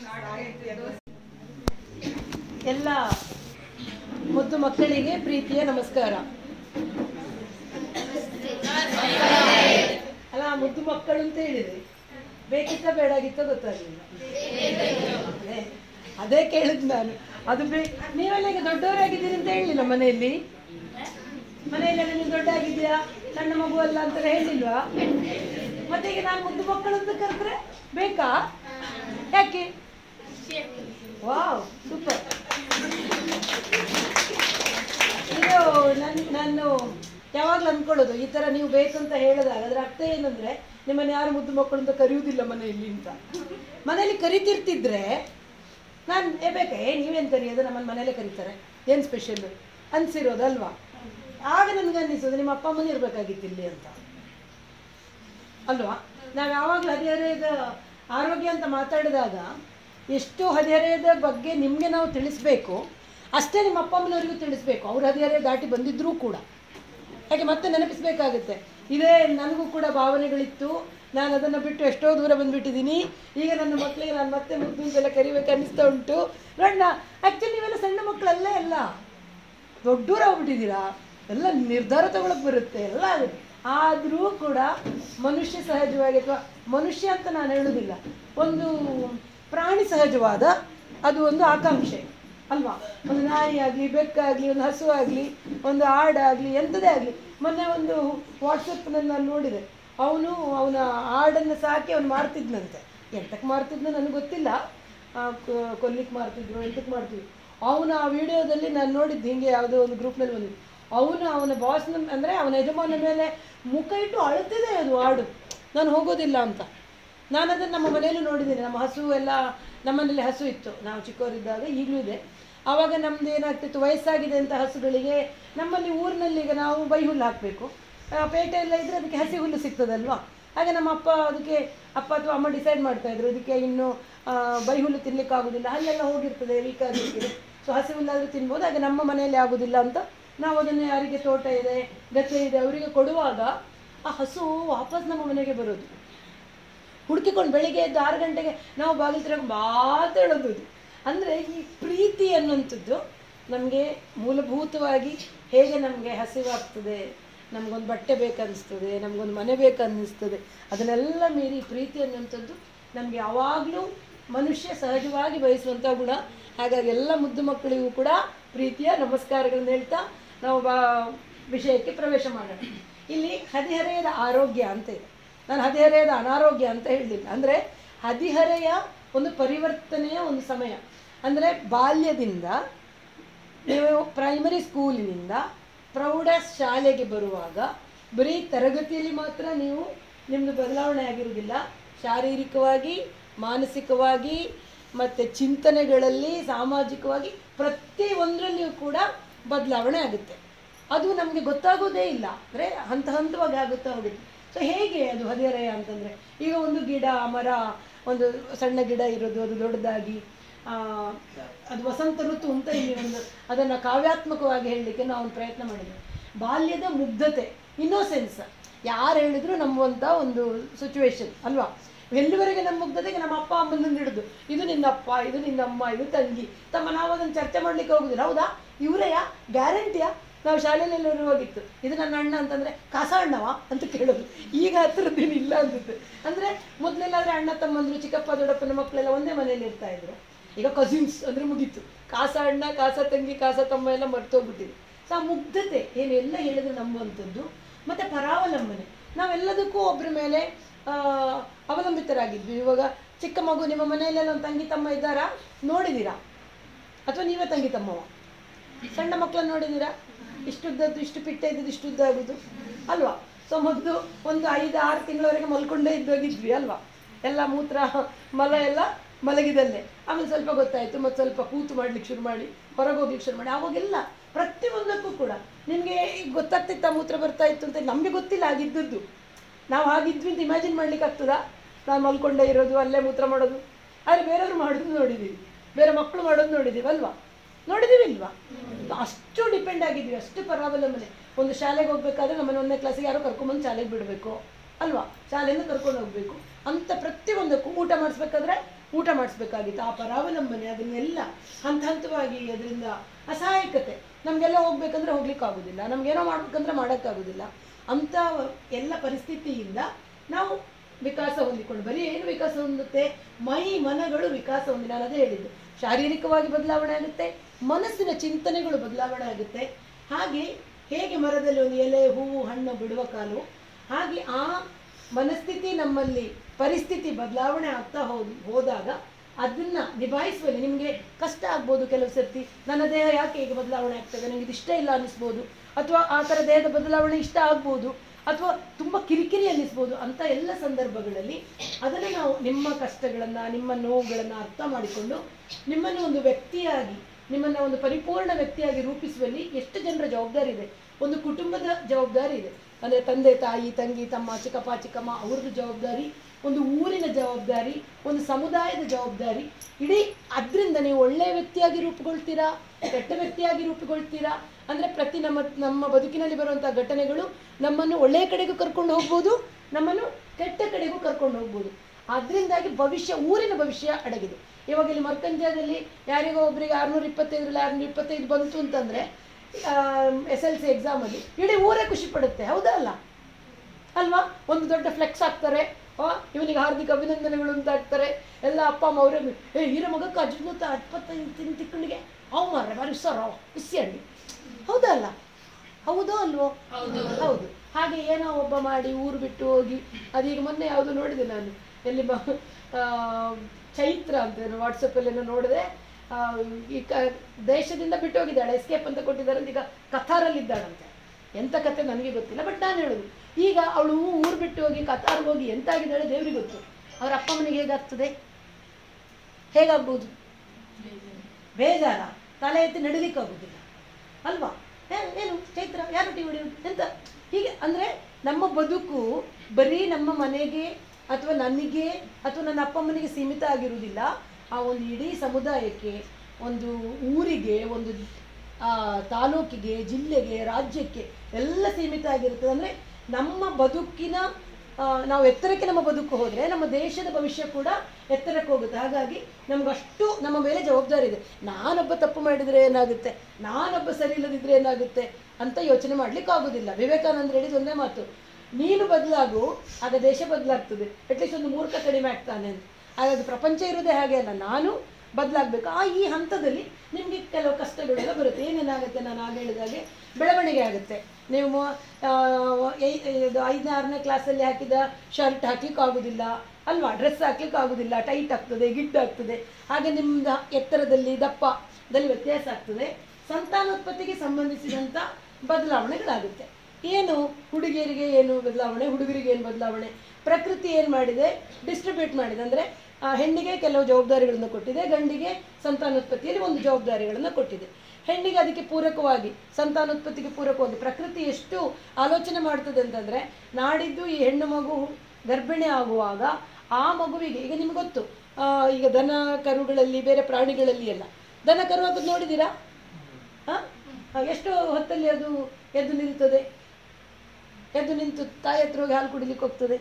ಎಲ್ಲ ಮುದ್ದು ಮಕ್ಕಳಿಗೆ ಪ್ರೀತಿಯ ನಮಸ್ಕಾರ ಅಲ್ಲ ಮುದ್ದು ಮಕ್ಕಳು ಅಂತ ಹೇಳಿದೆ ಬೇಕಿತ್ತ ಬೇಡಾಗಿತ್ತ ಗೊತ್ತಾಗಲಿಲ್ಲ ಅದೇ ಅದೇ ಕೇಳಿದ್ ನಾನು ಅದು ಬೇ ನೀವೆಲ್ಲ ಈಗ ದೊಡ್ಡವರಾಗಿದ್ದೀರಿ ಅಂತ ಹೇಳಿಲ್ಲ ಮನೆಯಲ್ಲಿ ಮನೆಯಲ್ಲೆಲ್ಲ ನೀವು ದೊಡ್ಡ ಆಗಿದ್ಯಾ ಸಣ್ಣ ಮಗು ಅಲ್ಲ ಅಂತ ಹೇಳಿಲ್ವಾ ಮತ್ತೆ ಈಗ ನಾನು ಮುದ್ದು ಮಕ್ಕಳು ಅಂತ ಕರೆದ್ರೆ ಬೇಕಾ ಯಾಕೆ ವಾವ್ ಸೂಪರ್ ಇದು ನನ್ ನಾನು ಯಾವಾಗಲೂ ಅಂದ್ಕೊಳ್ಳೋದು ಈ ಥರ ನೀವು ಬೇಕಂತ ಹೇಳಿದಾಗ ಅದರ ಅರ್ಥ ಏನಂದ್ರೆ ನಿಮ್ಮನ್ನು ಯಾರು ಮುದ್ದು ಮಕ್ಕಳು ಅಂತ ಕರೆಯುವುದಿಲ್ಲ ಮನೆಯಲ್ಲಿ ಅಂತ ಮನೆಯಲ್ಲಿ ಕರಿತಿರ್ತಿದ್ರೆ ನಾನು ಏ ಬೇಕಾ ಏ ನೀವೇನು ಕರೆಯೋದು ನಮ್ಮನ್ನು ಮನೇಲೆ ಕರೀತಾರೆ ಏನು ಸ್ಪೆಷಲ್ ಅನ್ಸಿರೋದಲ್ವಾ ಆಗ ನನಗೆ ಅನ್ನಿಸೋದು ನಿಮ್ಮ ಅಪ್ಪ ಅಮ್ಮನೇ ಇರಬೇಕಾಗಿತ್ತು ಇಲ್ಲಿ ಅಂತ ಅಲ್ವಾ ನಾವು ಯಾವಾಗಲೂ ಹದಿಹರೆಯದ ಆರೋಗ್ಯ ಅಂತ ಮಾತಾಡಿದಾಗ ಎಷ್ಟು ಹದಿಹರೆಯದ ಬಗ್ಗೆ ನಿಮಗೆ ನಾವು ತಿಳಿಸ್ಬೇಕು ಅಷ್ಟೇ ನಿಮ್ಮ ಅಪ್ಪ ಅಮ್ಮನವರಿಗೂ ತಿಳಿಸ್ಬೇಕು ಅವ್ರು ಹದಿಹರೆಯ ದಾಟಿ ಬಂದಿದ್ರೂ ಕೂಡ ಯಾಕೆ ಮತ್ತೆ ನೆನಪಿಸ್ಬೇಕಾಗುತ್ತೆ ಇದೇ ನನಗೂ ಕೂಡ ಭಾವನೆಗಳಿತ್ತು ನಾನು ಅದನ್ನು ಬಿಟ್ಟು ಎಷ್ಟೋ ದೂರ ಬಂದುಬಿಟ್ಟಿದ್ದೀನಿ ಈಗ ನನ್ನ ಮಕ್ಕಳಿಗೆ ನಾನು ಮತ್ತೆ ಮುದ್ದು ಅಂತೆಲ್ಲ ಕರಿಬೇಕು ಅನ್ನಿಸ್ತಾ ಉಂಟು ನೋಡೋಣ ಆ್ಯಕ್ಚುಲಿ ನೀವೆಲ್ಲ ಸಣ್ಣ ಮಕ್ಕಳಲ್ಲೇ ಅಲ್ಲ ದೊಡ್ಡೂರಾಗ್ಬಿಟ್ಟಿದ್ದೀರಾ ಎಲ್ಲ ನಿರ್ಧಾರ ತಗೊಳಕ್ ಬರುತ್ತೆ ಎಲ್ಲ ಆಗುತ್ತೆ ಆದರೂ ಕೂಡ ಮನುಷ್ಯ ಸಹಜವಾಗಿ ಅಥವಾ ಮನುಷ್ಯ ಅಂತ ನಾನು ಹೇಳೋದಿಲ್ಲ ಒಂದು ಪ್ರಾಣಿ ಸಹಜವಾದ ಅದು ಒಂದು ಆಕಾಂಕ್ಷೆ ಅಲ್ವಾ ಒಂದು ನಾಯಿ ಆಗಲಿ ಬೆಕ್ಕಾಗಲಿ ಒಂದು ಹಸು ಆಗಲಿ ಒಂದು ಆಡಾಗಲಿ ಎಂಥದೇ ಆಗಲಿ ಮೊನ್ನೆ ಒಂದು ವಾಟ್ಸಪ್ನಲ್ಲಿ ನಾನು ನೋಡಿದೆ ಅವನು ಅವನ ಆಡನ್ನು ಸಾಕಿ ಅವನು ಮಾರ್ತಿದ್ನಂತೆ ಎಂತಕ್ಕೆ ಮಾರ್ತಿದ್ನೋ ನನಗೆ ಗೊತ್ತಿಲ್ಲ ಕೊಲ್ಲಿಕ್ಕೆ ಮಾರ್ತಿದ್ರು ಎಂತಕ್ಕೆ ಮಾಡ್ತಿದ್ರು ಅವನ ಆ ವಿಡಿಯೋದಲ್ಲಿ ನಾನು ನೋಡಿದ್ದು ಹಿಂಗೆ ಯಾವುದೋ ಒಂದು ಗ್ರೂಪ್ನಲ್ಲಿ ಬಂದಿದ್ದು ಅವನು ಅವನ ಬಾಸ್ನ ಅಂದರೆ ಅವನ ಯಜಮಾನ ಮೇಲೆ ಮುಖ ಇಟ್ಟು ಅಳುತ್ತಿದೆ ಅದು ಆಡು ನಾನು ಹೋಗೋದಿಲ್ಲ ಅಂತ ನಾನು ಅದನ್ನು ನಮ್ಮ ಮನೆಯಲ್ಲೂ ನೋಡಿದ್ದೀನಿ ನಮ್ಮ ಹಸು ಎಲ್ಲ ನಮ್ಮನೇಲಿ ಹಸು ಇತ್ತು ನಾವು ಚಿಕ್ಕವರಿದ್ದಾಗ ಈಗಲೂ ಇದೆ ಆವಾಗ ನಮ್ದು ಏನಾಗ್ತಿತ್ತು ವಯಸ್ಸಾಗಿದೆ ಅಂತ ಹಸುಗಳಿಗೆ ನಮ್ಮಲ್ಲಿ ಊರಿನಲ್ಲಿ ಈಗ ನಾವು ಬೈ ಹುಲ್ಲು ಹಾಕಬೇಕು ಪೇಟೆ ಎಲ್ಲ ಇದ್ರೆ ಅದಕ್ಕೆ ಹಸಿ ಹುಲ್ಲು ಸಿಗ್ತದಲ್ವಾ ಹಾಗೆ ನಮ್ಮ ಅಪ್ಪ ಅದಕ್ಕೆ ಅಪ್ಪ ಅಥವಾ ಅಮ್ಮ ಡಿಸೈಡ್ ಮಾಡ್ತಾ ಇದ್ರು ಇದಕ್ಕೆ ಇನ್ನು ಆ, ಬೈ ಹುಲ್ಲು ತಿನ್ಲಿಕ್ಕೆ ಆಗೋದಿಲ್ಲ ಅಲ್ಲೆಲ್ಲ ಹೋಗಿರ್ತದೆ ವೀಕ್ ಆಗಿರ್ತದೆ ಸೊ ಹಸಿ ಹುಲ್ಲಾದರೂ ತಿನ್ಬೋದು ಹಾಗೆ ನಮ್ಮ ಮನೆಯಲ್ಲಿ ಆಗೋದಿಲ್ಲ ಅಂತ ನಾವು ಅದನ್ನು ಯಾರಿಗೆ ತೋಟ ಇದೆ ಗದ್ದೆ ಇದೆ ಅವರಿಗೆ ಕೊಡುವಾಗ ಆ ಹಸು ವಾಪಸ್ ನಮ್ಮ ಮನೆಗೆ ಬರೋದು ಹುಡುಕಿಕೊಂಡು ಬೆಳಿಗ್ಗೆ ಎದ್ದು ಆರು ಗಂಟೆಗೆ ನಾವು ಬಾಗಿಲು ತಿರುಗಿ ಮಾತಾಡೋದು ಅದು. ಅಂದರೆ ಈ ಪ್ರೀತಿ ಅನ್ನುವಂಥದ್ದು ನಮಗೆ ಮೂಲಭೂತವಾಗಿ ಹೇಗೆ ನಮಗೆ ಹಸಿವಾಗ್ತದೆ ನಮಗೊಂದು ಬಟ್ಟೆ ಬೇಕನ್ನಿಸ್ತದೆ ನಮಗೊಂದು ಮನೆ ಬೇಕನ್ನಿಸ್ತದೆ ಅದನ್ನೆಲ್ಲ ಮೀರಿ ಪ್ರೀತಿ ಅನ್ನುವಂಥದ್ದು ನಮಗೆ ಯಾವಾಗಲೂ ಮನುಷ್ಯ ಸಹಜವಾಗಿ ಬಯಸುವಂಥ ಗುಣ ಹಾಗಾಗಿ ಎಲ್ಲ ಮುದ್ದು ಮಕ್ಕಳಿಗೂ ಕೂಡ ಪ್ರೀತಿಯ ನಮಸ್ಕಾರಗಳನ್ನು ಹೇಳ್ತಾ ನಾವು ಬಾ ವಿಷಯಕ್ಕೆ ಪ್ರವೇಶ ಮಾಡೋಣ ಇಲ್ಲಿ ಹದಿಹರೆಯದ ಆರೋಗ್ಯ ಅಂತ ಇದೆ ನಾನು ಹದಿಹರೆಯದ ಅನಾರೋಗ್ಯ ಅಂತ ಹೇಳಲಿಲ್ಲ ಅಂದರೆ ಹದಿಹರೆಯ ಒಂದು ಪರಿವರ್ತನೆಯ ಒಂದು ಸಮಯ ಅಂದರೆ ಬಾಲ್ಯದಿಂದ ನೀವು ಪ್ರೈಮರಿ ಸ್ಕೂಲಿನಿಂದ ಪ್ರೌಢ ಶಾಲೆಗೆ ಬರುವಾಗ ಬರೀ ತರಗತಿಯಲ್ಲಿ ಮಾತ್ರ ನೀವು ನಿಮ್ಮದು ಬದಲಾವಣೆ ಆಗಿರುವುದಿಲ್ಲ ಶಾರೀರಿಕವಾಗಿ ಮಾನಸಿಕವಾಗಿ ಮತ್ತು ಚಿಂತನೆಗಳಲ್ಲಿ ಸಾಮಾಜಿಕವಾಗಿ ಪ್ರತಿ ಒಂದರಲ್ಲಿಯೂ ಕೂಡ ಬದಲಾವಣೆ ಆಗುತ್ತೆ ಅದು ನಮಗೆ ಗೊತ್ತಾಗೋದೇ ಇಲ್ಲ ಅಂದರೆ ಹಂತ ಹಂತವಾಗಿ ಆಗುತ್ತಾ ಹೋಗುತ್ತೆ ಸೊ ಹೇಗೆ ಅದು ಹದಿಹರೆಯ ಅಂತಂದರೆ ಈಗ ಒಂದು ಗಿಡ ಮರ ಒಂದು ಸಣ್ಣ ಗಿಡ ಇರೋದು ಅದು ದೊಡ್ಡದಾಗಿ ಆ, ಅದು ವಸಂತ ಋತು ಅಂತ ಇಲ್ಲಿ ಒಂದು ಅದನ್ನು ಕಾವ್ಯಾತ್ಮಕವಾಗಿ ಹೇಳಲಿಕ್ಕೆ ನಾವು ಒಂದು ಪ್ರಯತ್ನ ಮಾಡಿದ್ವಿ ಬಾಲ್ಯದ ಮುಗ್ಧತೆ ಇನ್ನೋಸೆನ್ಸ್ ಯಾರು ಹೇಳಿದ್ರು ನಂಬುವಂಥ ಒಂದು ಸಿಚುವೇಶನ್ ಅಲ್ವಾ ಎಲ್ಲಿವರೆಗೆ ನಮ್ಮ ಮುಗ್ಧತೆಗೆ ನಮ್ಮ ಅಪ್ಪ ಅಮ್ಮನನ್ನು ಹಿಡಿದು ಇದು ನಿನ್ನಪ್ಪ ಇದು ನಿನ್ನಮ್ಮ ಇದು ತಂಗಿ ತಮ್ಮ ನಾವು ಅದನ್ನು ಚರ್ಚೆ ಮಾಡ್ಲಿಕ್ಕೆ ಹೋಗುದಿಲ್ಲ ಹೌದಾ ಇವರೆಯಾ ಗ್ಯಾರಂಟಿಯಾ ನಾವು ಶಾಲೆಯಲ್ಲಿ ಇರುವಾಗಿತ್ತು ಇದು ನನ್ನ ಅಣ್ಣ ಅಂತಂದ್ರೆ ಕಾಸ ಅಣ್ಣವ ಅಂತ ಕೇಳೋದು ಈಗ ಹತ್ರದ್ದೇನು ಇಲ್ಲ ಅನ್ಸುತ್ತೆ ಅಂದ್ರೆ ಮೊದಲೆಲ್ಲಾದ್ರೆ ಅಣ್ಣ ತಮ್ಮಂದ್ರು ಚಿಕ್ಕಪ್ಪ ದೊಡ್ಡಪ್ಪನ ಮಕ್ಕಳೆಲ್ಲ ಒಂದೇ ಮನೆಯಲ್ಲಿ ಇರ್ತಾ ಇದ್ರು ಈಗ ಕಸಿನ್ಸ್ ಅಂದ್ರೆ ಮುಗೀತು ಕಾಸ ಅಣ್ಣ ಕಾಸ ತಂಗಿ ಕಾಸ ತಮ್ಮ ಎಲ್ಲ ಮರ್ತೋಗ್ಬಿಟ್ಟಿದೆ ಸೊ ಆ ಮುಗ್ಧತೆ ಏನು ಎಲ್ಲ ಹೇಳಿದ್ರು ನಂಬುವಂಥದ್ದು ಮತ್ತೆ ಪರಾವಲಂಬನೆ ನಾವೆಲ್ಲದಕ್ಕೂ ಒಬ್ಬರ ಮೇಲೆ ಆ, ಅವಲಂಬಿತರಾಗಿದ್ವಿ ಇವಾಗ ಚಿಕ್ಕ ಮಗು ನಿಮ್ಮ ಮನೆಯಲ್ಲೆಲ್ಲ ಒಂದು ತಂಗಿ ತಮ್ಮ ಇದ್ದಾರಾ ನೋಡಿದ್ದೀರಾ ಅಥವಾ ನೀವೇ ತಂಗಿ ತಮ್ಮವ ಸಣ್ಣ ಮಕ್ಕಳನ್ನ ನೋಡಿದ್ದೀರಾ ಇಷ್ಟುದ್ದದ್ದು ಇಷ್ಟು ಪಿಟ್ಟೆ ಇದ್ದದ್ದು ಇಷ್ಟು ಉದ್ದ ಆಗೋದು ಅಲ್ವಾ ಸೊ ಮೊದಲು ಒಂದು ಐದು ಆರು ತಿಂಗಳವರೆಗೆ ಮಲ್ಕೊಂಡೇ ಇದ್ದೋಗಿದ್ವಿ ಅಲ್ವಾ ಎಲ್ಲ ಮೂತ್ರ ಮಲ ಎಲ್ಲ ಮಲಗಿದಲ್ಲೇ ಆಮೇಲೆ ಸ್ವಲ್ಪ ಗೊತ್ತಾಯಿತು ಮತ್ತು ಸ್ವಲ್ಪ ಕೂತು ಮಾಡ್ಲಿಕ್ಕೆ ಶುರು ಮಾಡಿ ಹೊರಗೆ ಹೋಗ್ಲಿಕ್ಕೆ ಶುರು ಮಾಡಿ ಆವಾಗೆಲ್ಲ ಪ್ರತಿಯೊಂದಕ್ಕೂ ಕೂಡ ನಿಮಗೆ ಗೊತ್ತಾಗ್ತಿತ್ತ ಮೂತ್ರ ಬರ್ತಾ ಇತ್ತು ಅಂತ ನಮಗೆ ಗೊತ್ತಿಲ್ಲ ಆಗಿದ್ದದ್ದು ನಾವು ಹಾಗಿದ್ವಿ ಅಂತ ಇಮ್ಯಾಜಿನ್ ಮಾಡ್ಲಿಕ್ಕೆ ಆಗ್ತದಾ ನಾನು ಮಲ್ಕೊಂಡೇ ಇರೋದು ಅಲ್ಲೇ ಮೂತ್ರ ಮಾಡೋದು ಆದರೆ ಬೇರೆಯವ್ರು ಮಾಡೋದು ನೋಡಿದ್ದೀವಿ ಬೇರೆ ಮಕ್ಕಳು ಮಾಡೋದು ನೋಡಿದ್ದೀವಿ ಅಲ್ವಾ ನೋಡಿದ್ದೀವಿ ಇಲ್ವಾ ಅಷ್ಟು ಡಿಪೆಂಡ್ ಆಗಿದ್ವಿ ಅಷ್ಟು ಪರಾವಲಂಬನೆ ಒಂದು ಶಾಲೆಗೆ ಹೋಗ್ಬೇಕಾದ್ರೆ ನಮ್ಮನ್ನ ಒಂದನೇ ಕ್ಲಾಸಿಗೆ ಯಾರೋ ಕರ್ಕೊಂಬಂದು ಶಾಲೆಗೆ ಬಿಡಬೇಕು ಅಲ್ವಾ ಶಾಲೆಯಿಂದ ಕರ್ಕೊಂಡು ಹೋಗ್ಬೇಕು ಅಂತ ಪ್ರತಿಯೊಂದಕ್ಕೂ ಊಟ ಮಾಡಿಸ್ಬೇಕಾದ್ರೆ ಊಟ ಮಾಡಿಸ್ಬೇಕಾಗಿತ್ತು ಆ ಪರಾವಲಂಬನೆ ಅದನ್ನೆಲ್ಲ ಹಂತ ಹಂತವಾಗಿ ಅದರಿಂದ ಅಸಹಾಯಕತೆ ನಮಗೆಲ್ಲ ಹೋಗ್ಬೇಕಂದ್ರೆ ಹೋಗ್ಲಿಕ್ಕೆ ಆಗೋದಿಲ್ಲ ನಮ್ಗೇನೋ ಮಾಡ್ಬೇಕಂದ್ರೆ ಮಾಡೋಕ್ಕಾಗೋದಿಲ್ಲ ಅಂಥ ಎಲ್ಲ ಪರಿಸ್ಥಿತಿಯಿಂದ ನಾವು ವಿಕಾಸ ಹೊಂದಿಕೊಂಡು ಬರೀ ಏನು ವಿಕಾಸ ಹೊಂದುತ್ತೆ ಮೈ ಮನಗಳು ವಿಕಾಸ ಹೊಂದಿ ನಾನು ಅದೇ ಹೇಳಿದ್ದು ಶಾರೀರಿಕವಾಗಿ ಬದಲಾವಣೆ ಆಗುತ್ತೆ ಮನಸ್ಸಿನ ಚಿಂತನೆಗಳು ಬದಲಾವಣೆ ಆಗುತ್ತೆ ಹಾಗೆ ಹೇಗೆ ಮರದಲ್ಲಿ ಒಂದು ಎಲೆ ಹೂವು ಹಣ್ಣು ಬಿಡುವ ಕಾಲು ಹಾಗೆ ಆ ಮನಸ್ಥಿತಿ ನಮ್ಮಲ್ಲಿ ಪರಿಸ್ಥಿತಿ ಬದಲಾವಣೆ ಆಗ್ತಾ ಹೋದ್ ಹೋದಾಗ ಅದನ್ನ ನಿಭಾಯಿಸುವಲ್ಲಿ ನಿಮಗೆ ಕಷ್ಟ ಆಗ್ಬೋದು ಕೆಲವು ಸರ್ತಿ ನನ್ನ ದೇಹ ಯಾಕೆ ಈಗ ಬದಲಾವಣೆ ಆಗ್ತದೆ ನನಗೆ ಇದು ಇಷ್ಟ ಇಲ್ಲ ಅನ್ನಿಸ್ಬೋದು ಅಥವಾ ಆ ಥರ ದೇಹದ ಬದಲಾವಣೆ ಇಷ್ಟ ಆಗ್ಬೋದು ಅಥವಾ ತುಂಬ ಕಿರಿಕಿರಿ ಅನ್ನಿಸ್ಬೋದು ಅಂತ ಎಲ್ಲ ಸಂದರ್ಭಗಳಲ್ಲಿ ಅದನ್ನು ನಾವು ನಿಮ್ಮ ಕಷ್ಟಗಳನ್ನು ನಿಮ್ಮ ನೋವುಗಳನ್ನು ಅರ್ಥ ಮಾಡಿಕೊಂಡು ನಿಮ್ಮನ್ನು ಒಂದು ವ್ಯಕ್ತಿಯಾಗಿ ನಿಮ್ಮನ್ನು ಒಂದು ಪರಿಪೂರ್ಣ ವ್ಯಕ್ತಿಯಾಗಿ ರೂಪಿಸುವಲ್ಲಿ ಎಷ್ಟು ಜನರ ಜವಾಬ್ದಾರಿ ಇದೆ ಒಂದು ಕುಟುಂಬದ ಜವಾಬ್ದಾರಿ ಇದೆ ಅಂದರೆ ತಂದೆ ತಾಯಿ ತಂಗಿ ತಮ್ಮ ಚಿಕ್ಕಪ್ಪ ಚಿಕ್ಕಮ್ಮ ಅವ್ರದ್ದು ಜವಾಬ್ದಾರಿ ಒಂದು ಊರಿನ ಜವಾಬ್ದಾರಿ ಒಂದು ಸಮುದಾಯದ ಜವಾಬ್ದಾರಿ ಇಡೀ ಅದರಿಂದ ನೀವು ಒಳ್ಳೆಯ ವ್ಯಕ್ತಿಯಾಗಿ ರೂಪುಗೊಳ್ತೀರಾ ಕೆಟ್ಟ ವ್ಯಕ್ತಿಯಾಗಿ ರೂಪುಗೊಳ್ತೀರಾ ಅಂದರೆ ಪ್ರತಿ ನಮ್ಮ ನಮ್ಮ ಬದುಕಿನಲ್ಲಿ ಬರುವಂಥ ಘಟನೆಗಳು ನಮ್ಮನ್ನು ಒಳ್ಳೆಯ ಕಡೆಗೂ ಕರ್ಕೊಂಡು ಹೋಗ್ಬೋದು ನಮ್ಮನ್ನು ಕೆಟ್ಟ ಕಡೆಗೂ ಕರ್ಕೊಂಡು ಹೋಗ್ಬೋದು ಅದರಿಂದಾಗಿ ಭವಿಷ್ಯ ಊರಿನ ಭವಿಷ್ಯ ಅಡಗಿದೆ ಇವಾಗ ಇಲ್ಲಿ ಮರ್ಕಂಜದಲ್ಲಿ ಯಾರಿಗೋ ಒಬ್ಬರಿಗೆ ಆರುನೂರ ಇಪ್ಪತ್ತೈದರಲ್ಲಿ ಆರುನೂರ ಇಪ್ಪತ್ತೈದು ಬಂತು ಅಂತಂದರೆ ಎಸ್ ಎಲ್ ಸಿ ಎಕ್ಸಾಮಲ್ಲಿ ಇಡೀ ಊರೇ ಖುಷಿ ಪಡುತ್ತೆ ಹೌದಾ ಅಲ್ಲ ಅಲ್ವಾ ಒಂದು ದೊಡ್ಡ ಫ್ಲೆಕ್ಸ್ ಹಾಕ್ತಾರೆ ಆ, ಇವನಿಗೆ ಹಾರ್ದಿಕ ಅಭಿನಂದನೆಗಳು ಅಂತ ಹಾಕ್ತಾರೆ ಎಲ್ಲ ಅಪ್ಪ ಅಮ್ಮ ಅವರೇ ಏ ಹೀರ ಮಗಕ್ಕೆ ಅಜ್ಜನೂತ ಇಪ್ಪತ್ತೈದು ತಿನ್ ತಿಕ್ಕಣಿಗೆ ಅವು ಮಾರ್ರೆ ಬಾರಿ ಸರೋ ಬಿಸಿ ಹಣ್ಣಿ ಹೌದಾ ಅಲ್ಲ ಹೌದೋ ಅಲ್ವೋ ಹೌದು ಹಾಗೆ ಏನೋ ಒಬ್ಬ ಮಾಡಿ ಊರು ಬಿಟ್ಟು ಹೋಗಿ ಅದೀಗ ಮೊನ್ನೆ ಯಾವುದು ನೋಡಿದೆ ನಾನು ಎಲ್ಲಿ ಬ ಆ, ಚೈತ್ರ ಅಂತ ವಾಟ್ಸಪ್ಪಲ್ಲಿ ಏನೋ ನೋಡಿದೆ ಆ, ಈ ಕ ದೇಶದಿಂದ ಬಿಟ್ಟು ಹೋಗಿದ್ದಾಳೆ ಎಸ್ಕೇಪ್ ಅಂತ ಕೊಟ್ಟಿದ್ದಾರೆ ಅಂತ ಈಗ ಕಥಾರಲ್ಲಿದ್ದಾಳಂತೆ ಎಂಥ ಕತೆ ನನಗೆ ಗೊತ್ತಿಲ್ಲ ಬಟ್ ನಾನು ಹೇಳೋದು ಈಗ ಅವಳು ಊರು ಬಿಟ್ಟು ಹೋಗಿ ಕತಾರ್ಗೆ ಹೋಗಿ ಎಂತಾಗಿದ್ದಾಳೆ ದೇವ್ರಿಗೆ ಗೊತ್ತು ಅವ್ರ ಅಪ್ಪ ಅಮ್ಮನಿಗೆ ಹೇಗಾಗ್ತದೆ ಹೇಗಾಗ್ಬೋದು ಬೇಜಾರ ತಲೆ ಎತ್ತಿ ನಡಿಲಿಕ್ಕಾಗೋದಿಲ್ಲ ಅಲ್ವಾ ಏ- ಏನು ಚೈತ್ರ ಯಾರೊಟ್ಟಿಗೆ ಹೊಡೆಯೋದು ಎಂತ ಹೀಗೆ ಅಂದರೆ ನಮ್ಮ ಬದುಕು ಬರೀ ನಮ್ಮ ಮನೆಗೆ ಅಥವಾ ನನಗೆ ಅಥವಾ ನನ್ನ ಅಪ್ಪ ಅಮ್ಮನಿಗೆ ಸೀಮಿತ ಆಗಿರುವುದಿಲ್ಲ ಆ ಒಂದು ಇಡೀ ಸಮುದಾಯಕ್ಕೆ ಒಂದು ಊರಿಗೆ ಒಂದು ಆ, ತಾಲೂಕಿಗೆ ಜಿಲ್ಲೆಗೆ ರಾಜ್ಯಕ್ಕೆ ಎಲ್ಲ ಸೀಮಿತ ಆಗಿರ್ತದೆ ಅಂದರೆ ನಮ್ಮ ಬದುಕಿನ ಆ, ನಾವು ಎತ್ತರಕ್ಕೆ ನಮ್ಮ ಬದುಕು ಹೋದರೆ ನಮ್ಮ ದೇಶದ ಭವಿಷ್ಯ ಕೂಡ ಎತ್ತರಕ್ಕೆ ಹೋಗುತ್ತೆ ಹಾಗಾಗಿ ನಮಗಷ್ಟು ನಮ್ಮ ಮೇಲೆ ಜವಾಬ್ದಾರಿ ಇದೆ ನಾನೊಬ್ಬ ತಪ್ಪು ಮಾಡಿದರೆ ಏನಾಗುತ್ತೆ ನಾನೊಬ್ಬ ಸರಿ ಇಲ್ಲದಿದ್ರೆ ಏನಾಗುತ್ತೆ ಅಂತ ಯೋಚನೆ ಮಾಡ್ಲಿಕ್ಕೆ ಆಗೋದಿಲ್ಲ ವಿವೇಕಾನಂದ ಹೇಳಿದ ಒಂದೇ ಮಾತು ನೀನು ಬದಲಾಗು ಆಗ ದೇಶ ಬದಲಾಗ್ತದೆ ಅಟ್ಲೀಸ್ಟ್ ಒಂದು ಮೂರ್ಖ ಕಡಿಮೆ ಆಗ್ತಾನೆ ಅಂತ ಹಾಗಾಗಿ ಪ್ರಪಂಚ ಇರೋದೇ ಹಾಗೆ ಅಲ್ಲ ನಾನು ಬದಲಾಗಬೇಕು ಆ ಈ ಹಂತದಲ್ಲಿ ನಿಮಗೆ ಕೆಲವು ಕಷ್ಟಗಳೆಲ್ಲ ಬರುತ್ತೆ ಏನೇನಾಗುತ್ತೆ ನಾನು ಆಗ ಹೇಳಿದಾಗೆ ಬೆಳವಣಿಗೆ ಆಗುತ್ತೆ ನೀವು ಆ, ಐ- ಇದು ಐದನೇ ಆರನೇ ಕ್ಲಾಸಲ್ಲಿ ಹಾಕಿದ ಶರ್ಟ್ ಹಾಕ್ಲಿಕ್ಕೆ ಆಗೋದಿಲ್ಲ ಅಲ್ವಾ ಡ್ರೆಸ್ ಹಾಕ್ಲಿಕ್ಕೆ ಆಗೋದಿಲ್ಲ ಟೈಟ್ ಆಗ್ತದೆ ಗಿಡ್ ಆಗ್ತದೆ ಹಾಗೆ ನಿಮ್ದು ಎತ್ತರದಲ್ಲಿ ದಪ್ಪದಲ್ಲಿ ವ್ಯತ್ಯಾಸ ಆಗ್ತದೆ ಸಂತಾನೋತ್ಪತ್ತಿಗೆ ಸಂಬಂಧಿಸಿದಂಥ ಬದಲಾವಣೆಗಳಾಗುತ್ತೆ ಏನು ಹುಡುಗಿಯರಿಗೆ ಏನು ಬದಲಾವಣೆ ಹುಡುಗರಿಗೆ ಏನು ಬದಲಾವಣೆ ಪ್ರಕೃತಿ ಏನು ಮಾಡಿದೆ ಡಿಸ್ಟ್ರಿಬ್ಯೂಟ್ ಮಾಡಿದೆ ಅಂದರೆ ಹೆಣ್ಣಿಗೆ ಕೆಲವು ಜವಾಬ್ದಾರಿಗಳನ್ನು ಕೊಟ್ಟಿದೆ ಗಂಡಿಗೆ ಸಂತಾನೋತ್ಪತ್ತಿಯಲ್ಲಿ ಒಂದು ಜವಾಬ್ದಾರಿಗಳನ್ನು ಕೊಟ್ಟಿದೆ ಹೆಣ್ಣಿಗೆ ಅದಕ್ಕೆ ಪೂರಕವಾಗಿ ಸಂತಾನೋತ್ಪತ್ತಿಗೆ ಪೂರಕವಾಗಿ ಪ್ರಕೃತಿ ಎಷ್ಟು ಆಲೋಚನೆ ಮಾಡ್ತದೆ ಅಂತಂದರೆ ನಾಡಿದ್ದು ಈ ಹೆಣ್ಣು ಮಗು ಗರ್ಭಿಣಿ ಆಗುವಾಗ ಆ ಮಗುವಿಗೆ ಈಗ ನಿಮ್ಗೆ ಗೊತ್ತು ಆ, ಈಗ ದನ ಕರುಗಳಲ್ಲಿ ಬೇರೆ ಪ್ರಾಣಿಗಳಲ್ಲಿ ಎಲ್ಲ ದನ ಕರು ಅದು ನೋಡಿದ್ದೀರಾ ಆ? ಆ, ಎಷ್ಟು ಹೊತ್ತಲ್ಲಿ ಅದು ಎದ್ದು ನಿಲ್ತದೆ ಎದ್ದು ನಿಂತು ತಾಯಿ ಹತ್ರ ಹೋಗಿ ಹಾಲು ಕುಡಿಲಿಕ್ಕೆ ಹೋಗ್ತದೆ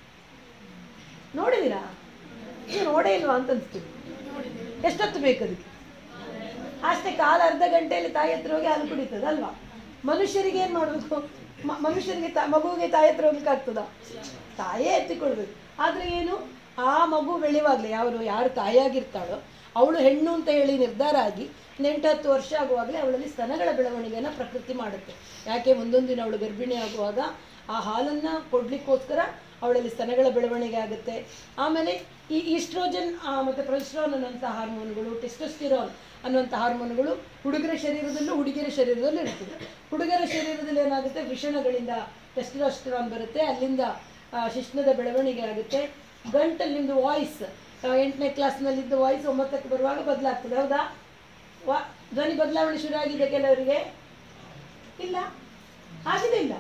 ನೋಡಿದ್ದೀರಾ ನೀವು ನೋಡೇ ಇಲ್ವಾ ಅಂತ ಅನಿಸ್ತೀವಿ ಎಷ್ಟೊತ್ತು ಬೇಕು ಅದಕ್ಕೆ ಅಷ್ಟೇ ಕಾಲ ಅರ್ಧ ಗಂಟೆಯಲ್ಲಿ ತಾಯಿ ಹತ್ರ ಹೋಗಿ ಹಾಲು ಕುಡಿತದೆ ಅಲ್ವಾ ಮನುಷ್ಯರಿಗೆ ಏನು ಮಾಡಬೇಕು ಮನುಷ್ಯರಿಗೆ ತಾ ಮಗುವಿಗೆ ತಾಯಿ ಹತ್ರ ಹೋಗ್ಲಿಕ್ಕೆ ಆಗ್ತದ ತಾಯೇ ಎತ್ತಿಕೊಳ್ಬೇಕು ಆದರೆ ಏನು ಆ ಮಗು ಬೆಳೆಯುವಾಗಲೇ ಯಾರು ಯಾರು ತಾಯಿಯಾಗಿರ್ತಾಳೋ ಅವಳು ಹೆಣ್ಣು ಅಂತ ಹೇಳಿ ನಿರ್ಧಾರ ಆಗಿ ಎಂಟು ಹತ್ತು ವರ್ಷ ಆಗುವಾಗಲೇ ಅವಳಲ್ಲಿ ಸ್ತನಗಳ ಬೆಳವಣಿಗೆಯನ್ನು ಪ್ರಕೃತಿ ಮಾಡುತ್ತೆ ಯಾಕೆ ಮುಂದೊಂದು ದಿನ ಅವಳು ಗರ್ಭಿಣಿ ಆಗುವಾಗ ಆ ಹಾಲನ್ನು ಕೊಡ್ಲಿಕ್ಕೋಸ್ಕರ ಅವಳಲ್ಲಿ ಸ್ತನಗಳ ಬೆಳವಣಿಗೆ ಆಗುತ್ತೆ ಆಮೇಲೆ ಈ ಈಸ್ಟ್ರೋಜನ್ ಮತ್ತು ಪ್ರೊಜೆಸ್ಟ್ರಾನ್ ಅನ್ನುವಂಥ ಹಾರ್ಮೋನ್ಗಳು ಟೆಸ್ಟೋಸ್ಟಿರಾನ್ ಅನ್ನುವಂಥ ಹಾರ್ಮೋನ್ಗಳು ಹುಡುಗರ ಶರೀರದಲ್ಲೂ ಹುಡುಗಿಯರ ಶರೀರದಲ್ಲೂ ಇರ್ತದೆ ಹುಡುಗರ ಶರೀರದಲ್ಲಿ ಏನಾಗುತ್ತೆ ವೃಷಣಗಳಿಂದ ಟೆಸ್ಟೋಸ್ಟಿರಾನ್ ಬರುತ್ತೆ ಅಲ್ಲಿಂದ ಆ, ಶಿಶ್ನದ ಬೆಳವಣಿಗೆ ಆಗುತ್ತೆ ಗಂಟಲ್ಲಿ ನಿಮ್ಮದು ವಾಯ್ಸ್ ಎಂಟನೇ ಕ್ಲಾಸ್ನಲ್ಲಿದ್ದ ವಾಯ್ಸ್ ಒಂಬತ್ತಕ್ಕೆ ಬರುವಾಗ ಬದಲಾಗ್ತದೆ ಹೌದಾ ವಾ ಧ್ವನಿ ಬದಲಾವಣೆ ಶುರು ಆಗಿದೆ ಕೆಲವರಿಗೆ ಇಲ್ಲ ಆಗಿದೆ ಇಲ್ಲ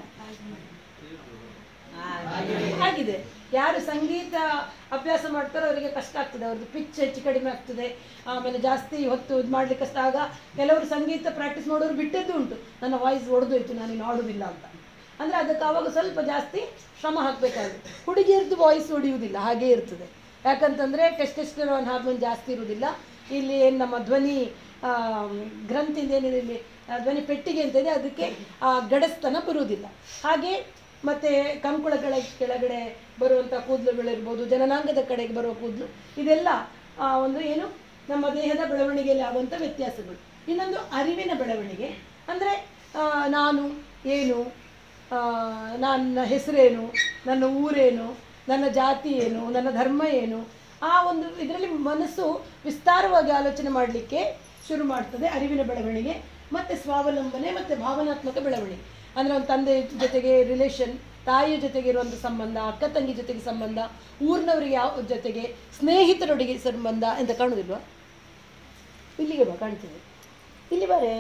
ಆಗಿದೆ ಯಾರು ಸಂಗೀತ ಅಭ್ಯಾಸ ಮಾಡ್ತಾರೋ ಅವರಿಗೆ ಕಷ್ಟ ಆಗ್ತದೆ ಅವ್ರದ್ದು ಪಿಚ್ ಹೆಚ್ಚು ಕಡಿಮೆ ಆಗ್ತದೆ ಆಮೇಲೆ ಜಾಸ್ತಿ ಹೊತ್ತು ಇದು ಮಾಡ್ಲಿಕ್ಕೆ ಕಷ್ಟ ಆಗ ಕೆಲವರು ಸಂಗೀತ ಪ್ರಾಕ್ಟೀಸ್ ಮಾಡೋರು ಬಿಟ್ಟದ್ದು ಉಂಟು ನನ್ನ ವಾಯ್ಸ್ ಒಡೆದೋಯ್ತು ನಾನು ಇನ್ನು ಆಡೋದಿಲ್ಲ ಅಂತ ಅಂದರೆ ಅದಕ್ಕೆ ಆವಾಗ ಸ್ವಲ್ಪ ಜಾಸ್ತಿ ಶ್ರಮ ಹಾಕಬೇಕಾಗುತ್ತೆ ಹುಡುಗಿಯರದ್ದು ವಾಯ್ಸ್ ಹೊಡೆಯುವುದಿಲ್ಲ ಹಾಗೇ ಇರ್ತದೆ ಯಾಕಂತಂದರೆ ಟೆಸ್ಟೆಸ್ಟೆರಾನ್ ಹಾರ್ಮೋನ್ ಜಾಸ್ತಿ ಇರುವುದಿಲ್ಲ ಇಲ್ಲಿ ಏನು ನಮ್ಮ ಧ್ವನಿ ಆ, ಗ್ರಂಥಿಂದ ಏನಿದೆ ಇಲ್ಲಿ ಆ, ಧ್ವನಿ ಪೆಟ್ಟಿಗೆ ಅಂತ ಇದೆ ಅದಕ್ಕೆ ಆ ಗಡಸ್ತನ ಬರುವುದಿಲ್ಲ ಹಾಗೆ ಮತ್ತು ಕಂಕುಳಗಳ ಕೆಳಗಡೆ ಬರುವಂಥ ಕೂದಲುಗಳಿರ್ಬೋದು ಜನನಾಂಗದ ಕಡೆಗೆ ಬರುವ ಕೂದಲು ಇದೆಲ್ಲ ಆ, ಒಂದು ಏನು ನಮ್ಮ ದೇಹದ ಬೆಳವಣಿಗೆಯಲ್ಲಿ ಆಗುವಂಥ ವ್ಯತ್ಯಾಸಗಳು ಇನ್ನೊಂದು ಅರಿವಿನ ಬೆಳವಣಿಗೆ ಅಂದರೆ ನಾನು ಏನು ಆ, ನನ್ನ ಹೆಸರೇನು ನನ್ನ ಊರೇನು ನನ್ನ ಜಾತಿ ಏನು ನನ್ನ ಧರ್ಮ ಏನು ಆ ಒಂದು ಇದರಲ್ಲಿ ಮನಸ್ಸು ವಿಸ್ತಾರವಾಗಿ ಆಲೋಚನೆ ಮಾಡಲಿಕ್ಕೆ ಶುರು ಮಾಡ್ತದೆ ಅರಿವಿನ ಬೆಳವಣಿಗೆ ಮತ್ತು ಸ್ವಾವಲಂಬನೆ ಮತ್ತು ಭಾವನಾತ್ಮಕ ಬೆಳವಣಿಗೆ ಅಂದರೆ ಒಂದು ತಂದೆ ಜೊತೆಗೆ ರಿಲೇಷನ್ ತಾಯಿಯ ಜೊತೆಗೆ ಇರುವಂಥ ಸಂಬಂಧ ಅಕ್ಕ ತಂಗಿ ಜೊತೆಗೆ ಸಂಬಂಧ ಊರಿನವರಿಗೆ ಯಾವ ಜೊತೆಗೆ ಸ್ನೇಹಿತರೊಟ್ಟಿಗೆ ಸಂಬಂಧ ಅಂತ ಕಾಣುವುದಿಲ್ವಾ ಇಲ್ಲಿಗೆ ಬಾ ಕಾಣ್ತದೆ ಇಲ್ಲಿ ಬಾರೆ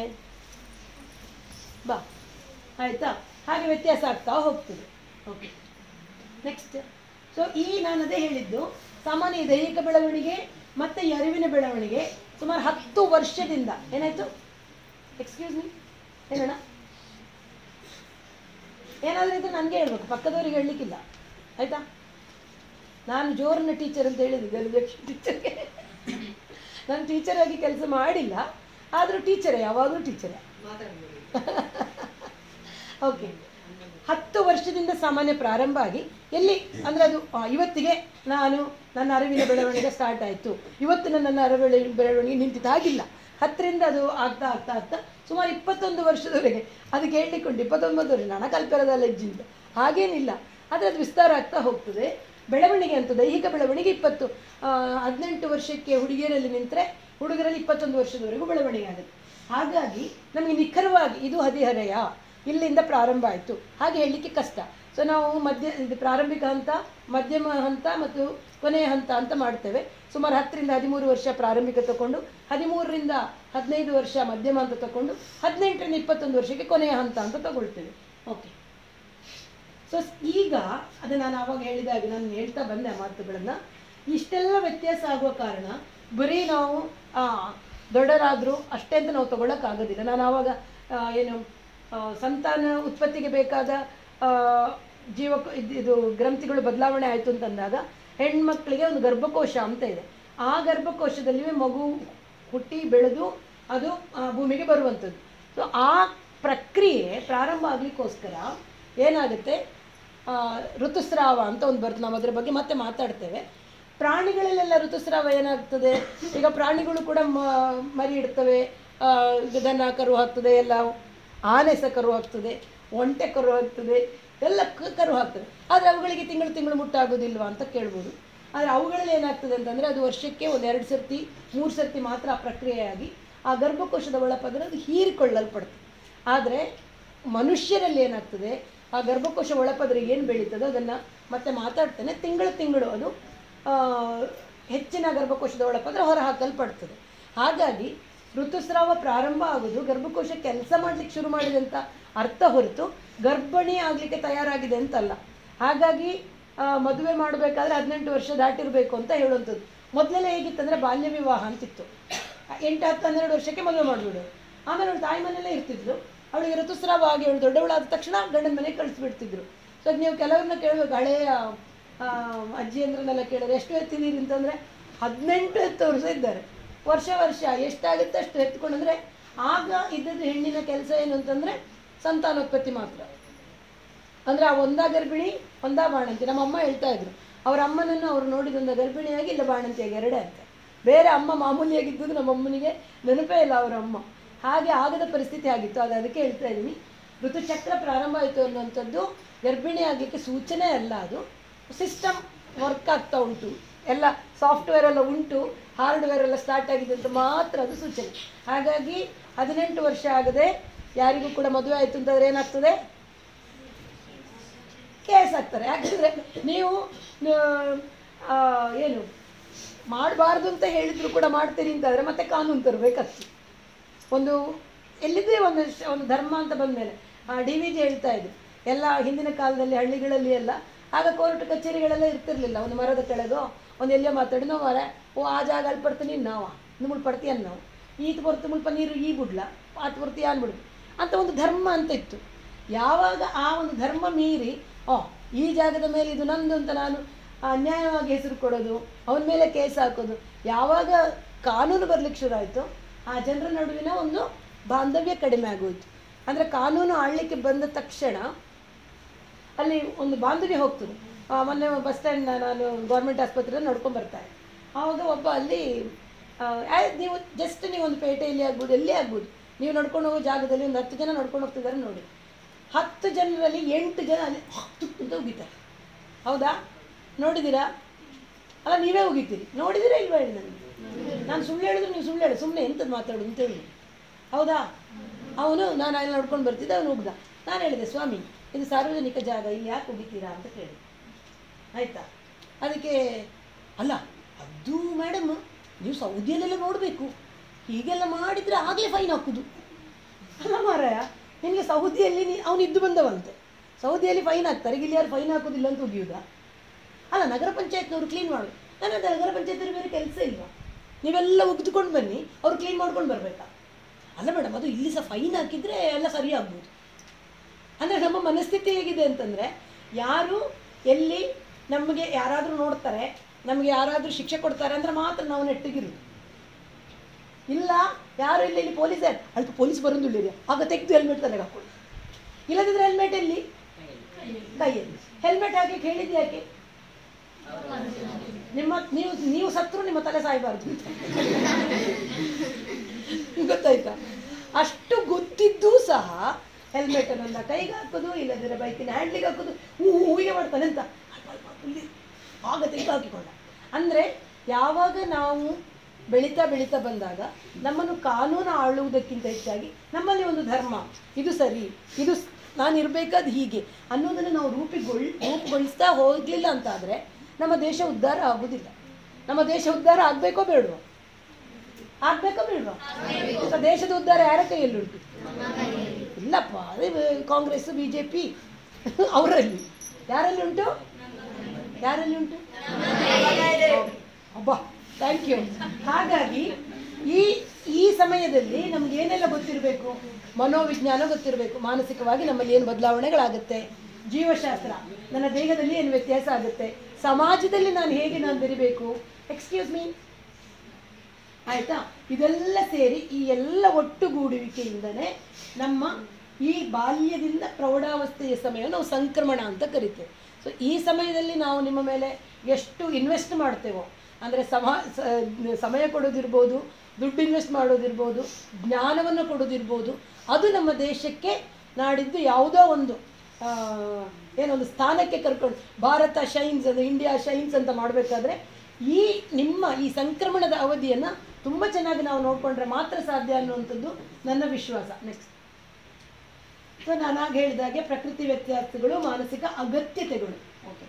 ಬಾ ಆಯಿತಾ ಹಾಗೆ ವ್ಯತ್ಯಾಸ ಆಗ್ತಾ ಹೋಗ್ತದೆ ಓಕೆ ನೆಕ್ಸ್ಟ್ ಸೊ ಈ ನಾನು ಅದೇ ಹೇಳಿದ್ದು ಸಾಮಾನ್ಯ ಈ ದೈಹಿಕ ಬೆಳವಣಿಗೆ ಮತ್ತು ಈ ಅರಿವಿನ ಬೆಳವಣಿಗೆ ಸುಮಾರು ಹತ್ತು ವರ್ಷದಿಂದ ಏನಾಯಿತು ಎಕ್ಸ್ಕ್ಯೂಸ್ ಮೀ ಹೇಳೋಣ ಏನಾದರೂ ಇದ್ರೆ ನನಗೆ ಹೇಳ್ಬೇಕು ಪಕ್ಕದವ್ರಿಗೆ ಹೇಳಲಿಕ್ಕಿಲ್ಲ ಆಯಿತಾ ನಾನು ಜೋರನ್ನ ಟೀಚರ್ ಅಂತ ಹೇಳಿದ್ದು ಗರುದಕ್ಷ ಟೀಚರ್ಗೆ ನಾನು ಟೀಚರ್ ಆಗಿ ಕೆಲಸ ಮಾಡಿಲ್ಲ ಆದರೂ ಟೀಚರೇ ಯಾವಾಗಲೂ ಟೀಚರೇ ಓಕೆ ಹತ್ತು ವರ್ಷದಿಂದ ಸಾಮಾನ್ಯ ಪ್ರಾರಂಭ ಆಗಿ ಎಲ್ಲಿ ಅಂದರೆ ಅದು ಆ, ಇವತ್ತಿಗೆ ನಾನು ನನ್ನ ಅರಿವಿನ ಬೆಳವಣಿಗೆ ಸ್ಟಾರ್ಟ್ ಆಯಿತು ಇವತ್ತು ನನ್ನ ಅರಿವಿನ ಬೆಳವಣಿಗೆ ನಿಂತಿದ್ದು ಹಾಗಿಲ್ಲ ಹತ್ತರಿಂದ ಅದು ಆಗ್ತಾ ಆಗ್ತಾ ಆಗ್ತಾ ಸುಮಾರು ಇಪ್ಪತ್ತೊಂದು ವರ್ಷದವರೆಗೆ ಅದಕ್ಕೆ ಹೇಳಲಿಕ್ಕುಂಟು ಇಪ್ಪತ್ತೊಂಬತ್ತು ವರ್ಷ ನನ್ನ ಕಲ್ಪೆರದ ಹೆಜ್ಜಿಂದ ಹಾಗೇನಿಲ್ಲ ಆದರೆ ಅದು ವಿಸ್ತಾರ ಆಗ್ತಾ ಹೋಗ್ತದೆ ಬೆಳವಣಿಗೆ ಅಂತ ದೈಹಿಕ ಬೆಳವಣಿಗೆ ಇಪ್ಪತ್ತು ಆ, ಹದಿನೆಂಟು ವರ್ಷಕ್ಕೆ ಹುಡುಗಿಯರಲ್ಲಿ ನಿಂತರೆ ಹುಡುಗರಲ್ಲಿ ಇಪ್ಪತ್ತೊಂದು ವರ್ಷದವರೆಗೂ ಬೆಳವಣಿಗೆ ಆಗುತ್ತೆ ಹಾಗಾಗಿ ನಮಗೆ ನಿಖರವಾಗಿ ಇದು ಹದಿಹರೆಯ ಇಲ್ಲಿಂದ ಪ್ರಾರಂಭ ಆಯಿತು ಹಾಗೆ ಹೇಳಲಿಕ್ಕೆ ಕಷ್ಟ ಸೊ ನಾವು ಮಧ್ಯ ಇದು ಪ್ರಾರಂಭಿಕ ಹಂತ ಮಧ್ಯಮ ಹಂತ ಮತ್ತು ಕೊನೆಯ ಹಂತ ಅಂತ ಮಾಡ್ತೇವೆ ಸುಮಾರು ಹತ್ತರಿಂದ ಹದಿಮೂರು ವರ್ಷ ಪ್ರಾರಂಭಿಕ ತಗೊಂಡು ಹದಿಮೂರರಿಂದ ಹದಿನೈದು ವರ್ಷ ಮಧ್ಯಮ ಹಂತ ತಗೊಂಡು ಹದಿನೆಂಟರಿಂದ ಇಪ್ಪತ್ತೊಂದು ವರ್ಷಕ್ಕೆ ಕೊನೆಯ ಹಂತ ಅಂತ ತಗೊಳ್ತೇವೆ ಓಕೆ ಸೊ ಈಗ ಅದು ನಾನು ಆವಾಗ ಹೇಳಿದಾಗ ನಾನು ಹೇಳ್ತಾ ಬಂದೆ ಆ ಮಾತುಗಳನ್ನು ಇಷ್ಟೆಲ್ಲ ವ್ಯತ್ಯಾಸ ಆಗುವ ಕಾರಣ ಬರೀ ನಾವು ಆ, ದೊಡ್ಡರಾದರೂ ಅಷ್ಟೇ ಅಂತ ನಾವು ತಗೊಳ್ಳೋಕ್ಕಾಗೋದಿಲ್ಲ ನಾನು ಆವಾಗ ಆ, ಏನು ಆ, ಸಂತಾನ ಉತ್ಪತ್ತಿಗೆ ಬೇಕಾದ ಆ, ಜೀವ ಇದು- ಇದು ಗ್ರಂಥಿಗಳು ಬದಲಾವಣೆ ಆಯಿತು ಅಂತಂದಾಗ ಹೆಣ್ಮಕ್ಳಿಗೆ ಒಂದು ಗರ್ಭಕೋಶ ಅಂತ ಇದೆ ಆ ಗರ್ಭಕೋಶದಲ್ಲಿ ಮಗು ಹುಟ್ಟಿ ಬೆಳೆದು ಅದು ಆ, ಭೂಮಿಗೆ ಬರುವಂಥದ್ದು ಸೊ ಆ ಪ್ರಕ್ರಿಯೆ ಪ್ರಾರಂಭ ಆಗಲಿಕ್ಕೋಸ್ಕರ ಏನಾಗುತ್ತೆ ಆ, ಋತುಸ್ರಾವ ಅಂತ ಒಂದು ಬರ್ತದೆ ನಾವು ಅದರ ಬಗ್ಗೆ ಮತ್ತೆ ಮಾತಾಡ್ತೇವೆ ಪ್ರಾಣಿಗಳಲ್ಲೆಲ್ಲ ಋತುಸ್ರಾವ ಏನಾಗ್ತದೆ ಈಗ ಪ್ರಾಣಿಗಳು ಕೂಡ ಮ- ಮರಿ ಇಡ್ತವೆ ಆ, ದನ ಕರು ಹಾಕ್ತದೆ ಎಲ್ಲ ಆನೆ ಸಹ ಕರು ಹಾಕ್ತದೆ ಒಂಟೆ ಕರು ಹಾಕ್ತದೆ ಎಲ್ಲ ಕ- ಕರು ಹಾಕ್ತದೆ ಆದರೆ ಅವುಗಳಿಗೆ ತಿಂಗಳು ತಿಂಗಳು ಮುಟ್ಟಾಗೋದಿಲ್ವಾ ಅಂತ ಕೇಳ್ಬೋದು ಆದರೆ ಅವುಗಳಲ್ಲಿ ಏನಾಗ್ತದೆ ಅಂತಂದರೆ ಅದು ವರ್ಷಕ್ಕೆ ಒಂದು ಎರಡು ಸರ್ತಿ ಮೂರು ಸರ್ತಿ ಮಾತ್ರ ಆ ಪ್ರಕ್ರಿಯೆಯಾಗಿ ಆ ಗರ್ಭಕೋಶದ ಒಳಪದರ ಅದು ಹೀರಿಕೊಳ್ಳಲ್ಪಡ್ತದೆ ಆದರೆ ಮನುಷ್ಯರಲ್ಲಿ ಏನಾಗ್ತದೆ ಆ ಗರ್ಭಕೋಶ ಒಳಪದರ ಏನು ಬೆಳೀತದೋ ಅದನ್ನು ಮತ್ತೆ ಮಾತಾಡ್ತೇನೆ ತಿಂಗಳು ತಿಂಗಳು ಅದು ಆ, ಹೆಚ್ಚಿನ ಗರ್ಭಕೋಶದ ಒಳಪದರ ಹೊರ ಹಾಕಲ್ಪಡ್ತದೆ ಹಾಗಾಗಿ ಋತುಸ್ರಾವ ಪ್ರಾರಂಭ ಆಗೋದು ಗರ್ಭಕೋಶ ಕೆಲಸ ಮಾಡ್ಲಿಕ್ಕೆ ಶುರು ಮಾಡಿದೆ ಅಂತ ಅರ್ಥ ಹೊರತು ಗರ್ಭಿಣಿ ಆಗಲಿಕ್ಕೆ ತಯಾರಾಗಿದೆ ಅಂತಲ್ಲ ಹಾಗಾಗಿ ಆ, ಮದುವೆ ಮಾಡಬೇಕಾದ್ರೆ ಹದಿನೆಂಟು ವರ್ಷ ದಾಟಿರಬೇಕು ಅಂತ ಹೇಳುವಂಥದ್ದು ಮೊದಲೆಲ್ಲ ಹೇಗಿತ್ತಂದರೆ ಬಾಲ್ಯ ವಿವಾಹ ಅಂತಿತ್ತು ಎಂಟು ಹತ್ತು ಹನ್ನೆರಡು ವರ್ಷಕ್ಕೆ ಮದುವೆ ಮಾಡಿಬಿಡು ಆಮೇಲೆ ಅವಳು ತಾಯಿ ಮನೆಯಲ್ಲೇ ಇರ್ತಿದ್ಲು ಅವಳಿಗೆ ಋತುಸ್ರಾವ ಆಗಿ ಅವಳು ದೊಡ್ಡವಳಾದ ತಕ್ಷಣ ಗಂಡನ ಮನೆಗೆ ಕಳಿಸ್ಬಿಡ್ತಿದ್ರು ಸೊ ನೀವು ಕೆಲವ್ರನ್ನ ಕೇಳಬೇಕು ಹಳೆಯ ಆ, ಅಜ್ಜಿಯಂದ್ರನ್ನೆಲ್ಲ ಕೇಳಿದ್ರೆ ಎಷ್ಟು ಎತ್ತಿದ್ದೀರಿ ಅಂತಂದರೆ ಹದಿನೆಂಟು ಎತ್ತು ವರ್ಷ ಇದ್ದಾರೆ ವರ್ಷ ವರ್ಷ ಎಷ್ಟಾಗುತ್ತೆ ಅಷ್ಟು ಎತ್ಕೊಂಡಂದ್ರೆ ಆಗ ಇದ್ದದ್ದು ಹೆಣ್ಣಿನ ಕೆಲಸ ಏನು ಅಂತಂದರೆ ಸಂತಾನೋತ್ಪತ್ತಿ ಮಾತ್ರ ಅಂದರೆ ಆ ಒಂದಾ ಗರ್ಭಿಣಿ ಒಂದಾ ಬಾಣಂತಿ ನಮ್ಮ ಅಮ್ಮ ಹೇಳ್ತಾ ಇದ್ರು ಅವ್ರ ಅಮ್ಮನನ್ನು ಅವ್ರು ನೋಡಿದೊಂದ ಗರ್ಭಿಣಿಯಾಗಿ ಇಲ್ಲ ಬಾಣಂತಿಯಾಗಿ ಎರಡೇ ಅಂತ ಬೇರೆ ಅಮ್ಮ ಮಾಮೂಲಿಯಾಗಿದ್ದದ್ದು ನಮ್ಮ ಅಮ್ಮನಿಗೆ ನೆನಪೇ ಇಲ್ಲ ಅವರ ಅಮ್ಮ ಹಾಗೆ ಆಗದ ಪರಿಸ್ಥಿತಿ ಆಗಿತ್ತು ಅದು ಅದಕ್ಕೆ ಹೇಳ್ತಾ ಇದ್ದೀನಿ ಋತುಚಕ್ರ ಪ್ರಾರಂಭ ಆಯಿತು ಅನ್ನುವಂಥದ್ದು ಗರ್ಭಿಣಿ ಆಗಲಿಕ್ಕೆ ಸೂಚನೆ ಅಲ್ಲ ಅದು ಸಿಸ್ಟಮ್ ವರ್ಕ್ ಆಗ್ತಾ ಉಂಟು ಎಲ್ಲ ಸಾಫ್ಟ್ವೇರ್ ಎಲ್ಲ ಉಂಟು ಹಾರ್ಡ್ವೇರ್ ಎಲ್ಲ ಸ್ಟಾರ್ಟ್ ಆಗಿದೆ ಅಂತ ಮಾತ್ರ ಅದು ಸೂಚನೆ ಹಾಗಾಗಿ ಹದಿನೆಂಟು ವರ್ಷ ಆಗದೆ ಯಾರಿಗೂ ಕೂಡ ಮದುವೆ ಆಯಿತು ಅಂತಂದ್ರೆ ಏನಾಗ್ತದೆ ಕೇಸ್ ಆಗ್ತಾರೆ ಯಾಕಂದರೆ ನೀವು ಆ, ಏನು ಮಾಡಬಾರ್ದು ಅಂತ ಹೇಳಿದ್ರು ಕೂಡ ಮಾಡ್ತೀರಿ ಅಂತಂದರೆ ಮತ್ತೆ ಕಾನೂನು ತರಬೇಕಾಗ್ತದೆ ಒಂದು ಎಲ್ಲಿದೆ ಒಂದು ಶ- ಒಂದು ಧರ್ಮ ಅಂತ ಬಂದಮೇಲೆ ಡಿ ವಿ ಜಿ ಹೇಳ್ತಾ ಇದ್ರು ಎಲ್ಲ ಹಿಂದಿನ ಕಾಲದಲ್ಲಿ ಹಳ್ಳಿಗಳಲ್ಲಿ ಎಲ್ಲ ಆಗ ಕೋರ್ಟ್ ಕಚೇರಿಗಳೆಲ್ಲ ಇರ್ತಿರ್ಲಿಲ್ಲ ಒಂದು ಮರದ ಕೆಳಗೋ ಒಂದು ಎಲ್ಲೋ ಮಾತಾಡಿ ನಾವು ಮರ ಓ ಆ ಜಾಗ ಅಲ್ಲಿ ಪಡ್ತೀನಿ ನಾವ ನಿಮ್ಮಳು ಪಡ್ತೀಯ ನಾವು ಈತ ಬರ್ತು ಮುಲ್ಪ ನೀರು ಈ ಬಿಡ್ಲ ಆತ ಬರ್ತೀಯ ಅನ್ಬಿಡು ಅಂತ ಒಂದು ಧರ್ಮ ಅಂತ ಇತ್ತು ಯಾವಾಗ ಆ ಒಂದು ಧರ್ಮ ಮೀರಿ ಓ ಈ ಜಾಗದ ಮೇಲೆ ಇದು ನಂದು ಅಂತ ನಾನು ಅನ್ಯಾಯವಾಗಿ ಹೆಸರು ಕೊಡೋದು ಅವನ ಮೇಲೆ ಕೇಸ್ ಹಾಕೋದು ಯಾವಾಗ ಕಾನೂನು ಬರ್ಲಿಕ್ಕೆ ಶುರು ಆಯಿತು ಆ ಜನರ ನಡುವಿನ ಒಂದು ಬಾಂಧವ್ಯ ಕಡಿಮೆ ಆಗೋಯ್ತು ಅಂದರೆ ಕಾನೂನು ಆಳ್ಲಿಕ್ಕೆ ಬಂದ ತಕ್ಷಣ ಅಲ್ಲಿ ಒಂದು ಬಾಂಧವ್ಯ ಹೋಗ್ತದೆ ಆ, ಮೊನ್ನೆ ಬಸ್ ಸ್ಟ್ಯಾಂಡ್ ನಾನು ಗೌರ್ಮೆಂಟ್ ಆಸ್ಪತ್ರೆಯಲ್ಲಿ ನಡ್ಕೊಂಡು ಬರ್ತಾರೆ ಆವಾಗ ಒಬ್ಬ ಅಲ್ಲಿ ಆ, ಆ, ನೀವು ಜಸ್ಟ್ ನೀವು ಒಂದು ಪೇಟೆಯಲ್ಲಿ ಆಗ್ಬೋದು ಎಲ್ಲೇ ಆಗ್ಬೋದು ನೀವು ನಡ್ಕೊಂಡು ಹೋಗೋ ಜಾಗದಲ್ಲಿ ಒಂದು ಹತ್ತು ಜನ ನಡ್ಕೊಂಡು ಹೋಗ್ತಿದ್ದಾರೆ ನೋಡಿ ಹತ್ತು ಜನರಲ್ಲಿ ಎಂಟು ಜನ ಅಲ್ಲಿ ಹತ್ತು ಅಂತ ಉಗಿತಾರೆ ಹೌದಾ ನೋಡಿದ್ದೀರಾ ಅಲ್ಲ ನೀವೇ ಉಗಿತೀರಿ ನೋಡಿದಿರಾ ಇಲ್ವಾ ಹೇಳಿ ನನಗೆ ನಾನು ಸುಳ್ಳು ಹೇಳಿದ್ರೆ ನೀವು ಸುಳ್ಳು ಹೇಳಿ ಸುಮ್ಮನೆ ಎಂಥದ್ದು ಮಾತಾಡೋದು ಅಂತ ಹೇಳಿ ಹೌದಾ ಅವನು ನಾನು ಅಲ್ಲಿ ನೋಡ್ಕೊಂಡು ಬರ್ತಿದ್ದೆ ಅವನು ಉಗ್ದ ನಾನು ಹೇಳಿದೆ ಸ್ವಾಮಿ ಇದು ಸಾರ್ವಜನಿಕ ಜಾಗ ಇಲ್ಲಿ ಯಾಕೆ ಉಗಿತೀರಾ ಅಂತ ಕೇಳಿ ಆಯಿತಾ ಅದಕ್ಕೆ ಅಲ್ಲ ಅದು ಮೇಡಮ್ ನೀವು ಸೌದಿಯಲ್ಲೆಲ್ಲ ನೋಡಬೇಕು ಹೀಗೆಲ್ಲ ಮಾಡಿದರೆ ಆಗಲೇ ಫೈನ್ ಹಾಕೋದು ಅಲ್ಲ ಮಾರಾಯ ನಿನಗೆ ಸೌದಿಯಲ್ಲಿ ನೀ ಅವನು ಇದ್ದು ಬಂದವಂತೆ ಸೌದಿಯಲ್ಲಿ ಫೈನ್ ಹಾಕ್ತಾರೆ ಇಲ್ಲಿ ಯಾರು ಫೈನ್ ಹಾಕೋದಿಲ್ಲ ಅಂತ ಉಗಿಯುವುದಾ ಅಲ್ಲ ನಗರ ಪಂಚಾಯತ್ನವರು ಕ್ಲೀನ್ ಮಾಡು ನನ್ನ ಹತ್ರ ನಗರ ಪಂಚಾಯತ್ನವ್ರಿಗೆ ಬೇರೆ ಕೆಲಸ ಇಲ್ವಾ ನೀವೆಲ್ಲ ಒಗ್ದುಕೊಂಡು ಬನ್ನಿ ಅವ್ರು ಕ್ಲೀನ್ ಮಾಡ್ಕೊಂಡು ಬರಬೇಕಾ ಅಲ್ಲ ಮೇಡಮ್ ಅದು ಇಲ್ಲಿ ಸಹ ಫೈನ್ ಹಾಕಿದರೆ ಎಲ್ಲ ಸರಿ ಆಗ್ಬೋದು ಅಂದರೆ ನಮ್ಮ ಮನಸ್ಥಿತಿ ಹೇಗಿದೆ ಅಂತಂದರೆ ಯಾರು ಎಲ್ಲಿ ನಮಗೆ ಯಾರಾದರೂ ನೋಡ್ತಾರೆ ನಮಗೆ ಯಾರಾದರೂ ಶಿಕ್ಷೆ ಕೊಡ್ತಾರೆ ಅಂದರೆ ಮಾತ್ರ ನಾವು ನೆಟ್ಟಿಗಿರೋದು ಇಲ್ಲ ಯಾರು ಇಲ್ಲ ಇಲ್ಲಿ ಪೊಲೀಸ್ ಅಲ್ಪ ಪೊಲೀಸ್ ಬರೋದಿಲ್ಲ ಆಗ ತೆಗೆದು ಹೆಲ್ಮೆಟ್ ತಲೆಗೆ ಹಾಕೊಳ್ಳಿ ಇಲ್ಲದಿದ್ರೆ ಹೆಲ್ಮೆಟ್ ಎಲ್ಲಿ ಕೈಯಲ್ಲಿ ಹೆಲ್ಮೆಟ್ ಹಾಕಿ ಹೇಳಿದ್ದು ಯಾಕೆ ನಿಮ್ಮ ನೀವು ನೀವು ಸತ್ರು ನಿಮ್ಮ ತಲೆ ಸಾಯಬಾರ್ದು ಅಂತ ಗೊತ್ತಾಯ್ತಾ ಅಷ್ಟು ಗೊತ್ತಿದ್ದೂ ಸಹ ಹೆಲ್ಮೆಟ್ ನನ್ನ ಕೈಗೆ ಹಾಕೋದು ಇಲ್ಲದಿದ್ರೆ ಬೈಕಿನ ಹ್ಯಾಂಡ್ಲಿಗೆ ಹಾಕೋದು ಹೂ ಹೂವಿಗೆ ಮಾಡ್ತಾನೆ ಅಂತ ಅಲ್ಪ ಅಲ್ಪ ಇಲ್ಲಿ ಆಗ ತೆಗೆದು ಹಾಕಿಕೊಂಡ ಅಂದರೆ ಯಾವಾಗ ನಾವು ಬೆಳೀತಾ ಬೆಳೀತಾ ಬಂದಾಗ ನಮ್ಮನ್ನು ಕಾನೂನು ಆಳುವುದಕ್ಕಿಂತ ಹೆಚ್ಚಾಗಿ ನಮ್ಮಲ್ಲಿ ಒಂದು ಧರ್ಮ ಇದು ಸರಿ ಇದು ಸ್- ನಾನು ಇರಬೇಕಾದ ಹೀಗೆ ಅನ್ನೋದನ್ನು ನಾವು ರೂಪಿಗೊಳ್ ರೂಪುಗೊಳಿಸ್ತಾ ಹೋಗಲಿಲ್ಲ ಅಂತಾದರೆ ನಮ್ಮ ದೇಶ ಉದ್ಧಾರ ಆಗುವುದಿಲ್ಲ ನಮ್ಮ ದೇಶ ಉದ್ಧಾರ ಆಗಬೇಕೋ ಬೇಡವೋ ಆಗ್ಬೇಕೋ ಬೇಡವಾ ಸೊ ದೇಶದ ಉದ್ಧಾರ ಯಾರ ಕೈಯಲ್ಲುಂಟು ಇಲ್ಲಪ್ಪ ಅದೇ ಕಾಂಗ್ರೆಸ್ ಬಿ ಜೆ ಪಿ ಅವರಲ್ಲಿ ಯಾರಲ್ಲಿ ಉಂಟು ಯಾರಲ್ಲಿ ಉಂಟು ಅಬ್ಬಾ ಥ್ಯಾಂಕ್ ಯು ಹಾಗಾಗಿ ಈ ಈ ಸಮಯದಲ್ಲಿ ನಮ್ಗೆ ಏನೆಲ್ಲ ಗೊತ್ತಿರಬೇಕು ಮನೋವಿಜ್ಞಾನ ಗೊತ್ತಿರಬೇಕು ಮಾನಸಿಕವಾಗಿ ನಮ್ಮಲ್ಲಿ ಏನು ಬದಲಾವಣೆಗಳಾಗುತ್ತೆ ಜೀವಶಾಸ್ತ್ರ ನನ್ನ ದೇಹದಲ್ಲಿ ಏನು ವ್ಯತ್ಯಾಸ ಆಗುತ್ತೆ ಸಮಾಜದಲ್ಲಿ ನಾನು ಹೇಗೆ ನಾನು ಬೆರಿಬೇಕು ಎಕ್ಸ್ಕ್ಯೂಸ್ ಮೀ ಆಯ್ತಾ ಇದೆಲ್ಲ ಸೇರಿ ಈ ಎಲ್ಲ ಒಟ್ಟುಗೂಡುವಿಕೆಯಿಂದನೇ ನಮ್ಮ ಈ ಬಾಲ್ಯದಿಂದ ಪ್ರೌಢಾವಸ್ಥೆಯ ಸಮಯ ನಾವು ಸಂಕ್ರಮಣ ಅಂತ ಕರಿತೇವೆ ಸೊ ಈ ಸಮಯದಲ್ಲಿ ನಾವು ನಿಮ್ಮ ಮೇಲೆ ಎಷ್ಟು ಇನ್ವೆಸ್ಟ್ ಮಾಡ್ತೇವೋ ಅಂದರೆ ಸಮ ಸ- ಸಮಯ ಕೊಡೋದಿರ್ಬೋದು ದುಡ್ಡು ಇನ್ವೆಸ್ಟ್ ಮಾಡೋದಿರ್ಬೋದು ಜ್ಞಾನವನ್ನು ಕೊಡೋದಿರ್ಬೋದು ಅದು ನಮ್ಮ ದೇಶಕ್ಕೆ ನಾಡಿದ್ದು ಯಾವುದೋ ಒಂದು ಆ, ಏನೊಂದು ಸ್ಥಾನಕ್ಕೆ ಕರ್ಕೊಂಡು ಭಾರತ ಶೈನ್ಸ್ ಅಂದರೆ ಇಂಡಿಯಾ ಶೈನ್ಸ್ ಅಂತ ಮಾಡಬೇಕಾದ್ರೆ ಈ ನಿಮ್ಮ ಈ ಸಂಕ್ರಮಣದ ಅವಧಿಯನ್ನು ತುಂಬ ಚೆನ್ನಾಗಿ ನಾವು ನೋಡಿಕೊಂಡ್ರೆ ಮಾತ್ರ ಸಾಧ್ಯ ಅನ್ನುವಂಥದ್ದು ನನ್ನ ವಿಶ್ವಾಸ ನೆಕ್ಸ್ಟ್ ಸೊ ನಾನು ಆಗ ಹೇಳಿದಾಗೆ ಪ್ರಕೃತಿ ವ್ಯತ್ಯಾಸಗಳು ಮಾನಸಿಕ ಅಗತ್ಯತೆಗಳು ಓಕೆ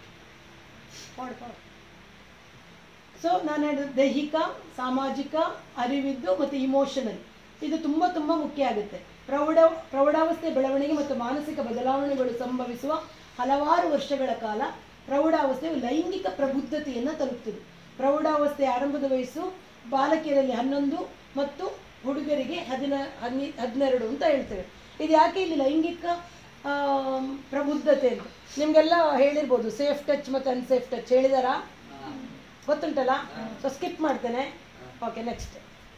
ಸೊ ನಾನು ಹೇಳಿದ ದೈಹಿಕ ಸಾಮಾಜಿಕ ಅರಿವಿದ್ದು ಮತ್ತು ಇಮೋಷನಲ್ ಇದು ತುಂಬ ತುಂಬ ಮುಖ್ಯ ಆಗುತ್ತೆ ಪ್ರೌಢ ಪ್ರೌಢಾವಸ್ಥೆ ಬೆಳವಣಿಗೆ ಮತ್ತು ಮಾನಸಿಕ ಬದಲಾವಣೆಗಳು ಸಂಭವಿಸುವ ಹಲವಾರು ವರ್ಷಗಳ ಕಾಲ ಪ್ರೌಢಾವಸ್ಥೆಯು ಲೈಂಗಿಕ ಪ್ರಬುದ್ಧತೆಯನ್ನು ತಲುಪ್ತದೆ ಪ್ರೌಢಾವಸ್ಥೆಯ ಆರಂಭದ ವಯಸ್ಸು ಬಾಲಕಿಯರಲ್ಲಿ ಹನ್ನೊಂದು ಮತ್ತು ಹುಡುಗರಿಗೆ ಹದಿನ ಹನ್ನಿ ಹದಿನೆರಡು ಅಂತ ಹೇಳ್ತೇವೆ ಇದು ಯಾಕೆ ಇಲ್ಲಿ ಲೈಂಗಿಕ ಆಮ್, ಪ್ರಬುದ್ಧತೆ ಅಂತ ನಿಮಗೆಲ್ಲ ಹೇಳಿರ್ಬೋದು ಸೇಫ್ ಟಚ್ ಮತ್ತು ಅನ್ಸೇಫ್ ಟಚ್ ಹೇಳಿದಾರಾ ಗೊತ್ತುಂಟಲ್ಲ ಸೊ ಸ್ಕಿಪ್ ಮಾಡ್ತೇನೆ ಓಕೆ ನೆಕ್ಸ್ಟ್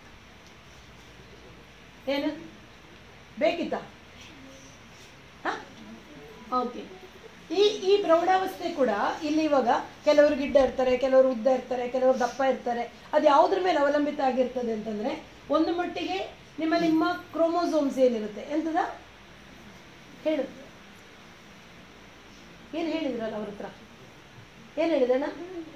ಏನು ಬೇಕಿತ್ತಾ ಹಾಂ ಓಕೆ ಈ ಈ ಪ್ರೌಢಾವಸ್ಥೆ ಕೂಡ ಇಲ್ಲಿ ಇವಾಗ ಕೆಲವರು ಗಿಡ್ಡ ಇರ್ತಾರೆ ಕೆಲವರು ಉದ್ದ ಇರ್ತಾರೆ ಕೆಲವರು ದಪ್ಪ ಇರ್ತಾರೆ ಅದು ಯಾವುದ್ರ ಮೇಲೆ ಅವಲಂಬಿತ ಆಗಿರ್ತದೆ ಅಂತಂದರೆ ಒಂದು ಮಟ್ಟಿಗೆ ನಿಮ್ಮ ನಿಮ್ಮ ಕ್ರೋಮೋಸೋಮ್ಸ್ ಏನಿರುತ್ತೆ ಎಂತದ ಹೇಳು ಏನು ಹೇಳಿದ್ರಲ್ಲ ಅವ್ರ ಹತ್ರ ಏನು ಹೇಳಿದಣ್ಣ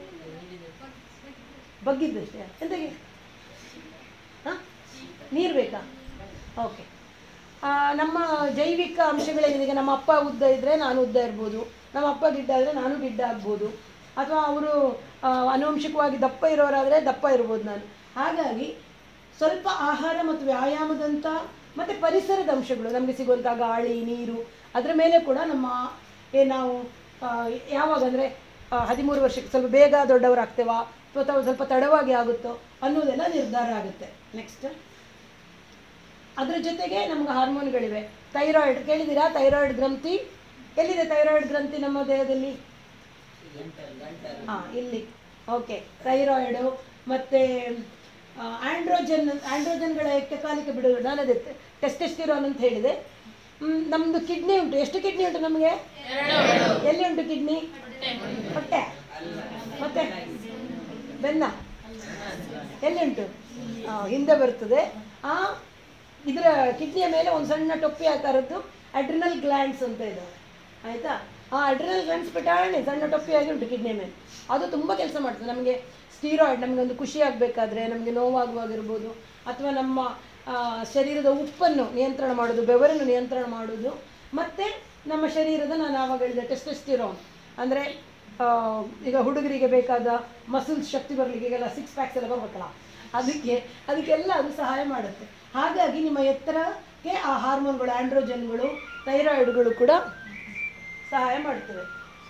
ಬಗ್ಗಿದ್ದಷ್ಟೇ ಎಂತಗೆ ಹಾಂ ನೀರು ಬೇಕಾ ಓಕೆ ನಮ್ಮ ಜೈವಿಕ ಅಂಶಗಳೇನಿದೆ ಈಗ ನಮ್ಮ ಅಪ್ಪ ಉದ್ದ ಇದ್ದರೆ ನಾನು ಉದ್ದ ಇರ್ಬೋದು ನಮ್ಮ ಅಪ್ಪ ಗಿಡ್ಡ ಆದರೆ ನಾನು ಗಿಡ್ಡ ಆಗ್ಬೋದು ಅಥವಾ ಅವರು ಅನುವಂಶಿಕವಾಗಿ ದಪ್ಪ ಇರೋರಾದರೆ ದಪ್ಪ ಇರ್ಬೋದು ನಾನು ಹಾಗಾಗಿ ಸ್ವಲ್ಪ ಆಹಾರ ಮತ್ತು ವ್ಯಾಯಾಮದಂಥ ಮತ್ತು ಪರಿಸರದ ಅಂಶಗಳು ನಮಗೆ ಸಿಗುವಂಥ ಗಾಳಿ ನೀರು ಅದರ ಮೇಲೆ ಕೂಡ ನಮ್ಮ ಏನು ನಾವು ಆ, ಯಾವಾಗ ಅಂದರೆ ಹದಿಮೂರು ವರ್ಷಕ್ಕೆ ಸ್ವಲ್ಪ ಬೇಗ ದೊಡ್ಡವರಾಗ್ತೇವಾ ಅಥವಾ ಸ್ವಲ್ಪ ತಡವಾಗಿ ಆಗುತ್ತೋ ಅನ್ನೋದೆಲ್ಲ ನಿರ್ಧಾರ ಆಗುತ್ತೆ ನೆಕ್ಸ್ಟ್ ಅದರ ಜೊತೆಗೆ ನಮ್ಗೆ ಹಾರ್ಮೋನ್ಗಳಿವೆ ಥೈರಾಯ್ಡ್ ಕೇಳಿದ್ದೀರಾ ಥೈರಾಯ್ಡ್ ಗ್ರಂಥಿ ಎಲ್ಲಿದೆ ಥೈರಾಯ್ಡ್ ಗ್ರಂಥಿ ನಮ್ಮ ದೇಹದಲ್ಲಿ ಹಾಂ ಇಲ್ಲಿ ಓಕೆ ಥೈರಾಯ್ಡು ಮತ್ತು ಆಂಡ್ರೋಜನ್ ಆಂಡ್ರೋಜನ್ಗಳ ಏಕಕಾಲಿಕ ಬಿಡುಗಡೆ ನಾನು ಅದೇ ಟೆಸ್ಟೆಸ್ಟಿರೋನ್ ಅಂತ ಹೇಳಿದೆ ಮ್, ನಮ್ದು ಕಿಡ್ನಿ ಉಂಟು ಎಷ್ಟು ಕಿಡ್ನಿ ಉಂಟು ನಮಗೆ ಎಲ್ಲಿ ಉಂಟು ಕಿಡ್ನಿ ಹೊಟ್ಟೆ ಮತ್ತೆ ಬೆನ್ನ ಎಲ್ಲಿ ಉಂಟು ಆ, ಹಿಂದೆ ಬರ್ತದೆ ಆ ಇದರ ಕಿಡ್ನಿಯ ಮೇಲೆ ಒಂದು ಸಣ್ಣ ಟೊಪ್ಪಿ ಆಕಾರದ್ದು ಅಡ್ರಿನಲ್ ಗ್ಲ್ಯಾಂಡ್ಸ್ ಅಂತ ಇದಾವೆ ಆಯ್ತಾ ಆ ಅಡ್ರಿನಲ್ ಗ್ಲ್ಯಾಂಡ್ಸ್ ಪಟಾಣಿ ಸಣ್ಣ ಟೊಪ್ಪಿಯಾಗಿ ಉಂಟು ಕಿಡ್ನಿಯ ಮೇಲೆ ಅದು ತುಂಬ ಕೆಲಸ ಮಾಡ್ತದೆ ನಮಗೆ ಸ್ಟೀರಾಯ್ಡ್ ನಮಗೆ ಒಂದು ಖುಷಿ ಆಗಬೇಕಾದ್ರೆ ನಮಗೆ ನೋವಾಗುವಾಗಿರ್ಬೋದು ಅಥವಾ ನಮ್ಮ ಆ, ಶರೀರದ ಉಪ್ಪನ್ನು ನಿಯಂತ್ರಣ ಮಾಡೋದು ಬೆವರನ್ನು ನಿಯಂತ್ರಣ ಮಾಡೋದು ಮತ್ತು ನಮ್ಮ ಶರೀರದ ನಾನು ಆವಾಗ ಹೇಳಿದೆ ಟೆಸ್ಟೆಸ್ಟಿರೋನ್ ಅಂದರೆ ಈಗ ಹುಡುಗರಿಗೆ ಬೇಕಾದ ಮಸಲ್ಸ್ ಶಕ್ತಿ ಬರಲಿಕ್ಕೆ ಈಗೆಲ್ಲ ಸಿಕ್ಸ್ ಪ್ಯಾಕ್ಸ್ ಎಲ್ಲ ಬರ್ಬೇಕಲ್ಲ ಅದಕ್ಕೆ ಅದಕ್ಕೆಲ್ಲ ಅದು ಸಹಾಯ ಮಾಡುತ್ತೆ ಹಾಗಾಗಿ ನಿಮ್ಮ ಎತ್ತರಕ್ಕೆ ಆ ಹಾರ್ಮೋನ್ಗಳು ಆಂಡ್ರೋಜನ್ಗಳು ಥೈರಾಯ್ಡ್ಗಳು ಕೂಡ ಸಹಾಯ ಮಾಡ್ತವೆ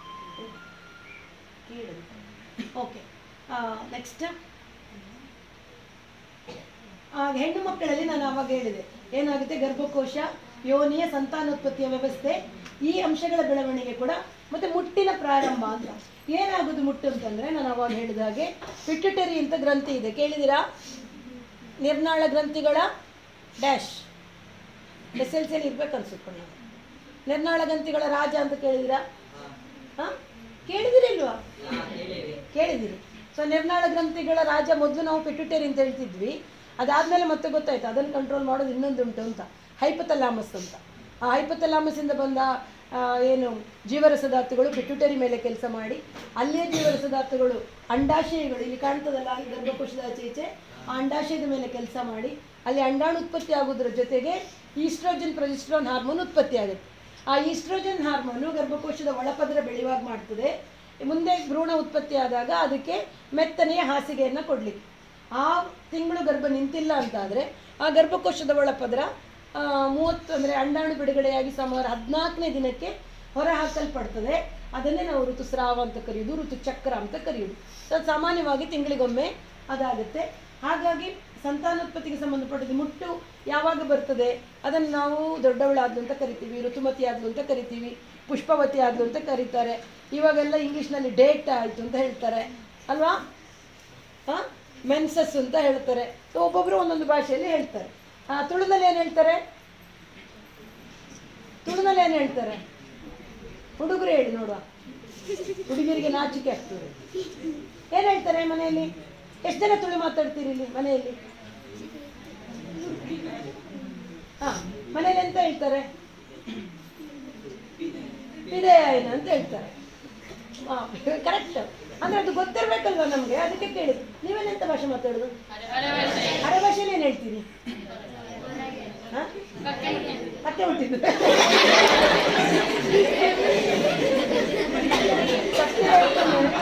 ಓಕೆ ನೆಕ್ಸ್ಟ್ ಹೆಣ್ಣು ಮಕ್ಕಳಲ್ಲಿ ನಾನು ಆವಾಗ ಹೇಳಿದೆ ಏನಾಗುತ್ತೆ ಗರ್ಭಕೋಶ ಯೋನಿಯ ಸಂತಾನೋತ್ಪತ್ತಿಯ ವ್ಯವಸ್ಥೆ ಈ ಅಂಶಗಳ ಬೆಳವಣಿಗೆ ಕೂಡ ಮತ್ತೆ ಮುಟ್ಟಿನ ಪ್ರಾರಂಭ ಅಂತ ಏನಾಗೋದು ಮುಟ್ಟು ಅಂತಂದ್ರೆ ನಾನು ಅವಾಗ ಹೇಳಿದ ಹಾಗೆ ಪಿಟ್ಯುಟರಿ ಅಂತ ಗ್ರಂಥಿ ಇದೆ ಕೇಳಿದಿರಾ ನಿರ್ನಾಳ ಗ್ರಂಥಿಗಳ ಡ್ಯಾಶ್ ಎಸ್ ಎಲ್ ಸಿಯಲ್ಲಿ ಇರ್ಬೇಕು ಅನ್ಸುತ್ತೆ ನಾವು ನಿರ್ನಾಳ ಗ್ರಂಥಿಗಳ ರಾಜ ಅಂತ ಕೇಳಿದಿರಾ ಹಾ ಕೇಳಿದಿರಿ ಇಲ್ವಾ ಕೇಳಿದಿರಿ ಸೊ ನಿರ್ನಾಳ ಗ್ರಂಥಿಗಳ ರಾಜ ಮೊದಲು ನಾವು ಪಿಟ್ಯುಟರಿ ಅಂತ ಹೇಳ್ತಿದ್ವಿ ಅದಾದ್ಮೇಲೆ ಮತ್ತೆ ಗೊತ್ತಾಯ್ತು ಅದನ್ನು ಕಂಟ್ರೋಲ್ ಮಾಡೋದು ಇನ್ನೊಂದು ಉಂಟು ಅಂತ ಹೈಪತಲಾಮಸ್ ಅಂತ ಆ ಹೈಪತಲಾಮಸ್ಸಿಂದ ಬಂದ ಆ, ಏನು ಜೀವರಸದಾರ್ಥಗಳು ಪಿಟ್ಯುಟರಿ ಮೇಲೆ ಕೆಲಸ ಮಾಡಿ ಅಲ್ಲೇ ಜೀವರಸದಾರ್ಥಗಳು ಅಂಡಾಶಯಗಳು ಇಲ್ಲಿ ಕಾಣ್ತದಲ್ಲ ಈ ಗರ್ಭಕೋಶದ ಆಚೆ ಈಚೆ ಆ ಅಂಡಾಶಯದ ಮೇಲೆ ಕೆಲಸ ಮಾಡಿ ಅಲ್ಲಿ ಅಂಡಾಣು ಉತ್ಪತ್ತಿ ಆಗೋದ್ರ ಜೊತೆಗೆ ಈಸ್ಟ್ರೋಜನ್ ಪ್ರೊಜೆಸ್ಟ್ರಾನ್ ಹಾರ್ಮೋನ್ ಉತ್ಪತ್ತಿ ಆಗುತ್ತೆ ಆ ಈಸ್ಟ್ರೋಜನ್ ಹಾರ್ಮೋನು ಗರ್ಭಕೋಶದ ಒಳಪದರ ಬೆಳೆಯುವಾಗ ಮಾಡ್ತದೆ ಮುಂದೆ ಭ್ರೂಣ ಉತ್ಪತ್ತಿ ಆದಾಗ ಅದಕ್ಕೆ ಮೆತ್ತನೆಯ ಹಾಸಿಗೆಯನ್ನು ಕೊಡಲಿಕ್ಕೆ ಆ ತಿಂಗಳು ಗರ್ಭ ನಿಂತಿಲ್ಲ ಅಂತಾದರೆ ಆ ಗರ್ಭಕೋಶದ ಒಳಪದರ ಆ, ಮೂವತ್ತು ಅಂದರೆ ಅಂಡಾಣು ಬಿಡುಗಡೆಯಾಗಿ ಸುಮಾರು ಹದಿನಾಲ್ಕನೇ ದಿನಕ್ಕೆ ಹೊರ ಹಾಕಲ್ಪಡ್ತದೆ ಅದನ್ನೇ ನಾವು ಋತುಸ್ರಾವ ಅಂತ ಕರೆಯೋದು ಋತುಚಕ್ರ ಅಂತ ಕರೆಯೋದು ಸೊ ಸಾಮಾನ್ಯವಾಗಿ ತಿಂಗಳಿಗೊಮ್ಮೆ ಅದಾಗುತ್ತೆ ಹಾಗಾಗಿ ಸಂತಾನೋತ್ಪತ್ತಿಗೆ ಸಂಬಂಧಪಟ್ಟದ್ದು ಮುಟ್ಟು ಯಾವಾಗ ಬರ್ತದೆ ಅದನ್ನು ನಾವು ದೊಡ್ಡವಳಾದ್ಲು ಅಂತ ಕರಿತೀವಿ ಋತುಮತಿ ಆದ್ಲು ಅಂತ ಕರಿತೀವಿ ಪುಷ್ಪವತಿ ಆದ್ಲು ಅಂತ ಕರೀತಾರೆ ಇವಾಗೆಲ್ಲ ಇಂಗ್ಲೀಷ್ನಲ್ಲಿ ಡೇಟ್ ಆಯಿತು ಅಂತ ಹೇಳ್ತಾರೆ ಅಲ್ವಾ ಹಾಂ ಮೆನ್ಸಸ್ ಅಂತ ಹೇಳ್ತಾರೆ ಸೊ ಒಬ್ಬೊಬ್ಬರು ಒಂದೊಂದು ಭಾಷೆಯಲ್ಲಿ ಹೇಳ್ತಾರೆ ಆ, ತುಳುನಲ್ಲಿ ಏನು ಹೇಳ್ತಾರೆ ತುಳುನಲ್ಲಿ ಏನು ಹೇಳ್ತಾರೆ ಹುಡುಗರು ಹೇಳಿ ನೋಡುವ ಹುಡುಗರಿಗೆ ನಾಚಿಕೆ ಆಗ್ತದೆ ಏನು ಹೇಳ್ತಾರೆ ಮನೆಯಲ್ಲಿ ಎಷ್ಟು ಜನ ತುಳು ಮಾತಾಡ್ತೀರಿ ಇಲ್ಲಿ ಮನೆಯಲ್ಲಿ ಹಾ ಮನೇಲಿ ಎಂತ ಹೇಳ್ತಾರೆ ವಿದಯಾಯನ ಅಂತ ಹೇಳ್ತಾರೆ ಕರೆಕ್ಟ್ ಅಂದ್ರೆ ಅದು ಗೊತ್ತಿರ್ಬೇಕಲ್ವಾ ನಮ್ಗೆ ಅದಕ್ಕೆ ಕೇಳಿದ್ರು ನೀವೇನೆಂತ ಭಾಷೆ ಮಾತಾಡೋದು ಅರೆ ಭಾಷೆಯಲ್ಲಿ ಏನು ಹೇಳ್ತೀರಿ ಹಾ? ಕತ್ತೆ ಹುಟ್ಟಿದ್ದು ಕತ್ತೆ ಹೇಳ್ತಾನೆ.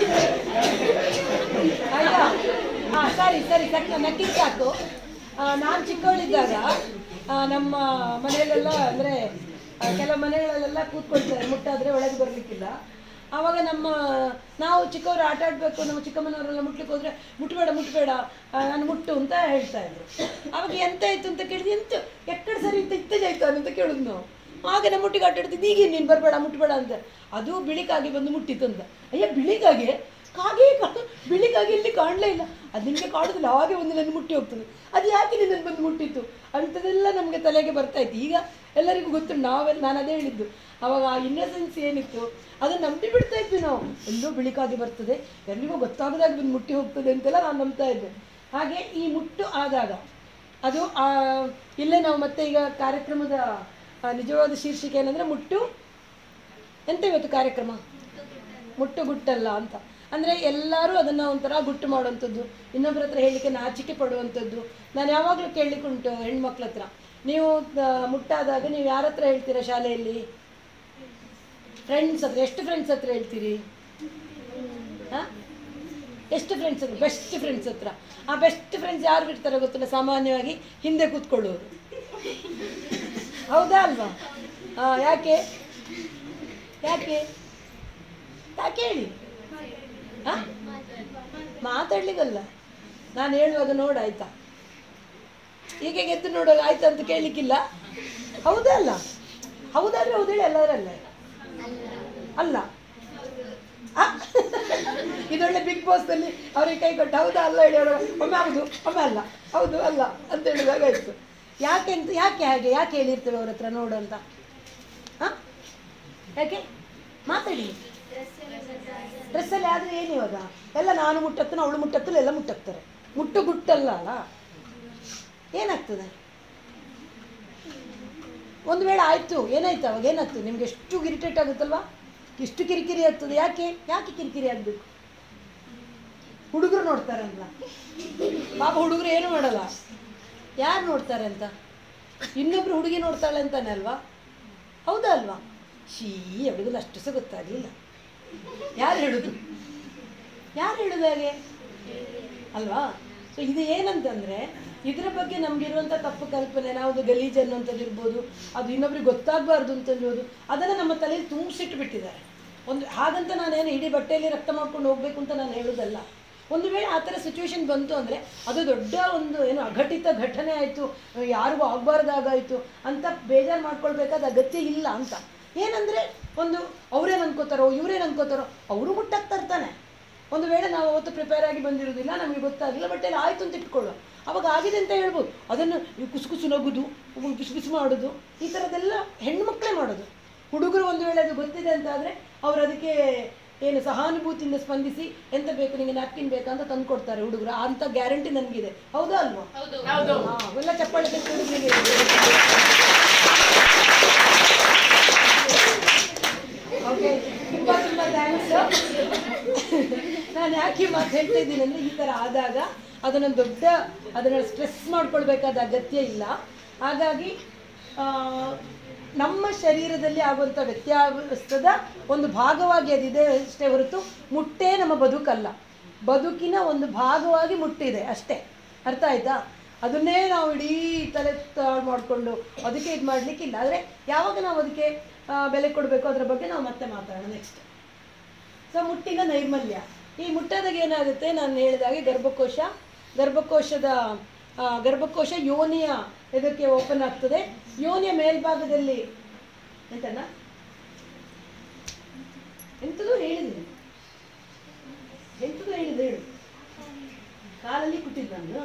ಆಯ್ತಾ ಹಾ ಸರಿ ಸರಿ ಕಟ್ಟ ನಕ್ಕಿದ್ ಸಾಕು ನಾನು ಚಿಕ್ಕವಳಿದ್ದಾಗ ಆ, ನಮ್ಮ ಮನೆಯಲ್ಲೆಲ್ಲ ಅಂದರೆ ಕೆಲವು ಮನೆಗಳಲ್ಲೆಲ್ಲ ಕೂತ್ಕೊಳ್ತಾರೆ ಮುಟ್ಟಾದರೆ ಒಳಗೆ ಬರಲಿಕ್ಕಿಲ್ಲ ಆವಾಗ ನಮ್ಮ ನಾವು ಚಿಕ್ಕವರು ಆಟ ಆಡಬೇಕು ನಮ್ಮ ಚಿಕ್ಕಮ್ಮನವರೆಲ್ಲ ಮುಟ್ಲಿಕ್ಕೆ ಹೋದ್ರೆ ಮುಟ್ಬೇಡ ಮುಟ್ಬೇಡ ಆ, ನಾನು ಮುಟ್ಟು ಅಂತ ಹೇಳ್ತಾ ಇದ್ರು ಆವಾಗ ಎಂತ ಆಯ್ತು ಅಂತ ಕೇಳಿದ್ವಿ ಎಂತ ಎಕ್ಕಡೆ ಸರಿ ಇಂತ ಇತ್ತಜಾಯ್ತು ಅಂತ ಕೇಳಿದ್ವಿ ನಾವು ಆಗ ನಮ್ಮ ಮುಟ್ಟಿಗೆ ಆಟ ಆಡ್ತಿದ್ದು ಈಗ ನೀನು ಬರಬೇಡ ಮುಟ್ಬೇಡ ಅಂತ ಅದು ಬಿಳಿಕಾಗಿ ಬಂದು ಮುಟ್ಟಿತ್ತು ಅಂತ ಅಯ್ಯ ಬಿಳಿಕಾಗೆ ಕಾಗೆ ಕಾ- ಬಿಳಿಕಾಗಿ ಇಲ್ಲಿ ಕಾಣಲೇ ಇಲ್ಲ ಅದು ನಿಮಗೆ ಕಾಣೋದಿಲ್ಲ ಹಾಗೆ ಒಂದು ನನ್ನ ಮುಟ್ಟಿ ಹೋಗ್ತದೆ ಅದು ಯಾಕೆ ನಿನ್ನನ್ನು ಬಂದು ಮುಟ್ಟಿತ್ತು ಅಂಥದ್ದೆಲ್ಲ ನಮಗೆ ತಲೆಗೆ ಬರ್ತಾ ಇತ್ತು ಈಗ ಎಲ್ಲರಿಗೂ ಗೊತ್ತು ನಾವೆಲ್ಲ ನಾನು ಅದೇ ಹೇಳಿದ್ದು ಅವಾಗ ಆ ಇನ್ನಸೆನ್ಸ್ ಏನಿತ್ತು ಅದನ್ನು ನಂಬಿ ಬಿಡ್ತಾ ಇದ್ವಿ ನಾವು ಎಲ್ಲೋ ಬಿಳಿಕಾಗಿ ಬರ್ತದೆ ಎಲ್ಲಿಗೋ ಗೊತ್ತಾಗದಾಗ ಬಂದು ಮುಟ್ಟಿ ಹೋಗ್ತದೆ ಅಂತೆಲ್ಲ ನಾನು ನಂಬ್ತಾ ಇದ್ದೆ ಹಾಗೆ ಈ ಮುಟ್ಟು ಆದಾಗ ಅದು ಆ, ಇಲ್ಲೇ ನಾವು ಮತ್ತೆ ಈಗ ಕಾರ್ಯಕ್ರಮದ ಆ, ನಿಜವಾದ ಶೀರ್ಷಿಕೆ ಏನಂದರೆ ಮುಟ್ಟು ಎಂತ ಇವತ್ತು ಕಾರ್ಯಕ್ರಮ ಮುಟ್ಟು ಗುಟ್ಟಲ್ಲ ಅಂತ ಅಂದರೆ ಎಲ್ಲರೂ ಅದನ್ನು ಒಂಥರ ಗುಟ್ಟು ಮಾಡುವಂಥದ್ದು ಇನ್ನೊಬ್ಬರ ಹತ್ರ ಹೇಳಲಿಕ್ಕೆ ನಾಚಿಕೆ ಪಡುವಂಥದ್ದು ನಾನು ಯಾವಾಗಲೂ ಕೇಳಲಿಕ್ಕೆ ಉಂಟು ಹೆಣ್ಮಕ್ಳ ಹತ್ರ ನೀವು ಆ, ಮುಟ್ಟಾದಾಗ ನೀವು ಯಾರ ಹತ್ರ ಹೇಳ್ತೀರಾ ಶಾಲೆಯಲ್ಲಿ ಫ್ರೆಂಡ್ಸ್ ಹತ್ರ ಎಷ್ಟು ಫ್ರೆಂಡ್ಸ್ ಹತ್ರ ಹೇಳ್ತೀರಿ ಹಾಂ ಎಷ್ಟು ಫ್ರೆಂಡ್ಸ್ ಹತ್ರ ಬೆಸ್ಟ್ ಫ್ರೆಂಡ್ಸ್ ಹತ್ರ ಆ ಬೆಸ್ಟ್ ಫ್ರೆಂಡ್ಸ್ ಯಾರು ಇರ್ತಾರೆ ಗೊತ್ತಿಲ್ಲ ಸಾಮಾನ್ಯವಾಗಿ ಹಿಂದೆ ಕೂತ್ಕೊಳ್ಳೋರು ಹೌದಾ ಅಲ್ವಾ ಹಾಂ ಯಾಕೆ ಯಾಕೆ ಯಾಕೆ ಹೇಳಿ ಹಾಂ ಮಾತಾಡ್ಲಿಕ್ಕಲ್ಲ ನಾನು ಹೇಳುವಾಗ ನೋಡು ಆಯ್ತಾ ಈಗ ಗೆದ್ದು ನೋಡುವಾಗ ಆಯ್ತಾ ಅಂತ ಕೇಳಲಿಕ್ಕಿಲ್ಲ ಹೌದಾ ಅಲ್ಲ ಹೌದಾದ್ರೆ ಹೌದು ಹೇಳಿ ಎಲ್ಲರಲ್ಲ ಅಲ್ಲ ಆ? ಇದೊಳ್ಳೆ ಬಿಗ್ ಬಾಸ್ನಲ್ಲಿ ಅವ್ರಿಗೆ ಕೈ ಕೊಟ್ಟು ಹೌದಾ ಅಲ್ಲ ಹೇಳಿ ಅವರು ಒಮ್ಮೆ ಹೌದು ಒಮ್ಮೆ ಅಲ್ಲ ಹೌದು ಅಲ್ಲ ಅಂತ ಹೇಳಿದಾಗ ಆಯಿತು ಯಾಕೆ ಅಂತ ಯಾಕೆ ಹಾಗೆ ಯಾಕೆ ಹೇಳಿರ್ತೇವೆ ಅವ್ರ ಹತ್ರ ನೋಡು ಅಂತ ಹಾಂ ಯಾಕೆ ಮಾತಾಡಿ ಡ್ರೆಸ್ಸಲ್ಲಿ ಆದರೆ ಏನು ಇವಾಗ ಎಲ್ಲ ನಾನು ಮುಟ್ಟತ್ತನ ಅವಳು ಮುಟ್ಟತ್ತಲ್ಲ ಎಲ್ಲ ಮುಟ್ಟಕ್ತಾರೆ ಮುಟ್ಟು ಗುಟ್ಟಲ್ಲ ಅಲ್ಲ ಏನಾಗ್ತದೆ ಒಂದು ವೇಳೆ ಆಯಿತು ಏನಾಯ್ತು ಅವಾಗ ಏನಾಗ್ತದೆ ನಿಮ್ಗೆ ಎಷ್ಟು ಇರಿಟೇಟ್ ಆಗುತ್ತಲ್ವಾ ಎಷ್ಟು ಕಿರಿಕಿರಿ ಆಗ್ತದೆ ಯಾಕೆ ಯಾಕೆ ಕಿರಿಕಿರಿ ಆಗಬೇಕು ಹುಡುಗರು ನೋಡ್ತಾರೆ ಅಂತ ಪಾಪ ಹುಡುಗರು ಏನು ಮಾಡಲ್ಲ ಯಾರು ನೋಡ್ತಾರೆ ಅಂತ ಇನ್ನೊಬ್ರು ಹುಡುಗಿ ನೋಡ್ತಾಳೆ ಅಂತಾನೆ ಅಲ್ವಾ ಹೌದಾ ಅಲ್ವಾ ಶೀ ಅವಳಿಗೆಲ್ಲ ಅಷ್ಟು ಸಹ ಗೊತ್ತಾಗಲಿಲ್ಲ ಯಾರು ಹೇಳುದು ಯಾರು ಹೇಳುದು ಹಾಗೆ ಅಲ್ವಾ ಸೊ ಇದು ಏನಂತಂದ್ರೆ ಇದರ ಬಗ್ಗೆ ನಮಗಿರುವಂಥ ತಪ್ಪು ಕಲ್ಪನೆ ನಾವು ಗಲೀಜು ಅನ್ನುವಂಥದ್ದು ಇರ್ಬೋದು ಅದು ಇನ್ನೊಬ್ರಿಗೆ ಗೊತ್ತಾಗಬಾರ್ದು ಅಂತಂದಿರೋದು ಅದನ್ನು ನಮ್ಮ ತಲೆಯಲ್ಲಿ ತುಂಬಿಸಿಟ್ಟು ಬಿಟ್ಟಿದ್ದಾರೆ ಒಂದು ಹಾಗಂತ ನಾನೇನು ಇಡೀ ಬಟ್ಟೆಯಲ್ಲಿ ರಕ್ತ ಮಾಡ್ಕೊಂಡು ಹೋಗ್ಬೇಕು ಅಂತ ನಾನು ಹೇಳೋದಲ್ಲ ಒಂದು ವೇಳೆ ಆ ಥರ ಸಿಚುವೇಶನ್ ಬಂತು ಅಂದರೆ ಅದು ದೊಡ್ಡ ಒಂದು ಏನು ಅಘಟಿತ ಘಟನೆ ಆಯಿತು ಯಾರಿಗೂ ಆಗಬಾರ್ದಾಗಾಯಿತು ಅಂತ ಬೇಜಾರು ಮಾಡ್ಕೊಳ್ಬೇಕಾದ ಅಗತ್ಯ ಇಲ್ಲ ಅಂತ ಏನಂದರೆ ಒಂದು ಅವ್ರೇನು ಅನ್ಕೋತಾರೋ ಇವ್ರೇನು ಅನ್ಕೋತಾರೋ ಅವರು ಮುಟ್ಟಾಗ್ತಾ ಇರ್ತಾನೆ ಒಂದು ವೇಳೆ ನಾವು ಅವತ್ತು ಪ್ರಿಪೇರ್ ಆಗಿ ಬಂದಿರೋದಿಲ್ಲ ನಮಗೆ ಗೊತ್ತಾಗಿಲ್ಲ ಬಟ್ ಎಲ್ಲ ಆಯಿತು ಅಂತ ಇಟ್ಕೊಳ್ಳೋ ಅವಾಗ ಆಗಿದೆ ಅಂತ ಹೇಳ್ಬೋದು ಅದನ್ನು ನೀವು ಕುಸು ಕುಸು ನಗುದು ಕಿಸು ಕಿಸು ಮಾಡೋದು ಈ ಥರದ್ದೆಲ್ಲ ಹೆಣ್ಮಕ್ಳೇ ಮಾಡೋದು ಹುಡುಗರು ಒಂದು ವೇಳೆ ಅದು ಗೊತ್ತಿದೆ ಅಂತ ಆದರೆ ಅವ್ರು ಅದಕ್ಕೆ ಏನು ಸಹಾನುಭೂತಿಯಿಂದ ಸ್ಪಂದಿಸಿ ಎಂತ ಬೇಕು ನಿಮಗೆ ನ್ಯಾಪ್ಕಿನ್ ಬೇಕಾ ಅಂತ ತಂದು ಕೊಡ್ತಾರೆ ಹುಡುಗರು ಅಂತ ಗ್ಯಾರಂಟಿ ನನಗಿದೆ ಹೌದಾ ಅಲ್ವಾ ಹಾ, ಅವೆಲ್ಲ ಚಪ್ಪಾಳೆ ತಟ್ಟಿ ಹುಡುಗರಿಗೆ ಓಕೆ ತುಂಬ ತುಂಬ ಥ್ಯಾಂಕ್ಸ್ ನಾನು ಯಾಕೆ ಮಾತು ಹೇಳ್ತಾ ಇದ್ದೀನಿ ಅಂದರೆ ಈ ಥರ ಆದಾಗ ಅದನ್ನು ದೊಡ್ಡ ಅದನ್ನು ಸ್ಟ್ರೆಸ್ ಮಾಡ್ಕೊಳ್ಬೇಕಾದ ಅಗತ್ಯ ಇಲ್ಲ ಹಾಗಾಗಿ ಆ, ನಮ್ಮ ಶರೀರದಲ್ಲಿ ಆಗುವಂಥ ವ್ಯತ್ಯಾಸದ ಒಂದು ಭಾಗವಾಗಿ ಅದಿದೆ ಅಷ್ಟೇ ಹೊರತು ಮುಟ್ಟೇ ನಮ್ಮ ಬದುಕಲ್ಲ ಬದುಕಿನ ಒಂದು ಭಾಗವಾಗಿ ಮುಟ್ಟಿದೆ ಅಷ್ಟೇ ಅರ್ಥ ಆಯ್ತಾ ಅದನ್ನೇ ನಾವು ಇಡೀ ತಲೆ ತಾಳು ಮಾಡಿಕೊಂಡು ಅದಕ್ಕೆ ಇದು ಮಾಡಲಿಕ್ಕಿಲ್ಲ ಆದರೆ ಯಾವಾಗ ನಾವು ಅದಕ್ಕೆ ಆ, ಬೆಲೆ ಕೊಡಬೇಕು ಅದರ ಬಗ್ಗೆ ನಾವು ಮತ್ತೆ ಮಾತಾಡೋಣ ನೆಕ್ಸ್ಟ್ ಸೊ ಮುಟ್ಟಿನ ನೈರ್ಮಲ್ಯ ಈ ಮುಟ್ಟದಾಗ ಏನಾಗುತ್ತೆ ನಾನು ಹೇಳಿದಾಗೆ ಗರ್ಭಕೋಶ ಗರ್ಭಕೋಶದ ಆ, ಗರ್ಭಕೋಶ ಯೋನಿಯ ಇದಕ್ಕೆ ಓಪನ್ ಆಗ್ತದೆ ಯೋನಿಯ ಮೇಲ್ಭಾಗದಲ್ಲಿ ಎಂತಣ್ಣ ಎಂಥದ್ದು ಹೇಳಿದ್ದೀನಿ ಎಂಥದ್ದು ಹೇಳಿದೆ ಹೇಳು ಕಾಲಲ್ಲಿ ಕುಟ್ಟಿದ್ದು ನಾನು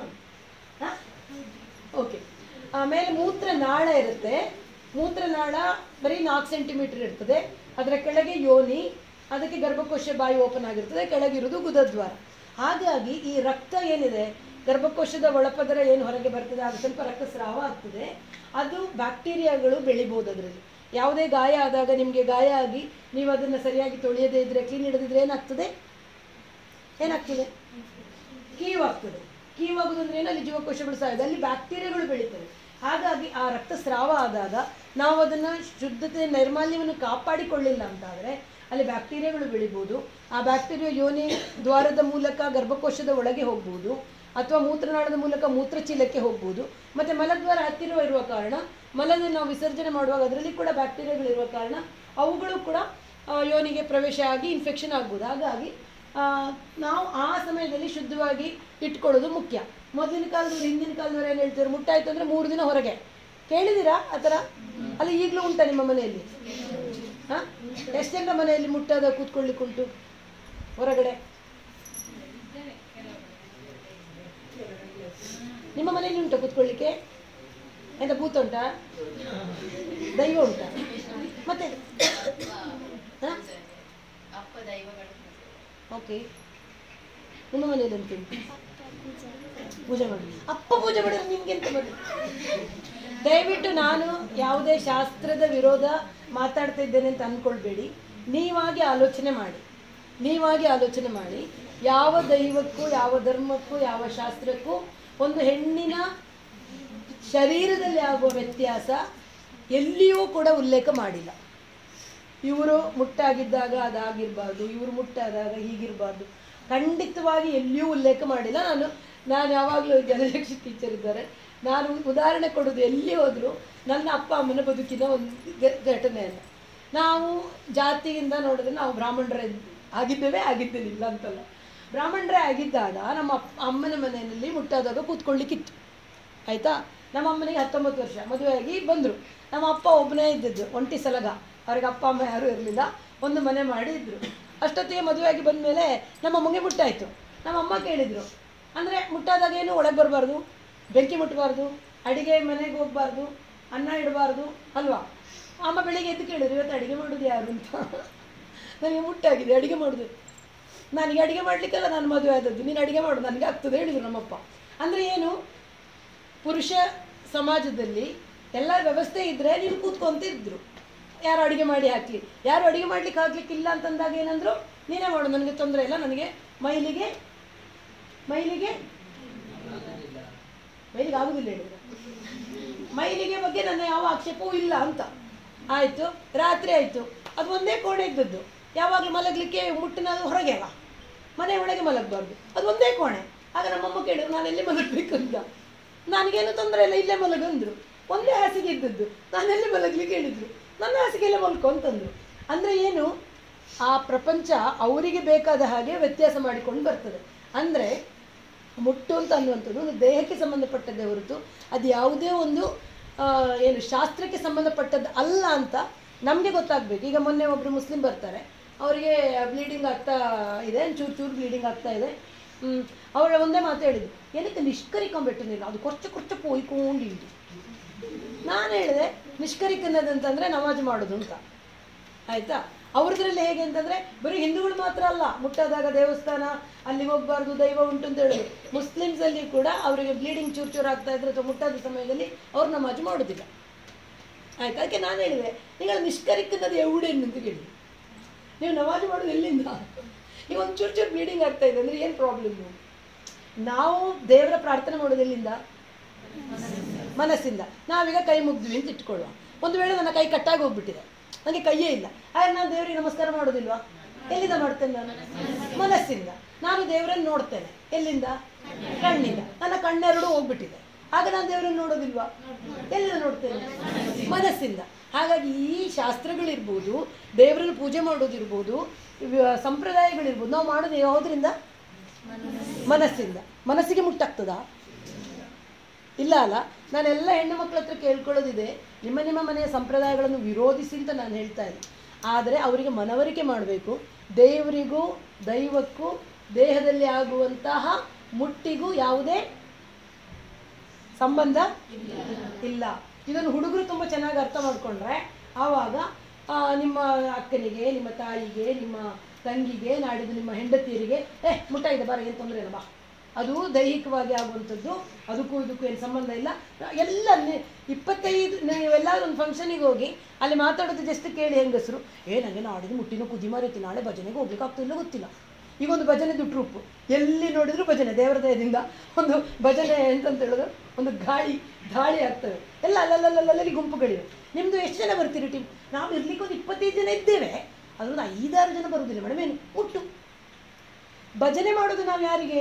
ಓಕೆ ಆಮೇಲೆ ಮೂತ್ರನಾಳ ಇರುತ್ತೆ ಮೂತ್ರನಾಳ ಬರೀ ನಾಲ್ಕು ಸೆಂಟಿಮೀಟರ್ ಇರ್ತದೆ ಅದರ ಕೆಳಗೆ ಯೋನಿ ಅದಕ್ಕೆ ಗರ್ಭಕೋಶ ಬಾಯಿ ಓಪನ್ ಆಗಿರ್ತದೆ ಕೆಳಗಿರೋದು ಗುದದ್ವಾರ ಹಾಗಾಗಿ ಈ ರಕ್ತ ಏನಿದೆ ಗರ್ಭಕೋಶದ ಒಳಪದರ ಏನು ಹೊರಗೆ ಬರ್ತದೆ ಅದು ಸ್ವಲ್ಪ ರಕ್ತಸ್ರಾವ ಆಗ್ತದೆ ಅದು ಬ್ಯಾಕ್ಟೀರಿಯಾಗಳು ಬೆಳಿಬೋದು ಅದರಲ್ಲಿ ಯಾವುದೇ ಗಾಯ ಆದಾಗ ನಿಮಗೆ ಗಾಯ ಆಗಿ ನೀವು ಅದನ್ನು ಸರಿಯಾಗಿ ತೊಳೆಯದೇ ಇದ್ರೆ ಕ್ಲೀನ್ ಹಿಡಿದಿದ್ರೆ ಏನಾಗ್ತದೆ ಏನಾಗ್ತದೆ ಕೀವಾಗ್ತದೆ ಕೀವಾಗುದು ಅಂದ್ರೆ ಏನು ಅಲ್ಲಿ ಜೀವಕೋಶಗಳು ಸಾಯೋದು ಅಲ್ಲಿ ಬ್ಯಾಕ್ಟೀರಿಯಾಗಳು ಬೆಳೀತವೆ ಹಾಗಾಗಿ ಆ ರಕ್ತಸ್ರಾವ ಆದಾಗ ನಾವು ಅದನ್ನು ಶುದ್ಧತೆ ನೈರ್ಮಾಲ್ಯವನ್ನು ಕಾಪಾಡಿಕೊಳ್ಳಿಲ್ಲ ಅಂತಾದರೆ ಅಲ್ಲಿ ಬ್ಯಾಕ್ಟೀರಿಯಾಗಳು ಬೆಳಿಬೋದು ಆ ಬ್ಯಾಕ್ಟೀರಿಯಾ ಯೋನಿ ದ್ವಾರದ ಮೂಲಕ ಗರ್ಭಕೋಶದ ಒಳಗೆ ಹೋಗ್ಬೋದು ಅಥವಾ ಮೂತ್ರನಾಳದ ಮೂಲಕ ಮೂತ್ರಚೀಲಕ್ಕೆ ಹೋಗ್ಬೋದು ಮತ್ತು ಮಲದ್ವಾರ ಹತ್ತಿರ ಇರುವ ಕಾರಣ ಮಲದ ನಾವು ವಿಸರ್ಜನೆ ಮಾಡುವಾಗ ಅದರಲ್ಲಿ ಕೂಡ ಬ್ಯಾಕ್ಟೀರಿಯಾಗಳು ಇರುವ ಕಾರಣ ಅವುಗಳು ಕೂಡ ಆ, ಯೋನಿಗೆ ಪ್ರವೇಶ ಆಗಿ ಇನ್ಫೆಕ್ಷನ್ ಆಗ್ಬೋದು ಹಾಗಾಗಿ ಆ, ನಾವು ಆ ಸಮಯದಲ್ಲಿ ಶುದ್ಧವಾಗಿ ಇಟ್ಕೊಳ್ಳೋದು ಮುಖ್ಯ ಮೊದಲಿನ ಕಾಲದವ್ರು ಹಿಂದಿನ ಕಾಲದವ್ರು ಏನು ಹೇಳ್ತಾರೆ ಮುಟ್ಟಾಯ್ತು ಅಂದರೆ ಮೂರು ದಿನ ಹೊರಗೆ ಕೇಳಿದ್ದೀರಾ ಆ ಥರ ಅಲ್ಲಿ ಈಗಲೂ ಉಂಟಾ ನಿಮ್ಮ ಮನೆಯಲ್ಲಿ ಹಾಂ ಎಷ್ಟು ಜನ ಮನೆಯಲ್ಲಿ ಮುಟ್ಟಾದ ಕೂತ್ಕೊಳ್ಳಿಕ್ಕುಂಟು ಹೊರಗಡೆ ನಿಮ್ಮ ಮನೆಯಲ್ಲಿ ಉಂಟಾ ಕೂತ್ಕೊಳ್ಳಿಕ್ಕೆ ಎಂತ ಭೂತ ಉಂಟಾ ದೈವ ಉಂಟಾ ಮತ್ತೆ ಹಾಂ ಅಪ್ಪ ದೈವಗಳು ಓಕೆ ನಿಮ್ಮ ಮನೆಯಲ್ಲಿ ಎಂತ ಉಂಟು ಪೂಜೆ ಮಾಡಿ ಅಪ್ಪ ಪೂಜೆ ಮಾಡಿದ್ರೆ ನಿಮ್ಗೆ ಎಂತ ಬರುತ್ತೆ ದಯವಿಟ್ಟು ನಾನು ಯಾವುದೇ ಶಾಸ್ತ್ರದ ವಿರೋಧ ಮಾತಾಡ್ತಾ ಇದ್ದೇನೆ ಅಂತ ಅಂದ್ಕೊಳ್ಬೇಡಿ ನೀವಾಗಿ ಆಲೋಚನೆ ಮಾಡಿ ನೀವಾಗಿ ಆಲೋಚನೆ ಮಾಡಿ ಯಾವ ದೈವಕ್ಕೂ ಯಾವ ಧರ್ಮಕ್ಕೂ ಯಾವ ಶಾಸ್ತ್ರಕ್ಕೂ ಒಂದು ಹೆಣ್ಣಿನ ಶರೀರದಲ್ಲಿ ಆಗುವ ವ್ಯತ್ಯಾಸ ಎಲ್ಲಿಯೂ ಕೂಡ ಉಲ್ಲೇಖ ಮಾಡಿಲ್ಲ ಇವರು ಮುಟ್ಟಾಗಿದ್ದಾಗ ಅದಾಗಿರಬಾರ್ದು ಇವರು ಮುಟ್ಟಾದಾಗ ಹೀಗಿರಬಾರ್ದು ಖಂಡಿತವಾಗಿ ಎಲ್ಲಿಯೂ ಉಲ್ಲೇಖ ಮಾಡಿಲ್ಲ ನಾನು ನಾನು ಯಾವಾಗಲೂ ಜನಲಕ್ಷಿ ಟೀಚರ್ ಇದ್ದಾರೆ ನಾನು ಉದಾಹರಣೆ ಕೊಡೋದು ಎಲ್ಲಿ ಹೋದರೂ ನನ್ನ ಅಪ್ಪ ಅಮ್ಮನ ಬದುಕಿನ ಒಂದು ಘ- ಘಟನೆಯನ್ನು ನಾವು ಜಾತಿಯಿಂದ ನೋಡಿದ್ರೆ ನಾವು ಬ್ರಾಹ್ಮಣರೇ ಆಗಿದ್ದೇವೆ ಆಗಿದ್ದೇನಿಲ್ಲ ಅಂತಲ್ಲ ಬ್ರಾಹ್ಮಣರೇ ಆಗಿದ್ದಾಗ ನಮ್ಮ ಅಪ್ಪ ಅಮ್ಮನ ಮನೆಯಲ್ಲಿ ಮುಟ್ಟಾದಾಗ ಕೂತ್ಕೊಳ್ಳಿಕ್ಕಿತ್ತು ಆಯಿತಾ ನಮ್ಮ ಅಮ್ಮನಿಗೆ ಹತ್ತೊಂಬತ್ತು ವರ್ಷ ಮದುವೆಯಾಗಿ ಬಂದರು ನಮ್ಮ ಅಪ್ಪ ಒಬ್ಬನೇ ಇದ್ದಿದ್ದು ಒಂಟಿ ಸಲಗ ಅವ್ರಿಗೆ ಅಪ್ಪ ಅಮ್ಮ ಯಾರೂ ಇರಲಿಲ್ಲ ಒಂದು ಮನೆ ಮಾಡಿ ಇದ್ದರು ಅಷ್ಟೊತ್ತಿಗೆ ಮದುವೆಯಾಗಿ ಬಂದಮೇಲೆ ನಮ್ಮ ಅಮ್ಮಗೆ ಮುಟ್ಟಾಯಿತು ನಮ್ಮ ಅಮ್ಮ ಕೇಳಿದರು ಅಂದರೆ ಮುಟ್ಟಾದಾಗ ಏನು ಒಳಗೆ ಬರಬಾರ್ದು ಬೆಂಕಿ ಮುಟ್ಟಬಾರ್ದು ಅಡಿಗೆ ಮನೆಗೆ ಹೋಗಬಾರ್ದು ಅನ್ನ ಇಡಬಾರ್ದು ಅಲ್ವಾ ಅಮ್ಮ ಬೆಳಿಗ್ಗೆ ಎದ್ದು ಕೇಳಿದ್ರು ಇವತ್ತು ಅಡುಗೆ ಮಾಡೋದು ಯಾರು ಅಂತ ನನಗೆ ಮುಟ್ಟಾಗಿದೆ ಅಡುಗೆ ಮಾಡೋದು ನನಗೆ ಅಡುಗೆ ಮಾಡಲಿಕ್ಕೆಲ್ಲ ನಾನು ಮದುವೆ ಆದದ್ದು ನೀನು ಅಡುಗೆ ಮಾಡು ನನಗೆ ಆಗ್ತದೆ ಹೇಳಿದರು ನಮ್ಮಪ್ಪ ಅಂದರೆ ಏನು ಪುರುಷ ಸಮಾಜದಲ್ಲಿ ಎಲ್ಲ ವ್ಯವಸ್ಥೆ ಇದ್ದರೆ ನೀನು ಕೂತ್ಕೊಂತ ಇದ್ರು ಯಾರು ಅಡುಗೆ ಮಾಡಿ ಹಾಕಲಿ ಯಾರು ಅಡುಗೆ ಮಾಡ್ಲಿಕ್ಕೆ ಆಗ್ಲಿಕ್ಕಿಲ್ಲ ಅಂತಂದಾಗ ಏನಂದ್ರು ನೀನೇ ಮಾಡು ನನಗೆ ತೊಂದರೆ ಇಲ್ಲ ನನಗೆ ಮೈಲಿಗೆ ಮೈಲಿಗೆ ಮೈಲಿಗೆ ಆಗುದಿಲ್ಲ ಹೇಳಿದ್ರೆ ಮೈಲಿಗೆ ಬಗ್ಗೆ ನನ್ನ ಯಾವ ಆಕ್ಷೇಪವೂ ಇಲ್ಲ ಅಂತ ಆಯಿತು ರಾತ್ರಿ ಆಯಿತು ಅದು ಒಂದೇ ಕೋಣೆ ಇದ್ದದ್ದು ಯಾವಾಗಲೂ ಮಲಗಲಿಕ್ಕೆ ಮುಟ್ಟಿನ ಅದು ಹೊರಗೆ ಅಲ್ಲ ಮನೆ ಒಳಗೆ ಮಲಗಬಾರ್ದು ಅದು ಒಂದೇ ಕೋಣೆ ಆಗ ನಮ್ಮಮ್ಮ ಕೇಳಿದ್ರು ನಾನು ಎಲ್ಲಿ ಮಲಗಬೇಕು ಅಂತ ನನಗೇನು ತೊಂದರೆ ಇಲ್ಲ ಇಲ್ಲೇ ಮಲಗಂದ್ರು ಒಂದೇ ಹಾಸಿಗೆ ಇದ್ದದ್ದು ನಾನು ಎಲ್ಲಿ ಮಲಗಲಿಕ್ಕೆ ಹೇಳಿದ್ರು ನನ್ನ ಹಾಸಿಗೆಲ್ಲೇ ಮಲ್ಕೊ ಅಂತಂದ್ರು ಅಂದರೆ ಏನು ಆ ಪ್ರಪಂಚ ಅವರಿಗೆ ಬೇಕಾದ ಹಾಗೆ ವ್ಯತ್ಯಾಸ ಮಾಡಿಕೊಂಡು ಬರ್ತದೆ ಅಂದರೆ ಮುಟ್ಟು ಅಂತ ಅನ್ನುವಂಥದ್ದು ಒಂದು ದೇಹಕ್ಕೆ ಸಂಬಂಧಪಟ್ಟದ್ದೇ ಹೊರತು ಅದು ಯಾವುದೇ ಒಂದು ಆ, ಏನು ಶಾಸ್ತ್ರಕ್ಕೆ ಸಂಬಂಧಪಟ್ಟದ್ದು ಅಲ್ಲ ಅಂತ ನಮಗೆ ಗೊತ್ತಾಗಬೇಕು ಈಗ ಮೊನ್ನೆ ಒಬ್ಬರು ಮುಸ್ಲಿಂ ಬರ್ತಾರೆ ಅವರಿಗೆ ಬ್ಲೀಡಿಂಗ್ ಆಗ್ತಾ ಇದೆ ಚೂರು ಚೂರು ಬ್ಲೀಡಿಂಗ್ ಆಗ್ತಾ ಇದೆ ಹ್ಮ್, ಅವರ ಒಂದೇ ಮಾತು ಹೇಳಿದ್ರು ಏನಕ್ಕೆ ನಿಷ್ಕರಿಕೊಂಬಿಟ್ಟಿರಲಿಲ್ಲ ಅದು ಕೊಚ್ಚ ಕೊಚ್ಚ ಪೋಯ್ಕೊಂಡಿದ್ದು ನಾನು ಹೇಳಿದೆ ನಿಷ್ಕರಿಕನ್ನದಂತಂದರೆ ನಮಾಜ್ ಮಾಡೋದು ಅಂತ ಆಯ್ತಾ ಅವ್ರದ್ರಲ್ಲಿ ಹೇಗೆ ಅಂತಂದ್ರೆ ಬರೀ ಹಿಂದೂಗಳು ಮಾತ್ರ ಅಲ್ಲ ಮುಟ್ಟಾದಾಗ ದೇವಸ್ಥಾನ ಅಲ್ಲಿ ಹೋಗ್ಬಾರ್ದು ದೈವ ಉಂಟು ಅಂತ ಹೇಳುದು ಮುಸ್ಲಿಮ್ಸ್ ಅಲ್ಲಿ ಕೂಡ ಅವರಿಗೆ ಬ್ಲೀಡಿಂಗ್ ಚೂರು ಚೂರು ಆಗ್ತಾ ಇದ್ರೆ ಅಥವಾ ಮುಟ್ಟಾದ ಸಮಯದಲ್ಲಿ ಅವ್ರು ನಮಾಜ್ ಮಾಡೋದಿಲ್ಲ ಆಯ್ತಾ ಅದಕ್ಕೆ ನಾನು ಹೇಳಿದೆ നിങ്ങൾ ನಿಷ್ಕರಿക്കുന്നത് ಎವುಡೇನು ಅಂತ ಕೇಳಿದೆ ನೀವು ನಮಾಜ್ ಮಾಡೋದು ಎಲ್ಲಿಂದ ನೀವು ಒಂದು ಚೂರು ಚೂರು ಬ್ಲೀಡಿಂಗ್ ಆಗ್ತಾ ಇದೆ ಅಂದ್ರೆ ಏನು ಪ್ರಾಬ್ಲಮ್ಮು ನಾವು ದೇವರ ಪ್ರಾರ್ಥನೆ ಮಾಡೋದು ಎಲ್ಲಿಂದ ಮನಸ್ಸಿಂದ ನಾವೀಗ ಕೈ ಮುಗ್ದ್ವಿ ಅಂತ ಇಟ್ಕೊಳ್ಳುವ ಒಂದು ವೇಳೆ ನನ್ನ ಕೈ ಕಟ್ಟಾಗಿ ಹೋಗ್ಬಿಟ್ಟಿದೆ ನನಗೆ ಕೈಯೇ ಇಲ್ಲ ಆದ್ರೆ ನಾನು ದೇವರಿಗೆ ನಮಸ್ಕಾರ ಮಾಡೋದಿಲ್ವಾ ಎಲ್ಲಿಂದ ಮಾಡ್ತೇನೆ ನಾನು ಮನಸ್ಸಿಂದ ನಾನು ದೇವರನ್ನು ನೋಡ್ತೇನೆ ಎಲ್ಲಿಂದ ಕಣ್ಣಿಂದ ನನ್ನ ಕಣ್ಣೆರಡು ಹೋಗ್ಬಿಟ್ಟಿದೆ ಆಗ ನಾನು ದೇವರನ್ನು ನೋಡೋದಿಲ್ವಾ ಎಲ್ಲಿಂದ ನೋಡ್ತೇನೆ ಮನಸ್ಸಿಂದ ಹಾಗಾಗಿ ಈ ಶಾಸ್ತ್ರಗಳಿರ್ಬೋದು ದೇವರನ್ನು ಪೂಜೆ ಮಾಡೋದಿರ್ಬೋದು ಇವ- ಸಂಪ್ರದಾಯಗಳಿರ್ಬೋದು ನಾವು ಮಾಡೋದು ಯಾವುದರಿಂದ ಮನಸ್ಸಿಂದ ಮನಸ್ಸಿಗೆ ಮುಟ್ಟಾಗ್ತದಾ ಇಲ್ಲ ಅಲ್ಲ ನಾನೆಲ್ಲ ಹೆಣ್ಣು ಮಕ್ಕಳ ಹತ್ರ ಕೇಳ್ಕೊಳ್ಳೋದಿದೆ ನಿಮ್ಮ ನಿಮ್ಮ ಮನೆಯ ಸಂಪ್ರದಾಯಗಳನ್ನು ವಿರೋಧಿಸಿ ಅಂತ ನಾನು ಹೇಳ್ತಾ ಇಲ್ಲ ಆದರೆ ಅವರಿಗೆ ಮನವರಿಕೆ ಮಾಡಬೇಕು ದೇವರಿಗೂ ದೈವಕ್ಕೂ ದೇಹದಲ್ಲಿ ಆಗುವಂತಹ ಮುಟ್ಟಿಗೂ ಯಾವುದೇ ಸಂಬಂಧ ಇಲ್ಲ ಇದನ್ನು ಹುಡುಗರು ತುಂಬ ಚೆನ್ನಾಗಿ ಅರ್ಥ ಮಾಡಿಕೊಂಡ್ರೆ ಆವಾಗ ಆ, ನಿಮ್ಮ ಅಕ್ಕನಿಗೆ ನಿಮ್ಮ ತಾಯಿಗೆ ನಿಮ್ಮ ತಂಗಿಗೆ ನಾಡಿದ್ದು ನಿಮ್ಮ ಹೆಂಡತಿಯರಿಗೆ ಏ ಮುಟ್ಟಾಗಿದೆ ಬಾರ ಏನು ತೊಂದರೆ ಇಲ್ಲ ಬಾ ಅದು ದೈಹಿಕವಾಗಿ ಆಗುವಂಥದ್ದು ಅದಕ್ಕೂ ಇದಕ್ಕೂ ಏನು ಸಂಬಂಧ ಇಲ್ಲ ಎಲ್ಲ ನಿ- ಇಪ್ಪತ್ತೈದು ನೀವೆಲ್ಲರೂ ಒಂದು ಫಂಕ್ಷನಿಗೆ ಹೋಗಿ ಅಲ್ಲಿ ಮಾತಾಡೋದು ಜಸ್ಟ್ ಕೇಳಿ ಹೆಂಗಸರು ಏ ನನಗೆ ನಾಡಿದ್ದು ಮುಟ್ಟಿನ ಕುದಿ ಮಾರೈತಿ ನಾಳೆ ಭಜನೆಗೆ ಹೋಗ್ಲಿಕ್ಕೆ ಆಗ್ತಿಲ್ಲ ಗೊತ್ತಿಲ್ಲ ಈಗ ಒಂದು ಭಜನೆದು ಟ್ರೂಪು ಎಲ್ಲಿ ನೋಡಿದ್ರು ಭಜನೆ ದೇವರ ದಯದಿಂದ ಒಂದು ಭಜನೆ ಎಂತಂತ ಹೇಳಿದ್ರು ಒಂದು ಗಾಳಿ ದಾಳಿ ಆಗ್ತವೆ ಎಲ್ಲ ಅಲ್ಲಲ್ಲಲ್ಲಲ್ಲಿ ಗುಂಪುಗಳಿವೆ ನಿಮ್ಮದು ಎಷ್ಟು ಜನ ಬರ್ತೀರಿ ಟೀಮ್ ನಾವು ಇರ್ಲಿಕ್ಕೆ ಒಂದು ಇಪ್ಪತ್ತೈದು ಜನ ಇದ್ದೇವೆ ಅದೊಂದು ಐದಾರು ಜನ ಬರುವುದಿಲ್ಲ ಮೇಡಮ್ ಏನು ಮುಟ್ಟು ಭಜನೆ ಮಾಡೋದು ನಾವು ಯಾರಿಗೆ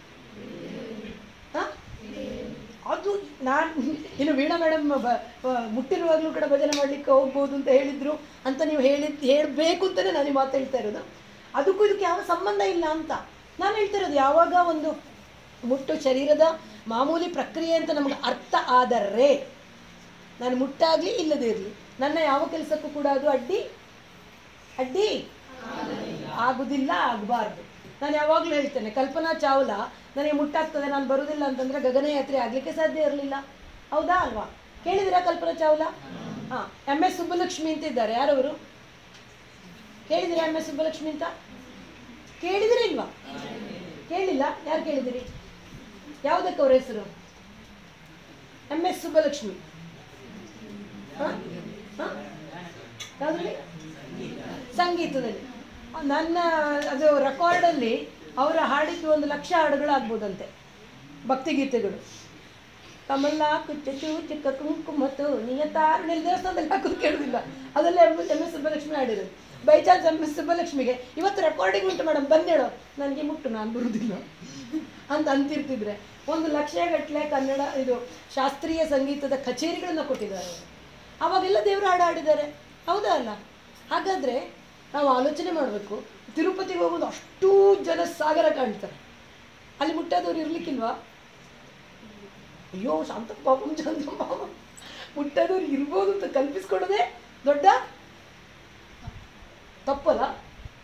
ಹಾಂ ಅದು ನಾನು ಇನ್ನು ವೀಣಾ ಮೇಡಮ್ ಮುಟ್ಟಿರುವಾಗಲೂ ಕೂಡ ಭಜನೆ ಮಾಡಲಿಕ್ಕೆ ಹೋಗ್ಬೋದು ಅಂತ ಹೇಳಿದ್ರು ಅಂತ ನೀವು ಹೇಳಿ ಹೇಳಬೇಕು ಅಂತಲೇ ನಾನು ಈ ಮಾತು ಹೇಳ್ತಾ ಇರೋದು ಅದಕ್ಕೂ ಇದಕ್ಕೆ ಯಾವ ಸಂಬಂಧ ಇಲ್ಲ ಅಂತ ನಾನು ಹೇಳ್ತಾ ಇರೋದು ಯಾವಾಗ ಒಂದು ಮುಟ್ಟು ಶರೀರದ ಮಾಮೂಲಿ ಪ್ರಕ್ರಿಯೆ ಅಂತ ನಮಗೆ ಅರ್ಥ ಆದರೆ ನಾನು ಮುಟ್ಟಾಗಲಿ ಇಲ್ಲದೇ ಇರಲಿ ನನ್ನ ಯಾವ ಕೆಲಸಕ್ಕೂ ಕೂಡ ಅದು ಅಡ್ಡಿ ಅಡ್ಡಿ ಆಗುದಿಲ್ಲ ಆಗಬಾರ್ದು ನಾನು ಯಾವಾಗಲೂ ಹೇಳ್ತೇನೆ ಕಲ್ಪನಾ ಚಾವ್ಲಾ ನನಗೆ ಮುಟ್ಟಾಗ್ತದೆ ನಾನು ಬರುವುದಿಲ್ಲ ಅಂತಂದ್ರೆ ಗಗನಯಾತ್ರೆ ಆಗಲಿಕ್ಕೆ ಸಾಧ್ಯ ಇರಲಿಲ್ಲ ಹೌದಾ ಅಲ್ವಾ ಕೇಳಿದಿರಾ ಕಲ್ಪನಾ ಚಾವ್ಲಾ ಹಾಂ ಎಮ್ ಎಸ್ ಸುಬ್ಬಲಕ್ಷ್ಮಿ ಅಂತ ಇದ್ದಾರೆ ಯಾರವರು ಕೇಳಿದಿರಾ ಎಮ್ ಎಸ್ ಸುಬ್ಬಲಕ್ಷ್ಮಿ ಅಂತ ಕೇಳಿದಿರ ಇಲ್ವಾ ಕೇಳಿಲ್ಲ ಯಾರು ಕೇಳಿದಿರಿ ಯಾವುದಕ್ಕೆ ಅವ್ರ ಹೆಸರು ಎಮ್ ಎಸ್ ಸುಬ್ಬಲಕ್ಷ್ಮಿ ಹಾಂ ಹಾಂ ಯಾವುದ್ರಲ್ಲಿ ಸಂಗೀತದಲ್ಲಿ ನನ್ನ ಅದು ರೆಕಾರ್ಡಲ್ಲಿ ಅವರ ಹಾಡಿದ್ದು ಒಂದು ಲಕ್ಷ ಹಾಡುಗಳಾಗ್ಬೋದಂತೆ ಭಕ್ತಿಗೀತೆಗಳು ಕಮಲ ಕುಚ್ಚು ಚಿಕ್ಕ ಕುಂಕುಮತು ನಿಯತಾರುಣಿ ದೇವಸ್ಥಾನದಲ್ಲಿ ಹಾಕೋದು ಕೇಳುದಿಲ್ಲ ಅದೆಲ್ಲ ಎಮ್ ಎಮ್ ಎಸ್ ಸುಬ್ಬಲಕ್ಷ್ಮಿ ಹಾಡಿರೋದು ಬೈ ಚಾನ್ಸ್ ಎಮ್ ಎಸ್ ಸುಬ್ಬಲಕ್ಷ್ಮಿಗೆ ಇವತ್ತು ರೆಕಾರ್ಡಿಂಗ್ ಉಂಟು ಮೇಡಮ್ ಬಂದೇಳೋ ನನಗೆ ಮುಟ್ಟು ನಾನು ಬರುವುದಿಲ್ಲ ಅಂತ ಅಂತಿರ್ತಿದ್ರೆ ಒಂದು ಲಕ್ಷ ಗಟ್ಟಲೆ ಕನ್ನಡ ಇದು ಶಾಸ್ತ್ರೀಯ ಸಂಗೀತದ ಕಚೇರಿಗಳನ್ನು ಕೊಟ್ಟಿದ್ದಾರೆ ಅವರು. ಅವಾಗೆಲ್ಲ ದೇವರು ಹಾಡು ಹಾಡಿದ್ದಾರೆ ಹೌದಾ ಅಲ್ಲ ಹಾಗಾದರೆ ನಾವು ಆಲೋಚನೆ ಮಾಡಬೇಕು ತಿರುಪತಿಗೆ ಹೋಗೋದು ಅಷ್ಟೂ ಜನ ಸಾಗರ ಕಾಣ್ತಾರೆ ಅಲ್ಲಿ ಮುಟ್ಟಾದವ್ರು ಇರ್ಲಿಕ್ಕಿಲ್ವಾ ಅಯ್ಯೋ ಶಾಂತ ಪಾಪಂ ಶಾಂತ ಪಾಪ ಮುಟ್ಟದವ್ರು ಇರ್ಬೋದು ಅಂತ ಕಲ್ಪಿಸ್ಕೊಡೋದೇ ದೊಡ್ಡ ತಪ್ಪಲ್ಲ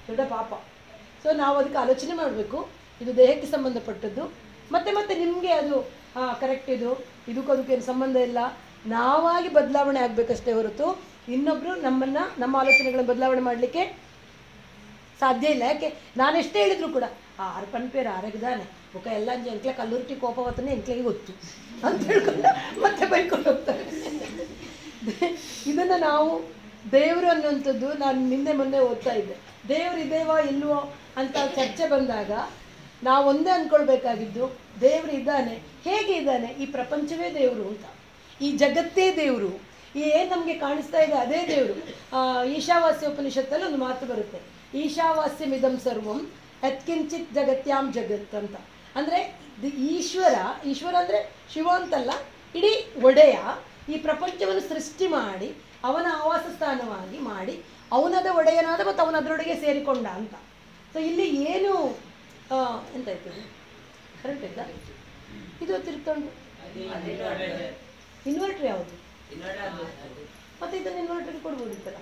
ದೊಡ್ಡ ಪಾಪ ಸೊ ನಾವು ಅದಕ್ಕೆ ಆಲೋಚನೆ ಮಾಡಬೇಕು ಇದು ದೇಹಕ್ಕೆ ಸಂಬಂಧಪಟ್ಟದ್ದು ಮತ್ತೆ ಮತ್ತೆ ನಿಮಗೆ ಅದು ಕರೆಕ್ಟ್ ಇದು ಇದಕ್ಕೂ ಅದಕ್ಕೇನು ಸಂಬಂಧ ಇಲ್ಲ ನಾವಾಗಿ ಬದಲಾವಣೆ ಆಗಬೇಕಷ್ಟೇ ಹೊರತು ಇನ್ನೊಬ್ಬರು ನಮ್ಮನ್ನು ನಮ್ಮ ಆಲೋಚನೆಗಳನ್ನು ಬದಲಾವಣೆ ಮಾಡಲಿಕ್ಕೆ ಸಾಧ್ಯ ಇಲ್ಲ ಯಾಕೆ ನಾನು ಎಷ್ಟೇ ಹೇಳಿದ್ರು ಕೂಡ ಆ ಆರು ಪನ್ಪೇರು ಆರಗಿದಾನೆ ಮುಖ ಎಲ್ಲ ಎಂಕ್ಲೆ ಕಲ್ಲುರ್ಟಿ ಕೋಪವತ್ತನೇ ಎಂಕ್ಲೆಗೆ ಗೊತ್ತು ಅಂತ ಹೇಳ್ಕೊಂಡು ಮತ್ತೆ ಬೈಕೊಂಡು ಹೋಗ್ತಾರೆ ಇದನ್ನು ನಾವು ದೇವರು ಅನ್ನುವಂಥದ್ದು ನಾನು ನಿನ್ನೆ ಮೊನ್ನೆ ಓದ್ತಾ ಇದ್ದೆ ದೇವರು ಇದೇವಾ ಇಲ್ವೋ ಅಂತ ಚರ್ಚೆ ಬಂದಾಗ ನಾವು ಒಂದೇ ಅಂದ್ಕೊಳ್ಬೇಕಾಗಿದ್ದು ದೇವರು ಇದ್ದಾನೆ ಹೇಗೆ ಇದ್ದಾನೆ ಈ ಪ್ರಪಂಚವೇ ದೇವರು ಅಂತ ಈ ಜಗತ್ತೇ ದೇವರು ಈ ಏನು ನಮಗೆ ಕಾಣಿಸ್ತಾ ಇದೆ ಅದೇ ದೇವರು ಈಶಾವಾಸ್ಯ ಉಪನಿಷತ್ತಲ್ಲಿ ಒಂದು ಮಾತು ಬರುತ್ತೆ ಈಶಾವಾಸ್ಯಮಿದಂ ಸರ್ವಂ ಯತ್ಕಿಂಚಿತ್ ಜಗತ್ಯಾಂ ಜಗತ್ ಅಂತ ಅಂದರೆ ಈಶ್ವರ ಈಶ್ವರ ಅಂದರೆ ಶಿವ ಅಂತಲ್ಲ ಇಡೀ ಒಡೆಯ ಈ ಪ್ರಪಂಚವನ್ನು ಸೃಷ್ಟಿ ಮಾಡಿ ಅವನ ಆವಾಸ ಸ್ಥಾನವಾಗಿ ಮಾಡಿ ಅವನದ ಒಡೆಯನಾದ ಮತ್ತು ಅವನ ಅದರೊಳಗೆ ಸೇರಿಕೊಂಡ ಅಂತ ಸೊ ಇಲ್ಲಿ ಏನು ಆ, ಎಂತ ಆಯ್ತು ಕರೆಂಟ್ ಆಯ್ತಾ ಇದು ತಿರ್ಕೊಂಡು ಇನ್ವರ್ಟರ್ ಯಾವುದು ಮತ್ತೆ ಇದನ್ನು ಇನ್ವರ್ಟರ್ಗೆ ಕೊಡ್ಬೋದಿತ್ತಲ್ಲ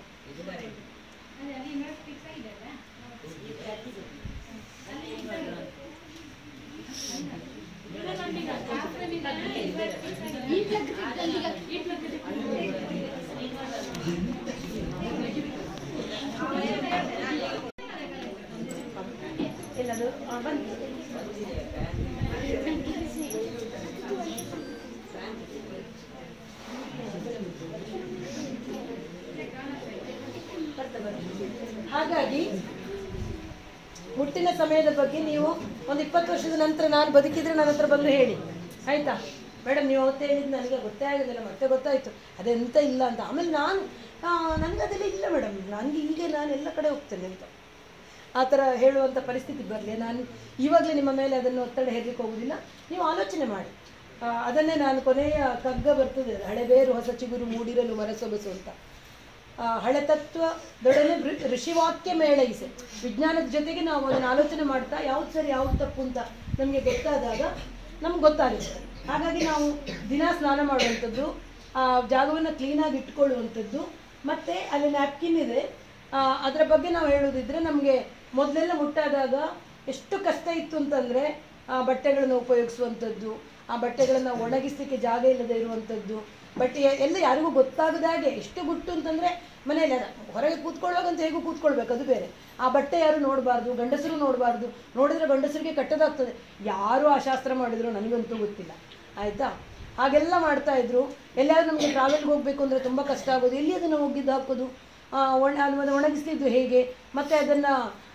ಎಲ್ಲದು ಆ, ಬಂತು ಬರ್ತಾ ಬರ್ತದೆ. ಹಾಗಾಗಿ ಹುಟ್ಟಿನ ಸಮಯದ ಬಗ್ಗೆ ನೀವು ಒಂದು ಇಪ್ಪತ್ತು ವರ್ಷದ ನಂತರ ನಾನು ಬದುಕಿದ್ರೆ ನನ್ನ ಹತ್ರ ಬಂದು ಹೇಳಿ ಆಯ್ತಾ ಮೇಡಮ್ ನೀವು ಅವತ್ತು ಹೇಳಿದ್ದು ನನಗೆ ಗೊತ್ತೇ ಆಗೋದಿಲ್ಲ ಮತ್ತೆ ಗೊತ್ತಾಯಿತು ಅದೆಂತ ಇಲ್ಲ ಅಂತ ಆಮೇಲೆ ನಾನು ನನಗೆ ಅದೆಲ್ಲ ಇಲ್ಲ ಮೇಡಮ್ ನನಗೆ ಈಗ ನಾನು ಎಲ್ಲ ಕಡೆ ಹೋಗ್ತೇನೆ ಅಂತ ಆ ಥರ ಹೇಳುವಂಥ ಪರಿಸ್ಥಿತಿ ಬರಲಿ ನಾನು ಇವಾಗಲೇ ನಿಮ್ಮ ಮೇಲೆ ಅದನ್ನು ಒತ್ತಡ ಹೇರಲಿಕ್ಕೆ ಹೋಗೋದಿಲ್ಲ ನೀವು ಆಲೋಚನೆ ಮಾಡಿ ಆ, ಅದನ್ನೇ ನಾನು ಕೊನೆಯ ಕಗ್ಗ ಬರ್ತದೆ ಹಳೆಬೇರು ಹೊಸ ಚಿಗುರು ಮೂಡಿರಲು ಮರಸೊಬಸು ಅಂತ ಆ, ಹಳೆ ತತ್ವದೊಡನೆ ಋ- ಋಷಿವಾಕ್ಯ ಮೇಳೈಸೆ ವಿಜ್ಞಾನದ ಜೊತೆಗೆ ನಾವು ಅದನ್ನು ಆಲೋಚನೆ ಮಾಡ್ತಾ ಯಾವ್ದು ಸರಿ ಯಾವ್ದು ತಪ್ಪು ಅಂತ ನಮಗೆ ಗೊತ್ತಾದಾಗ ನಮ್ಗೆ ಗೊತ್ತಾಗುತ್ತೆ ಹಾಗಾಗಿ ನಾವು ದಿನ ಸ್ನಾನ ಮಾಡುವಂಥದ್ದು ಆ ಜಾಗವನ್ನು ಕ್ಲೀನಾಗಿ ಇಟ್ಕೊಳ್ಳುವಂಥದ್ದು ಮತ್ತು ಅಲ್ಲಿ ನ್ಯಾಪ್ಕಿನ್ ಇದೆ ಆ, ಅದರ ಬಗ್ಗೆ ನಾವು ಹೇಳೋದಿದ್ರೆ ನಮಗೆ ಮೊದಲೆಲ್ಲ ಮುಟ್ಟಾದಾಗ ಎಷ್ಟು ಕಷ್ಟ ಇತ್ತು ಅಂತಂದರೆ ಬಟ್ಟೆಗಳನ್ನು ಉಪಯೋಗಿಸುವಂಥದ್ದು ಆ ಬಟ್ಟೆಗಳನ್ನು ಒಣಗಿಸ್ಲಿಕ್ಕೆ ಜಾಗ ಇಲ್ಲದೆ ಇರುವಂಥದ್ದು ಬಟ್ ಎ- ಎಲ್ಲ ಯಾರಿಗೂ ಗೊತ್ತಾಗದ ಹಾಗೆ ಎಷ್ಟು ಗುಟ್ಟು ಅಂತಂದರೆ ಮನೆಯಲ್ಲಿ ಅದ ಹೊರಗೆ ಕೂತ್ಕೊಳ್ಳುವಾಗ ಅಂತ ಹೇಗೂ ಕೂತ್ಕೊಳ್ಬೇಕು ಅದು ಬೇರೆ ಆ ಬಟ್ಟೆ ಯಾರು ನೋಡಬಾರ್ದು ಗಂಡಸರು ನೋಡಬಾರ್ದು ನೋಡಿದ್ರೆ ಗಂಡಸರಿಗೆ ಕೆಟ್ಟದಾಗ್ತದೆ ಯಾರು ಆ ಶಾಸ್ತ್ರ ಮಾಡಿದ್ರು ನನಗಂತೂ ಗೊತ್ತಿಲ್ಲ ಆಯಿತಾ ಹಾಗೆಲ್ಲ ಮಾಡ್ತಾ ಇದ್ರು ಎಲ್ಲಾದ್ರೂ ನಮಗೆ ಟ್ರಾವೆಲ್ಗೆ ಹೋಗಬೇಕು ಅಂದರೆ ತುಂಬ ಕಷ್ಟ ಆಗೋದು ಎಲ್ಲಿ ಅದನ್ನು ಒಗ್ಗಿದ್ದು ಹಾಕೋದು ಆ, ಒಣ ಅದು ಒಣಗಿಸ್ತಿದ್ದು ಹೇಗೆ ಮತ್ತು ಅದನ್ನು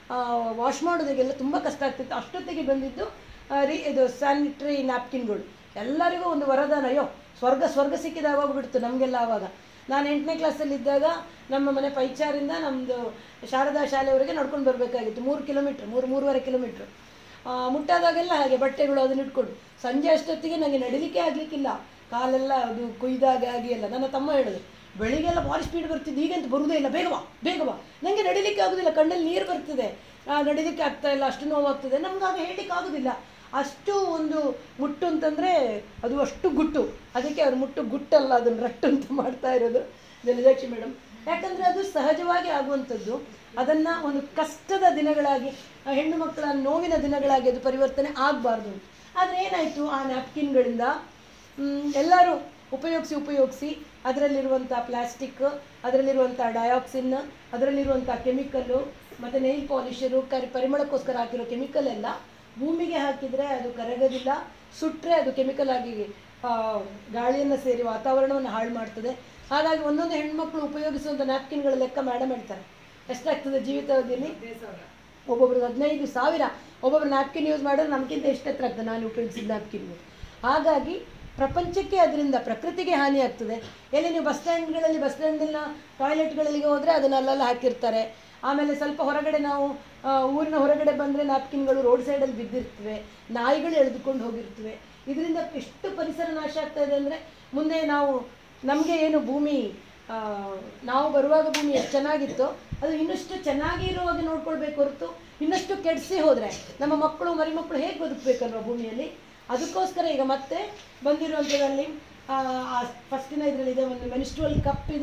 ವಾಶ್ ಮಾಡೋದಕ್ಕೆಲ್ಲ ತುಂಬ ಕಷ್ಟ ಆಗ್ತಿತ್ತು ಅಷ್ಟೊತ್ತಿಗೆ ಬಂದಿದ್ದು ಆ, ರೀ ಇದು ಸ್ಯಾನಿಟ್ರಿ ನ್ಯಾಪ್ಕಿನ್ಗಳು ಎಲ್ಲರಿಗೂ ಒಂದು ವರದಾನ ಅಯ್ಯೋ ಸ್ವರ್ಗ ಸ್ವರ್ಗ ಸಿಕ್ಕಿದ ಆವಾಗ ಬಿಡ್ತು ನಮಗೆಲ್ಲ ಆವಾಗ ನಾನು ಎಂಟನೇ ಕ್ಲಾಸಲ್ಲಿದ್ದಾಗ ನಮ್ಮ ಮನೆ ಪೈಚಾರಿಂದ ನಮ್ಮದು ಶಾರದಾ ಶಾಲೆಯವರೆಗೆ ನಡ್ಕೊಂಡು ಬರಬೇಕಾಗಿತ್ತು ಮೂರು ಕಿಲೋಮೀಟ್ರ್ ಮೂರು ಮೂರುವರೆ ಕಿಲೋಮೀಟ್ರ್ ಮುಟ್ಟಾದಾಗೆಲ್ಲ ಹಾಗೆ ಬಟ್ಟೆಗಳು ಅದನ್ನ ಇಟ್ಕೊಂಡು ಸಂಜೆ ಅಷ್ಟೊತ್ತಿಗೆ ನನಗೆ ನಡಿಲಿಕ್ಕೆ ಆಗಲಿಕ್ಕಿಲ್ಲ ಕಾಲೆಲ್ಲ ಅದು ಕೊಯ್ದಾಗ ಆಗಿ ಎಲ್ಲ ನನ್ನ ತಮ್ಮ ಹೇಳೋದು ಬೆಳಿಗ್ಗೆಲ್ಲ ಭಾರಿ ಸ್ಪೀಡ್ ಬರ್ತಿದ್ದು ಈಗಂತೂ ಬರುವುದೇ ಇಲ್ಲ ಬೇಗ ಬಾ ಬೇಗ ಬಾ ನನಗೆ ನಡಿಲಿಕ್ಕೆ ಆಗೋದಿಲ್ಲ ಕಣ್ಣಲ್ಲಿ ನೀರು ಬರ್ತಿದೆ ಆ, ನಡಿಲಿಕ್ಕೆ ಆಗ್ತಾ ಇಲ್ಲ ಅಷ್ಟು ನೋವಾಗ್ತದೆ ನಮ್ಗೆ ಆಗ ಹೇಳಲಿಕ್ಕೆ ಆಗೋದಿಲ್ಲ ಅಷ್ಟು ಒಂದು ಮುಟ್ಟು ಅಂತಂದರೆ ಅದು ಅಷ್ಟು ಗುಟ್ಟು ಅದಕ್ಕೆ ಅವ್ರು ಮುಟ್ಟು ಗುಟ್ಟಲ್ಲ ಅದನ್ನು ರಟ್ಟು ಅಂತ ಮಾಡ್ತಾ ಇರೋದು ಜಲಜಾಕ್ಷಿ ಮೇಡಮ್ ಯಾಕಂದರೆ ಅದು ಸಹಜವಾಗಿ ಆಗುವಂಥದ್ದು ಅದನ್ನು ಒಂದು ಕಷ್ಟದ ದಿನಗಳಾಗಿ ಆ ಹೆಣ್ಣು ಮಕ್ಕಳ ನೋವಿನ ದಿನಗಳಾಗಿ ಅದು ಪರಿವರ್ತನೆ ಆಗಬಾರ್ದು ಆದರೆ ಏನಾಯಿತು ಆ ನ್ಯಾಪ್ಕಿನ್ಗಳಿಂದ ಮ್, ಎಲ್ಲರೂ ಉಪಯೋಗಿಸಿ ಉಪಯೋಗಿಸಿ ಅದರಲ್ಲಿರುವಂಥ ಪ್ಲಾಸ್ಟಿಕ್ ಅದರಲ್ಲಿರುವಂಥ ಡಯಾಕ್ಸಿನ್ ಅದರಲ್ಲಿರುವಂಥ ಕೆಮಿಕಲ್ಲು ಮತ್ತು ನೈಲ್ ಪಾಲಿಷರು ಕರಿ ಪರಿಮಳಕ್ಕೋಸ್ಕರ ಹಾಕಿರೋ ಕೆಮಿಕಲ್ ಎಲ್ಲ ಭೂಮಿಗೆ ಹಾಕಿದರೆ ಅದು ಕರಗೋದಿಲ್ಲ ಸುಟ್ಟರೆ ಅದು ಕೆಮಿಕಲ್ ಆಗಿ ಆ, ಗಾಳಿಯನ್ನು ಸೇರಿ ವಾತಾವರಣವನ್ನು ಹಾಳು ಮಾಡ್ತದೆ ಹಾಗಾಗಿ ಒಂದೊಂದು ಹೆಣ್ಮಕ್ಳು ಉಪಯೋಗಿಸುವಂಥ ನ್ಯಾಪ್ಕಿನ್ಗಳ ಲೆಕ್ಕ ಮೇಡಮ್ ಹೇಳ್ತಾರೆ ಎಷ್ಟಾಗ್ತದೆ ಜೀವಿತಾವಧಿಯಲ್ಲಿ ಒಬ್ಬೊಬ್ರಿಗೆ ಹದಿನೈದು ಸಾವಿರ ಒಬ್ಬೊಬ್ರು ನ್ಯಾಪ್ಕಿನ್ ಯೂಸ್ ಮಾಡಿದ್ರೆ ನಮಗಿಂತ ಎಷ್ಟು ಹತ್ರ ಆಗ್ತದೆ ನಾನು ಉಪಯೋಗಿಸಿದ ನ್ಯಾಪ್ಕಿನ್ ಹಾಗಾಗಿ ಪ್ರಪಂಚಕ್ಕೆ ಅದರಿಂದ ಪ್ರಕೃತಿಗೆ ಹಾನಿ ಆಗ್ತದೆ ಎಲ್ಲಿ ನೀವು ಬಸ್ ಸ್ಟ್ಯಾಂಡ್ಗಳಲ್ಲಿ ಬಸ್ ಸ್ಟ್ಯಾಂಡಿನ ಟಾಯ್ಲೆಟ್ಗಳಿಗೆ ಹೋದರೆ ಅದನ್ನ ಅಲ್ಲೆಲ್ಲ ಹಾಕಿರ್ತಾರೆ ಆಮೇಲೆ ಸ್ವಲ್ಪ ಹೊರಗಡೆ ನಾವು ಆ, ಊರಿನ ಹೊರಗಡೆ ಬಂದರೆ ನ್ಯಾಪ್ಕಿನ್ಗಳು ರೋಡ್ ಸೈಡಲ್ಲಿ ಬಿದ್ದಿರ್ತವೆ ನಾಯಿಗಳು ಎಳೆದುಕೊಂಡು ಹೋಗಿರ್ತವೆ ಇದರಿಂದ ಎಷ್ಟು ಪರಿಸರ ನಾಶ ಆಗ್ತಾ ಇದೆ ಅಂದರೆ ಮುಂದೆ ನಾವು ನಮಗೆ ಏನು ಭೂಮಿ ಆ, ನಾವು ಬರುವಾಗ ಭೂಮಿ ಎಷ್ಟು ಚೆನ್ನಾಗಿತ್ತೋ ಅದು ಇನ್ನಷ್ಟು ಚೆನ್ನಾಗಿ ಇರುವಾಗ ನೋಡ್ಕೊಳ್ಬೇಕು ಹೊರತು ಇನ್ನಷ್ಟು ಕೆಡಿಸಿ ಹೋದರೆ ನಮ್ಮ ಮಕ್ಕಳು ಮರಿಮಕ್ಕಳು ಹೇಗೆ ಬದುಕಬೇಕಲ್ವ ಭೂಮಿಯಲ್ಲಿ ಅದಕ್ಕೋಸ್ಕರ ಈಗ ಮತ್ತೆ ಬಂದಿರುವಂಥದ್ದಲ್ಲಿ ಫಸ್ಟಿನ ಇದರಲ್ಲಿ ಇದೆ ಒಂದು ಮೆನಿಸ್ಟ್ರುವಲ್ ಕಪ್ ಇದೆ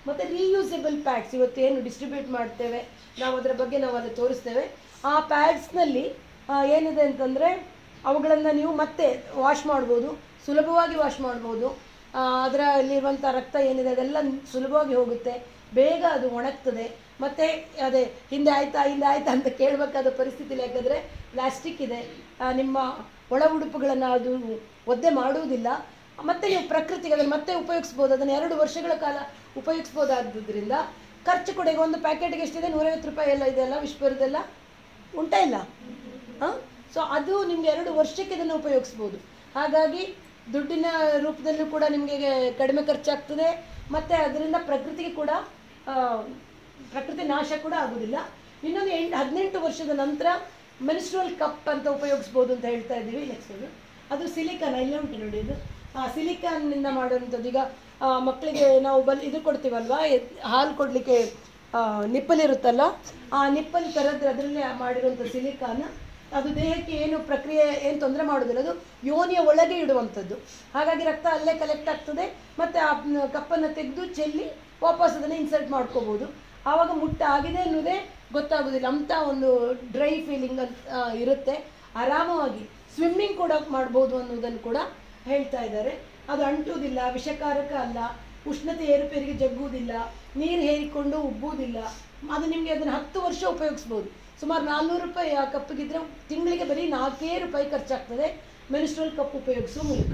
ಮತ್ತು ರೀಯೂಸಬಲ್ ಪ್ಯಾಡ್ಸ್ ಇವತ್ತೇನು ಡಿಸ್ಟ್ರಿಬ್ಯೂಟ್ ಮಾಡ್ತೇವೆ ನಾವು ಅದರ ಬಗ್ಗೆ ನಾವು ಅಲ್ಲಿ ತೋರಿಸ್ತೇವೆ ಆ ಪ್ಯಾಡ್ಸ್ನಲ್ಲಿ ಏನಿದೆ ಅಂತಂದರೆ ಅವುಗಳನ್ನು ನೀವು ಮತ್ತೆ ವಾಶ್ ಮಾಡ್ಬೋದು ಸುಲಭವಾಗಿ ವಾಶ್ ಮಾಡ್ಬೋದು ಆ, ಅದರಲ್ಲಿರುವಂಥ ರಕ್ತ ಏನಿದೆ ಅದೆಲ್ಲ ಸುಲಭವಾಗಿ ಹೋಗುತ್ತೆ ಬೇಗ ಅದು ಒಣಗ್ತದೆ ಮತ್ತು ಅದೇ ಹಿಂದೆ ಆಯ್ತಾ ಹಿಂದೆ ಆಯ್ತಾ ಅಂತ ಕೇಳಬೇಕಾದ ಪರಿಸ್ಥಿತಿ ಇಲ್ಲ ಯಾಕಂದರೆ ಪ್ಲಾಸ್ಟಿಕ್ ಇದೆ ಆ, ನಿಮ್ಮ ಒಳ ಉಡುಪುಗಳನ್ನು ಅದು ಒದ್ದೆ ಮಾಡುವುದಿಲ್ಲ ಮತ್ತೆ ನೀವು ಪ್ರಕೃತಿಗೆ ಅದನ್ನು ಮತ್ತೆ ಉಪಯೋಗಿಸ್ಬೋದು ಅದನ್ನು ಎರಡು ವರ್ಷಗಳ ಕಾಲ ಉಪಯೋಗಿಸ್ಬೋದಾದ್ದರಿಂದ ಖರ್ಚು ಕೂಡ ಈಗ ಒಂದು ಪ್ಯಾಕೆಟ್ಗೆ ಎಷ್ಟಿದೆ ನೂರೈವತ್ತು ರೂಪಾಯಿ ಎಲ್ಲ ಇದೆಲ್ಲ ವಿಶ್ವರದೆಲ್ಲ ಉಂಟಾ ಇಲ್ಲ ಹಾಂ ಸೊ ಅದು ನಿಮ್ಗೆ ಎರಡು ವರ್ಷಕ್ಕೆ ಇದನ್ನು ಉಪಯೋಗಿಸ್ಬೋದು ಹಾಗಾಗಿ ದುಡ್ಡಿನ ರೂಪದಲ್ಲೂ ಕೂಡ ನಿಮಗೆ ಕಡಿಮೆ ಖರ್ಚಾಗ್ತದೆ ಮತ್ತು ಅದರಿಂದ ಪ್ರಕೃತಿಗೆ ಕೂಡ ಆ, ಪ್ರಕೃತಿ ನಾಶ ಕೂಡ ಆಗೋದಿಲ್ಲ ಇನ್ನೊಂದು ಎಂಟು ಹದಿನೆಂಟು ವರ್ಷದ ನಂತರ ಮೆನ್ಸ್ಟ್ರಲ್ ಕಪ್ ಅಂತ ಉಪಯೋಗಿಸ್ಬೋದು ಅಂತ ಹೇಳ್ತಾ ಇದ್ದೀವಿ ನೆಕ್ಸ್ಟ್ ಅದು ಅದು ಸಿಲಿಕಾನ್ ಇಲ್ಲೇ ಉಂಟು ನೋಡಿ ಇದು ಆ ಸಿಲಿಕಾನ್ನಿಂದ ಮಾಡುವಂಥದ್ದು ಈಗ ಆ, ಮಕ್ಕಳಿಗೆ ನಾವು ಬಲ್ ಇದು ಕೊಡ್ತೀವಲ್ವಾ ಎದ್- ಹಾಲು ಕೊಡಲಿಕ್ಕೆ ನಿಪ್ಪಲ್ ಇರುತ್ತಲ್ಲ ಆ ನಿಪ್ಪಲ್ ಥರದ್ದು ಅದರಲ್ಲೇ ಮಾಡಿರುವಂಥ ಸಿಲಿಕಾನ್ ಅದು ದೇಹಕ್ಕೆ ಏನು ಪ್ರಕ್ರಿಯೆ ಏನು ತೊಂದರೆ ಮಾಡೋದಿಲ್ಲ ಅದು ಯೋನಿಯ ಒಳಗೆ ಇಡುವಂಥದ್ದು ಹಾಗಾಗಿ ರಕ್ತ ಅಲ್ಲೇ ಕಲೆಕ್ಟ್ ಆಗ್ತದೆ ಮತ್ತು ಆ ಕಪ್ಪನ್ನು ತೆಗೆದು ಚೆಲ್ಲಿ ವಾಪಸ್ ಅದನ್ನು ಇನ್ಸರ್ಟ್ ಮಾಡ್ಕೋಬೋದು ಆವಾಗ ಮುಟ್ಟ ಆಗಿದೆ ಅನ್ನೋದೇ ಗೊತ್ತಾಗೋದಿಲ್ಲ ಅಂಥ ಒಂದು ಡ್ರೈ ಫೀಲಿಂಗ್ ಅಂತ ಆ, ಇರುತ್ತೆ ಆರಾಮವಾಗಿ ಸ್ವಿಮ್ಮಿಂಗ್ ಕೂಡ ಮಾಡ್ಬೋದು ಅನ್ನೋದನ್ನು ಕೂಡ ಹೇಳ್ತಾ ಇದ್ದಾರೆ ಅದು ಅಂಟುವುದಿಲ್ಲ ವಿಷಕಾರಕ ಅಲ್ಲ ಉಷ್ಣತೆ ಏರುಪೇರಿಗೆ ಜಗ್ಗುವುದಿಲ್ಲ ನೀರು ಹೇರಿಕೊಂಡು ಉಬ್ಬುವುದಿಲ್ಲ ಅದು ನಿಮಗೆ ಅದನ್ನು ಹತ್ತು ವರ್ಷ ಉಪಯೋಗಿಸ್ಬೋದು ಸುಮಾರು ನಾನ್ನೂರು ರೂಪಾಯಿ ಆ ಕಪ್ಪಿಗಿದ್ರೆ ತಿಂಗಳಿಗೆ ಬರೀ ನಾಲ್ಕೇ ರೂಪಾಯಿ ಖರ್ಚಾಗ್ತದೆ ಮೆನ್ಸ್ಟ್ರಲ್ ಕಪ್ ಉಪಯೋಗಿಸುವ ಮೂಲಕ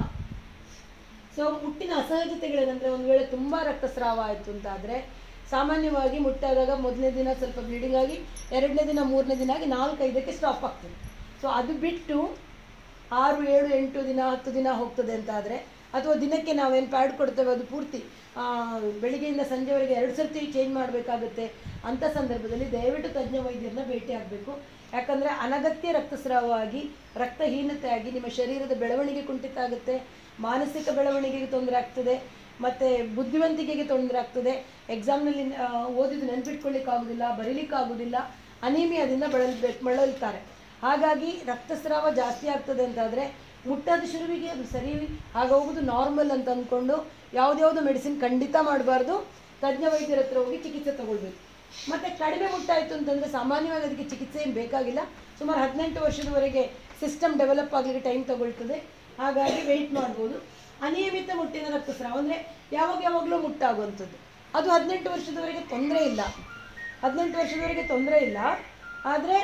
ಸೊ ಮುಟ್ಟಿನ ಅಸಹಜತೆಗಳೇನೆಂದರೆ ಒಂದು ವೇಳೆ ತುಂಬ ರಕ್ತಸ್ರಾವ ಆಯಿತು ಅಂತಾದರೆ ಸಾಮಾನ್ಯವಾಗಿ ಮುಟ್ಟಾದಾಗ ಮೊದಲನೇ ದಿನ ಸ್ವಲ್ಪ ಬ್ಲೀಡಿಂಗ್ ಆಗಿ ಎರಡನೇ ದಿನ ಮೂರನೇ ದಿನ ಆಗಿ ನಾಲ್ಕೈದಕ್ಕೆ ಸ್ಟಾಪ್ ಆಗ್ತದೆ ಸೊ ಅದು ಬಿಟ್ಟು ಆರು ಏಳು ಎಂಟು ದಿನ ಹತ್ತು ದಿನ ಹೋಗ್ತದೆ ಅಂತಾದರೆ ಅಥವಾ ದಿನಕ್ಕೆ ನಾವೇನು ಪ್ಯಾಡ್ ಕೊಡ್ತೇವೆ ಅದು ಪೂರ್ತಿ ಆ, ಬೆಳಿಗ್ಗೆಯಿಂದ ಸಂಜೆವರೆಗೆ ಎರಡು ಸರ್ತಿ ಚೇಂಜ್ ಮಾಡಬೇಕಾಗುತ್ತೆ ಅಂಥ ಸಂದರ್ಭದಲ್ಲಿ ದಯವಿಟ್ಟು ತಜ್ಞ ವೈದ್ಯರನ್ನ ಭೇಟಿ ಆಗಬೇಕು ಯಾಕಂದರೆ ಅನಗತ್ಯ ರಕ್ತಸ್ರಾವ ಆಗಿ ರಕ್ತಹೀನತೆ ಆಗಿ ನಿಮ್ಮ ಶರೀರದ ಬೆಳವಣಿಗೆ ಕುಂಠಿತ ಆಗುತ್ತೆ ಮಾನಸಿಕ ಬೆಳವಣಿಗೆಗೆ ತೊಂದರೆ ಆಗ್ತದೆ ಮತ್ತು ಬುದ್ಧಿವಂತಿಕೆಗೆ ತೊಂದರೆ ಆಗ್ತದೆ ಎಕ್ಸಾಮ್ನಲ್ಲಿ ಓದಿದ್ದು ನೆನ್ಪಿಟ್ಕೊಳ್ಳಿಕ್ಕಾಗೋದಿಲ್ಲ ಬರೀಲಿಕ್ಕಾಗೋದಿಲ್ಲ ಅನೀಮಿಯಾದಿಂದ ಬಳಲ್ಬೇಕು ಬಳಲ್ತಾರೆ ಹಾಗಾಗಿ ರಕ್ತಸ್ರಾವ ಜಾಸ್ತಿ ಆಗ್ತದೆ ಅಂತಾದರೆ ಮುಟ್ಟಾದ ಶುರುವಿಗೆ ಅದು ಸರಿ ಆಗೋಗೋದು ನಾರ್ಮಲ್ ಅಂತ ಅಂದ್ಕೊಂಡು ಯಾವುದ್ಯಾವುದು ಮೆಡಿಸಿನ್ ಖಂಡಿತ ಮಾಡಬಾರ್ದು ತಜ್ಞ ವೈದ್ಯರ ಹತ್ರ ಹೋಗಿ ಚಿಕಿತ್ಸೆ ತಗೊಳ್ಬೇಕು ಮತ್ತು ಕಡಿಮೆ ಮುಟ್ಟಾಯಿತು ಅಂತಂದರೆ ಸಾಮಾನ್ಯವಾಗಿ ಅದಕ್ಕೆ ಚಿಕಿತ್ಸೆ ಏನು ಬೇಕಾಗಿಲ್ಲ ಸುಮಾರು ಹದಿನೆಂಟು ವರ್ಷದವರೆಗೆ ಸಿಸ್ಟಮ್ ಡೆವಲಪ್ ಆಗಲಿಕ್ಕೆ ಟೈಮ್ ತಗೊಳ್ತದೆ ಹಾಗಾಗಿ ವೆಯ್ಟ್ ಮಾಡ್ಬೋದು ಅನಿಯಮಿತ ಮುಟ್ಟಿನ ರಕ್ತಸ್ರಾವ ಅಂದರೆ ಯಾವಾಗ ಯಾವಾಗಲೂ ಮುಟ್ಟಾಗುವಂಥದ್ದು ಅದು ಹದಿನೆಂಟು ವರ್ಷದವರೆಗೆ ತೊಂದರೆ ಇಲ್ಲ ಹದಿನೆಂಟು ವರ್ಷದವರೆಗೆ ತೊಂದರೆ ಇಲ್ಲ ಆದರೆ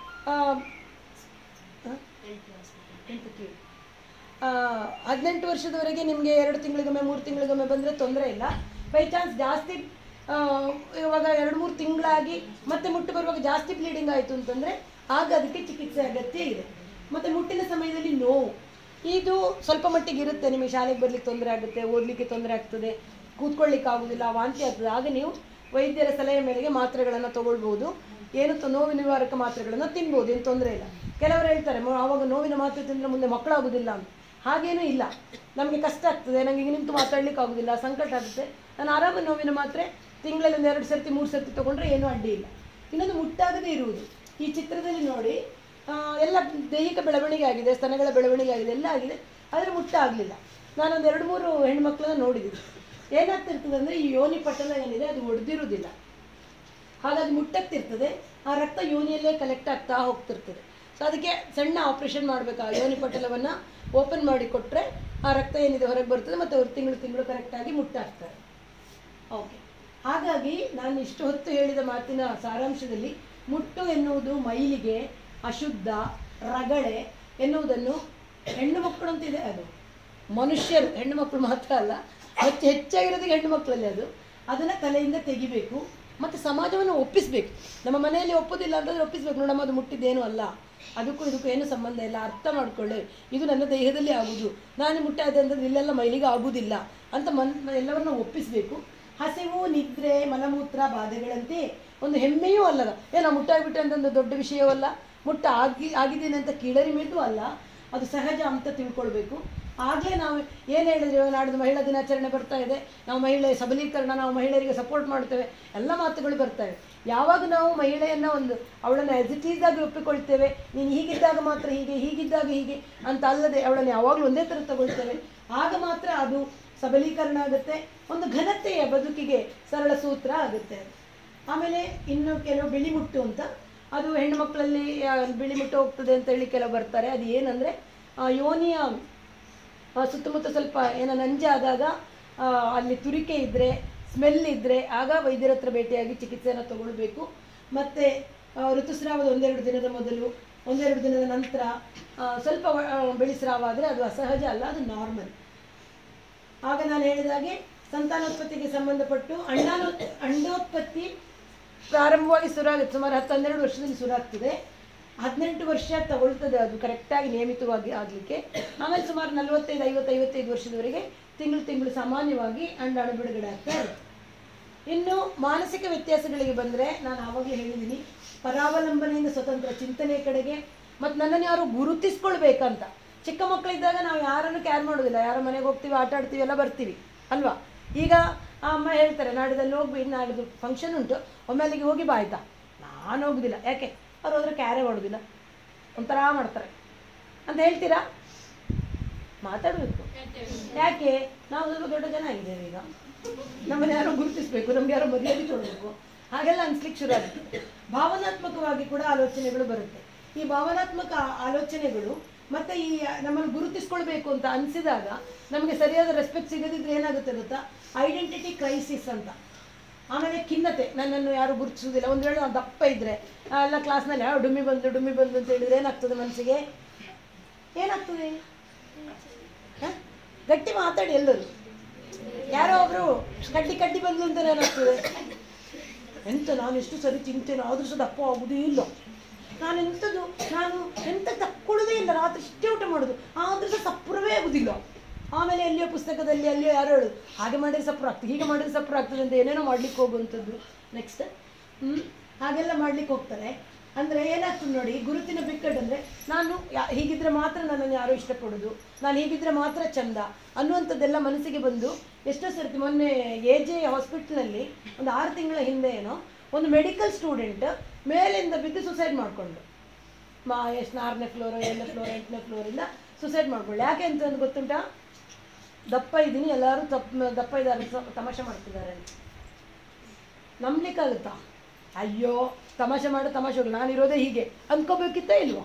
ಎಂಟಕ್ಕೆ ಹದಿನೆಂಟು ವರ್ಷದವರೆಗೆ ನಿಮಗೆ ಎರಡು ತಿಂಗಳಿಗೊಮ್ಮೆ ಮೂರು ತಿಂಗಳಿಗೊಮ್ಮೆ ಬಂದರೆ ತೊಂದರೆ ಇಲ್ಲ ಬೈ ಚಾನ್ಸ್ ಜಾಸ್ತಿ ಆ, ಇವಾಗ ಎರಡು ಮೂರು ತಿಂಗಳಾಗಿ ಮತ್ತೆ ಮುಟ್ಟು ಬರುವಾಗ ಜಾಸ್ತಿ ಬ್ಲೀಡಿಂಗ್ ಆಯಿತು ಅಂತಂದರೆ ಆಗ ಅದಕ್ಕೆ ಚಿಕಿತ್ಸೆ ಅಗತ್ಯ ಇದೆ ಮತ್ತು ಮುಟ್ಟಿನ ಸಮಯದಲ್ಲಿ ನೋವು ಇದು ಸ್ವಲ್ಪ ಮಟ್ಟಿಗೆ ಇರುತ್ತೆ ನಿಮಗೆ ಶಾಲೆಗೆ ಬರ್ಲಿಕ್ಕೆ ತೊಂದರೆ ಆಗುತ್ತೆ ಓದಲಿಕ್ಕೆ ತೊಂದರೆ ಆಗ್ತದೆ ಕೂತ್ಕೊಳ್ಳಿಕ್ಕೆ ಆಗೋದಿಲ್ಲ ವಾಂತಿ ಆಗ್ತದೆ ಆಗ ನೀವು ವೈದ್ಯರ ಸಲಹೆ ಮೇರೆಗೆ ಮಾತ್ರೆಗಳನ್ನು ತಗೊಳ್ಬೋದು ಏನು ತ- ನೋವು ನಿವಾರಕ ಮಾತ್ರೆಗಳನ್ನು ತಿನ್ಬೋದು ಏನು ತೊಂದರೆ ಇಲ್ಲ ಕೆಲವರು ಹೇಳ್ತಾರೆ "ಮ- ಆವಾಗ ನೋವಿನ ಮಾತ್ರೆ ತಿಂದರೆ ಮುಂದೆ ಮಕ್ಕಳಾಗೋದಿಲ್ಲ ಅಂತ ಹಾಗೇನೂ ಇಲ್ಲ ನಮಗೆ ಕಷ್ಟ ಆಗ್ತದೆ ನನಗೆ ಈಗ ನಿಂತು ಮಾತಾಡ್ಲಿಕ್ಕೆ ಆಗೋದಿಲ್ಲ ಸಂಕಟ ಆಗುತ್ತೆ ನಾನು ಆರಾಮ ನೋವಿನ ಮಾತ್ರೆ ತಿಂಗಳಲ್ಲಿ ಒಂದು ಎರಡು ಸರ್ತಿ ಮೂರು ಸರ್ತಿ ತೊಗೊಂಡ್ರೆ ಏನೂ ಅಡ್ಡಿ ಇಲ್ಲ ಇನ್ನೊಂದು ಮುಟ್ಟಾಗದೇ ಇರುವುದು ಈ ಚಿತ್ರದಲ್ಲಿ ನೋಡಿ ಆ, ಎಲ್ಲ ದೈಹಿಕ ಬೆಳವಣಿಗೆ ಆಗಿದೆ ಸ್ತನಗಳ ಬೆಳವಣಿಗೆ ಆಗಿದೆ ಎಲ್ಲ ಆಗಿದೆ ಆದರೆ ಮುಟ್ಟ ಆಗಲಿಲ್ಲ ನಾನೊಂದು ಎರಡು ಮೂರು ಹೆಣ್ಮಕ್ಳನ್ನ ನೋಡಿದ್ದೀನಿ ಏನಾಗ್ತಿರ್ತದೆ ಅಂದರೆ ಈ ಯೋನಿ ಪಟಲ ಏನಿದೆ ಅದು ಒಡೆದಿರುವುದಿಲ್ಲ ಹಾಗಾಗಿ ಮುಟ್ಟಕ್ತಿರ್ತದೆ ಆ ರಕ್ತ ಯೋನಿಯಲ್ಲೇ ಕಲೆಕ್ಟ್ ಆಗ್ತಾ ಹೋಗ್ತಿರ್ತದೆ ಸೊ ಅದಕ್ಕೆ ಸಣ್ಣ ಆಪ್ರೇಷನ್ ಮಾಡಬೇಕು ಆ ಯೋನಿ ಪಟಲವನ್ನು ಓಪನ್ ಮಾಡಿ ಕೊಟ್ಟರೆ ಆ ರಕ್ತ ಏನಿದೆ ಹೊರಗೆ ಬರ್ತದೆ ಮತ್ತು ಅವ್ರು ತಿಂಗಳು ತಿಂಗಳು ಕರೆಕ್ಟಾಗಿ ಮುಟ್ಟಾಗ್ತಾರೆ ಓಕೆ ಹಾಗಾಗಿ ನಾನು ಇಷ್ಟು ಹೊತ್ತು ಹೇಳಿದ ಮಾತಿನ ಸಾರಾಂಶದಲ್ಲಿ ಮುಟ್ಟು ಎನ್ನುವುದು ಮೈಲಿಗೆ ಅಶುದ್ಧ ರಗಳೆ ಎನ್ನುವುದನ್ನು ಹೆಣ್ಣು ಮಕ್ಕಳು ಅಂತಿದೆ ಅದು ಮನುಷ್ಯರು ಹೆಣ್ಣು ಮಕ್ಕಳು ಮಾತ್ರ ಅಲ್ಲ ಹೆಚ್ಚು ಹೆಚ್ಚಾಗಿರೋದಕ್ಕೆ ಹೆಣ್ಣು ಮಕ್ಕಳಲ್ಲಿ ಅದು ಅದನ್ನು ತಲೆಯಿಂದ ತೆಗಿಬೇಕು ಮತ್ತು ಸಮಾಜವನ್ನು ಒಪ್ಪಿಸಬೇಕು ನಮ್ಮ ಮನೆಯಲ್ಲಿ ಒಪ್ಪೋದಿಲ್ಲ ಅಂತಂದರೆ ಒಪ್ಪಿಸ್ಬೇಕು ನೋಡಮ್ಮ ಅದು ಮುಟ್ಟಿದ್ದೇನೂ ಅಲ್ಲ ಅದಕ್ಕೂ ಇದಕ್ಕೂ ಏನು ಸಂಬಂಧ ಇಲ್ಲ ಅರ್ಥ ಮಾಡ್ಕೊಳ್ಳಿ ಇದು ನನ್ನ ದೇಹದಲ್ಲಿ ಆಗುವುದು ನಾನು ಮುಟ್ಟಾದೆ ಅಂತಂದ್ರೆ ಇಲ್ಲೆಲ್ಲ ಮೈಲಿಗೆ ಆಗುವುದಿಲ್ಲ ಅಂತ ಮನ್ ಎಲ್ಲವನ್ನ ಒಪ್ಪಿಸಬೇಕು ಹಸಿವು ನಿದ್ರೆ ಮಲಮೂತ್ರ ಬಾಧೆಗಳಂತೆ ಒಂದು ಹೆಮ್ಮೆಯೂ ಅಲ್ಲದ ಏನೋ ಮುಟ್ಟಾಗ್ಬಿಟ್ಟೆ ಅಂತಂದು ದೊಡ್ಡ ವಿಷಯವಲ್ಲ ಮುಟ್ಟ ಆಗಿ ಆಗಿದ್ದೇನೆ ಅಂತ ಕೀಳರಿಮೆಯೂ ಅಲ್ಲ ಅದು ಸಹಜ ಅಂತ ತಿಳ್ಕೊಳ್ಬೇಕು ಆಗಲೇ ನಾವು ಏನು ಹೇಳಿದ್ರೆ ಇವಾಗ ನಾಡಿದ್ದು ಮಹಿಳಾ ದಿನಾಚರಣೆ ಬರ್ತಾ ಇದೆ ನಾವು ಮಹಿಳೆ ಸಬಲೀಕರಣ ನಾವು ಮಹಿಳೆಯರಿಗೆ ಸಪೋರ್ಟ್ ಮಾಡ್ತೇವೆ ಎಲ್ಲ ಮಾತುಗಳು ಬರ್ತವೆ ಯಾವಾಗ ನಾವು ಮಹಿಳೆಯನ್ನ ಒಂದು ಅವಳನ್ನು ಆಸ್ ಇಟ್ ಈಸ್ ಆಗಿ ಒಪ್ಪಿಕೊಳ್ತೇವೆ ನೀನು ಹೀಗಿದ್ದಾಗ ಮಾತ್ರ ಹೀಗೆ ಹೀಗಿದ್ದಾಗ ಹೀಗೆ ಅಂತ ಅಲ್ಲದೆ ಅವಳನ್ನು ಯಾವಾಗಲೂ ಒಂದೇ ಥರ ತಗೊಳ್ತೇವೆ ಆಗ ಮಾತ್ರ ಅದು ಸಬಲೀಕರಣ ಆಗುತ್ತೆ ಒಂದು ಘನತೆಯ ಬದುಕಿಗೆ ಸರಳ ಸೂತ್ರ ಆಗುತ್ತೆ ಆಮೇಲೆ ಇನ್ನು ಕೆಲವು ಬಿಳಿಮುಟ್ಟು ಅಂತ ಅದು ಹೆಣ್ಣು ಮಕ್ಕಳಲ್ಲಿ ಆ, ಬಿಳಿಮುಟ್ಟು ಹೋಗ್ತದೆ ಅಂತ ಹೇಳಿ ಕೆಲವು ಬರ್ತಾರೆ ಅದು ಏನಂದರೆ ಯೋನಿಯ ಆ, ಸುತ್ತಮುತ್ತ ಸ್ವಲ್ಪ ಏನೋ ನಂಜಾದಾಗ ಆ, ಅಲ್ಲಿ ತುರಿಕೆ ಇದ್ದರೆ ಸ್ಮೆಲ್ ಇದ್ದರೆ ಆಗ ವೈದ್ಯರ ಹತ್ರ ಭೇಟಿಯಾಗಿ ಚಿಕಿತ್ಸೆಯನ್ನು ತಗೊಳ್ಬೇಕು ಮತ್ತು ಋತುಸ್ರಾವದ ಒಂದೆರಡು ದಿನದ ಮೊದಲು ಒಂದೆರಡು ದಿನದ ನಂತರ ಆ, ಸ್ವಲ್ಪ ವ- ಆ, ಬೆಳಿಸ್ರಾವ ಆದರೆ ಅದು ಅಸಹಜ ಅಲ್ಲ ಅದು ನಾರ್ಮಲ್ ಆಗ ನಾನು ಹೇಳಿದಾಗೆ ಸಂತಾನೋತ್ಪತ್ತಿಗೆ ಸಂಬಂಧಪಟ್ಟು ಅಂಡಾನೋ ಅಂಡೋತ್ಪತ್ತಿ ಪ್ರಾರಂಭವಾಗಿ ಶುರುವಾಗುತ್ತೆ ಸುಮಾರು ಹತ್ತು ಹನ್ನೆರಡು ವರ್ಷದಲ್ಲಿ ಶುರುವಾಗ್ತದೆ ಹದಿನೆಂಟು ವರ್ಷ ತಗೊಳ್ತದೆ ಅದು ಕರೆಕ್ಟಾಗಿ ನಿಯಮಿತವಾಗಿ ಆಗಲಿಕ್ಕೆ ಆಮೇಲೆ ಸುಮಾರು ನಲವತ್ತೈದು ಐವತ್ತು ಐವತ್ತೈದು ವರ್ಷದವರೆಗೆ ತಿಂಗಳು ತಿಂಗಳು ಸಾಮಾನ್ಯವಾಗಿ ಅಂಡಾಣು ಬಿಡುಗಡೆ ಆಗ್ತಾ ಇರುತ್ತೆ ಇನ್ನು ಮಾನಸಿಕ ವ್ಯತ್ಯಾಸಗಳಿಗೆ ಬಂದರೆ ನಾನು ಆವಾಗಲೇ ಹೇಳಿದ್ದೀನಿ ಪರಾವಲಂಬನೆಯಿಂದ ಸ್ವತಂತ್ರ ಚಿಂತನೆ ಕಡೆಗೆ ಮತ್ತು ನನ್ನನ್ನು ಯಾರು ಗುರುತಿಸ್ಕೊಳ್ಬೇಕಂತ ಚಿಕ್ಕ ಮಕ್ಕಳಿದ್ದಾಗ ನಾವು ಯಾರನ್ನು ಕ್ಯಾರ್ ಮಾಡೋದಿಲ್ಲ ಯಾರ ಮನೆಗೆ ಹೋಗ್ತೀವಿ ಆಟ ಆಡ್ತೀವಿ ಎಲ್ಲ ಬರ್ತೀವಿ ಅಲ್ವಾ ಈಗ ಆ ಅಮ್ಮ ಹೇಳ್ತಾರೆ ನಾಡಿದಲ್ಲಿ ಹೋಗ್ಬಿ ನಾಡಿದ್ದು ಫಂಕ್ಷನ್ ಉಂಟು ಒಮ್ಮೆ ಅಲ್ಲಿಗೆ ಹೋಗಿ ಬಾ ಆಯ್ತಾ ನಾನು ಹೋಗುದಿಲ್ಲ ಯಾಕೆ ಅವ್ರು ಹೋದ್ರೆ ಕ್ಯಾರೇ ಮಾಡೋದಿಲ್ಲ ಒಂಥರ ಮಾಡ್ತಾರೆ ಅಂತ ಹೇಳ್ತೀರಾ ಮಾತಾಡಬೇಕು ಯಾಕೆ ನಾವು ಸ್ವಲ್ಪ ದೊಡ್ಡ ಜನ ಆಗಿದ್ದೇವೆ ಈಗ ನಮ್ಮನ್ನು ಯಾರೋ ಗುರುತಿಸ್ಬೇಕು ನಮ್ಗೆ ಯಾರೋ ಮರ್ಯಾದೆ ಕೊಡಬೇಕು ಹಾಗೆಲ್ಲ ಅನ್ಸ್ಲಿಕ್ಕೆ ಶುರು ಆಗುತ್ತೆ ಭಾವನಾತ್ಮಕವಾಗಿ ಕೂಡ ಆಲೋಚನೆಗಳು ಬರುತ್ತೆ ಈ ಭಾವನಾತ್ಮಕ ಆ- ಆಲೋಚನೆಗಳು ಮತ್ತೆ ಈ ನಮ್ಮನ್ನು ಗುರುತಿಸ್ಕೊಳ್ಬೇಕು ಅಂತ ಅನಿಸಿದಾಗ ನಮಗೆ ಸರಿಯಾದ ರೆಸ್ಪೆಕ್ಟ್ ಸಿಗದಿದ್ರೆ ಏನಾಗುತ್ತೆ ಗೊತ್ತಾ ಐಡೆಂಟಿಟಿ ಕ್ರೈಸಿಸ್ ಅಂತ ಆಮೇಲೆ ಖಿನ್ನತೆ ನನ್ನನ್ನು ಯಾರು ಗುರುತಿಸುವುದಿಲ್ಲ ಒಂದು ವೇಳೆ ನಾನು ದಪ್ಪ ಇದ್ದರೆ ಎಲ್ಲ ಕ್ಲಾಸ್ನಲ್ಲಿ ಯಾವ ಡುಮ್ಮಿ ಬಂದು ಡುಮ್ಮಿ ಬಂದು ಅಂತ ಹೇಳಿದ್ರೆ ಏನಾಗ್ತದೆ ಮನಸ್ಸಿಗೆ ಏನಾಗ್ತದೆ ಹ? ಗಟ್ಟಿ ಮಾತಾಡಿ ಎಲ್ಲರೂ ಯಾರೋ ಒಬ್ರು ಕಡ್ಡಿ ಕಡ್ಡಿ ಬಂದು ಅಂತ ಏನಾಗ್ತದೆ ಎಂತ ನಾನು ಎಷ್ಟು ಸರಿ ತಿಂತೇನೆ ಆದ್ರೂ ಸಹ ದಪ್ಪ ಆಗುವುದೇ ಇಲ್ಲ ನಾನು ಎಂಥದ್ದು ನಾನು ಎಂತ ತಕ್ಕೊಳ್ಳೋದೇ ಇಲ್ಲ ರಾತ್ರಿ ಇಷ್ಟೇ ಊಟ ಮಾಡೋದು ಆದ್ರೂ ಸಹ ಸಪುರವೇ ಆಗುದಿಲ್ಲ ಆಮೇಲೆ ಎಲ್ಲಿಯೋ ಪುಸ್ತಕದಲ್ಲಿ ಅಲ್ಲಿಯೋ ಯಾರೋ ಹೇಳೋದು ಹಾಗೆ ಮಾಡಿದ್ರೆ ಸಪುರ ಆಗ್ತದೆ ಹೀಗೆ ಮಾಡಿದ್ರೆ ಸಪುರ ಆಗ್ತದೆ ಅಂತ ಏನೇನೋ ಮಾಡ್ಲಿಕ್ಕೆ ಹೋಗುವಂಥದ್ದು ನೆಕ್ಸ್ಟ್ ಹ್ಞೂ ಹಾಗೆಲ್ಲ ಮಾಡ್ಲಿಕ್ಕೆ ಹೋಗ್ತಾರೆ ಅಂದರೆ ಏನಾಗ್ತದೆ ನೋಡಿ ಗುರುತಿನ ಬಿಕ್ಕಟ್ಟು ಅಂದರೆ ನಾನು ಯಾ ಹೀಗಿದ್ರೆ ಮಾತ್ರ ನನ್ನನ್ನು ಯಾರೋ ಇಷ್ಟಪಡೋದು ನಾನು ಹೀಗಿದ್ರೆ ಮಾತ್ರ ಚಂದ ಅನ್ನುವಂಥದ್ದೆಲ್ಲ ಮನಸ್ಸಿಗೆ ಬಂದು ಎಷ್ಟೋ ಸರ್ತಿ ಮೊನ್ನೆ ಎ ಜೆ ಹಾಸ್ಪಿಟ್ಲಲ್ಲಿ ಒಂದು ಆರು ತಿಂಗಳ ಹಿಂದೆ ಏನೋ ಒಂದು ಮೆಡಿಕಲ್ ಸ್ಟೂಡೆಂಟ್ ಮೇಲಿಂದ ಬಿದ್ದು ಸುಸೈಡ್ ಮಾಡಿಕೊಂಡು ಮಾ ಎಷ್ಟು ಆರನೇ ಫ್ಲೋರು ಏಳನೇ ಫ್ಲೋರ್ ಎಂಟನೇ ಫ್ಲೋರಿಂದ ಸುಸೈಡ್ ಮಾಡ್ಕೊಳ್ಳಿ ಯಾಕೆ ಅಂತ ಗೊತ್ತುಂಟಾ ದಪ್ಪ ಇದ್ದೀನಿ ಎಲ್ಲರೂ ತಪ್ಪ ದಪ್ಪ ಇದ್ದಾರೆ ಸ- ತಮಾಷೆ ಮಾಡ್ತಿದ್ದಾರೆ ಅಂತ ನಂಬ್ಲಿಕ್ಕಾಗುತ್ತಾ ಅಯ್ಯೋ ತಮಾಷೆ ಮಾಡು ತಮಾಷೆ ಹೋಗಲಿ ನಾನಿರೋದೇ ಹೀಗೆ ಅಂದ್ಕೋಬೇಕಿತ್ತ ಇಲ್ವಾ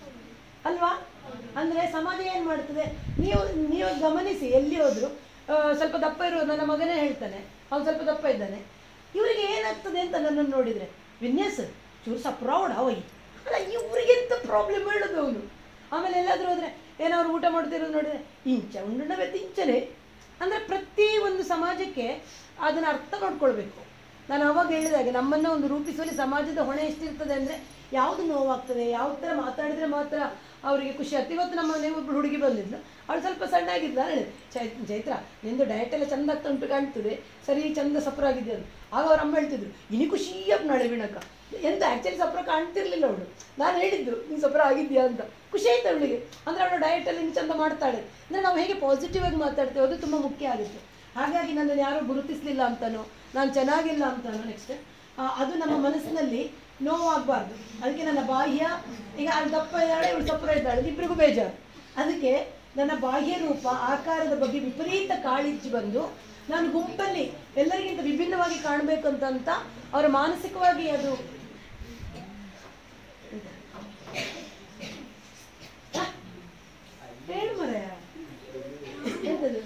ಅಲ್ವಾ ಅಂದರೆ ಸಮಾಜ ಏನು ಮಾಡ್ತದೆ ನೀವು ನೀವು ಗಮನಿಸಿ ಎಲ್ಲಿ ಹೋದ್ರು ಆ, ಸ್ವಲ್ಪ ದಪ್ಪ ಇರುವ ನನ್ನ ಮಗನೇ ಹೇಳ್ತಾನೆ ಅವ್ನು ಸ್ವಲ್ಪ ದಪ್ಪ ಇದ್ದಾನೆ ಇವರಿಗೆ ಏನಾಗ್ತದೆ ಅಂತ ನನ್ನನ್ನು ನೋಡಿದರೆ ವಿನ್ಯಾಸ್ ಚೂರು ಸಪ್ರೌಡ್ ಅವೈ ಅಲ್ಲ ಇವ್ರಿಗೆ ಎಂತ ಪ್ರಾಬ್ಲಮ್ ಹೇಳೋದು ಅವನು ಆಮೇಲೆ ಎಲ್ಲಾದರೂ ಹೋದರೆ ಏನಾದ್ರು ಊಟ ಮಾಡ್ತಿರೋದು ನೋಡಿದರೆ ಇಂಚ ಉಂಡುಂಡ ಬೆತ್ತ ಇಂಚನೇ ಅಂದರೆ ಪ್ರತಿ ಒಂದು ಸಮಾಜಕ್ಕೆ ಅದನ್ನು ಅರ್ಥ ಮಾಡ್ಕೊಳ್ಬೇಕು ನಾನು ಅವಾಗ ಹೇಳಿದಾಗೆ ನಮ್ಮನ್ನು ಒಂದು ರೂಪಿಸುವಲ್ಲಿ ಸಮಾಜದ ಹೊಣೆ ಎಷ್ಟಿರ್ತದೆ ಅಂದರೆ ಯಾವುದು ನೋವಾಗ್ತದೆ ಯಾವ ಥರ ಮಾತಾಡಿದರೆ ಮಾತ್ರ ಅವರಿಗೆ ಖುಷಿ ಆಗ್ತದೆ ಇವತ್ತು ನಮ್ಮ ಮನೆಗೆ ಒಬ್ಬಳು ಹುಡುಗಿ ಬಂದಿದ್ಲು ಅವಳು ಸ್ವಲ್ಪ ಸಣ್ಣಾಗಿದ್ದ ನಾನು ಹೇಳಿದೆ ಚೈ ಚೈತ್ರ ನಿಂದು ಡಯಟ್ ಎಲ್ಲ ಚಂದ ಆಗ್ತಾ ಉಂಟು ಕಾಣ್ತದೆ ಸರಿ ಚಂದ ಸಪ್ರ ಆಗಿದೆ ಅದು ಆಗ ಅವ್ರ ಅಮ್ಮ ಹೇಳ್ತಿದ್ರು ಇನಿ ಖುಷಿಯಪ್ಪ ನಾಳೆ ಬಿಣಕ ಎಂತ ಆ್ಯಕ್ಚುಲಿ ಸಪ್ರ ಕಾಣ್ತಿರ್ಲಿಲ್ಲ ಅವಳು ನಾನು ಹೇಳಿದ್ದು ನೀನು ಸಪ್ರ ಆಗಿದ್ಯಾ ಅಂತ ಖುಷಿ ಆಯ್ತು ಅವಳಿಗೆ ಅಂದರೆ ಅವಳು ಡಯಟಲ್ಲಿ ಇನ್ನು ಚಂದ ಮಾಡ್ತಾಳೆ ಅಂದರೆ ನಾವು ಹೇಗೆ ಪಾಸಿಟಿವ್ ಆಗಿ ಮಾತಾಡ್ತೇವೆ ಅದು ತುಂಬ ಮುಖ್ಯ ಆಗುತ್ತೆ ಹಾಗಾಗಿ ನನ್ನನ್ನು ಯಾರೂ ಗುರುತಿಸಲಿಲ್ಲ ಅಂತನೋ ನಾನು ಚೆನ್ನಾಗಿಲ್ಲ ಅಂತನೋ ನೆಕ್ಸ್ಟ್ ಅದು ನಮ್ಮ ಮನಸ್ಸಿನಲ್ಲಿ ನೋವಾಗಬಾರ್ದು ಅದಕ್ಕೆ ನನ್ನ ಬಾಹ್ಯ ಈಗ ಅಲ್ಲಿ ದಪ್ಪ ಇದ್ದಾಳೆ ಇವಳು ಸಪುರ ಇದ್ದಾಳೆ ಇಬ್ಬರಿಗೂ ಬೇಜಾರು ಅದಕ್ಕೆ ನನ್ನ ಬಾಹ್ಯ ರೂಪ ಆಕಾರದ ಬಗ್ಗೆ ವಿಪರೀತ ಕಾಳಿಚ್ಚಿ ಬಂದು ನಾನು ಗುಂಪಲ್ಲಿ ಎಲ್ಲರಿಗಿಂತ ವಿಭಿನ್ನವಾಗಿ ಕಾಣಬೇಕು ಅಂತ ಅಂತ ಅವರ ಮಾನಸಿಕವಾಗಿ ಅದು ಹ? ಹೇಳು ಮರೆಯ ಎಂತದು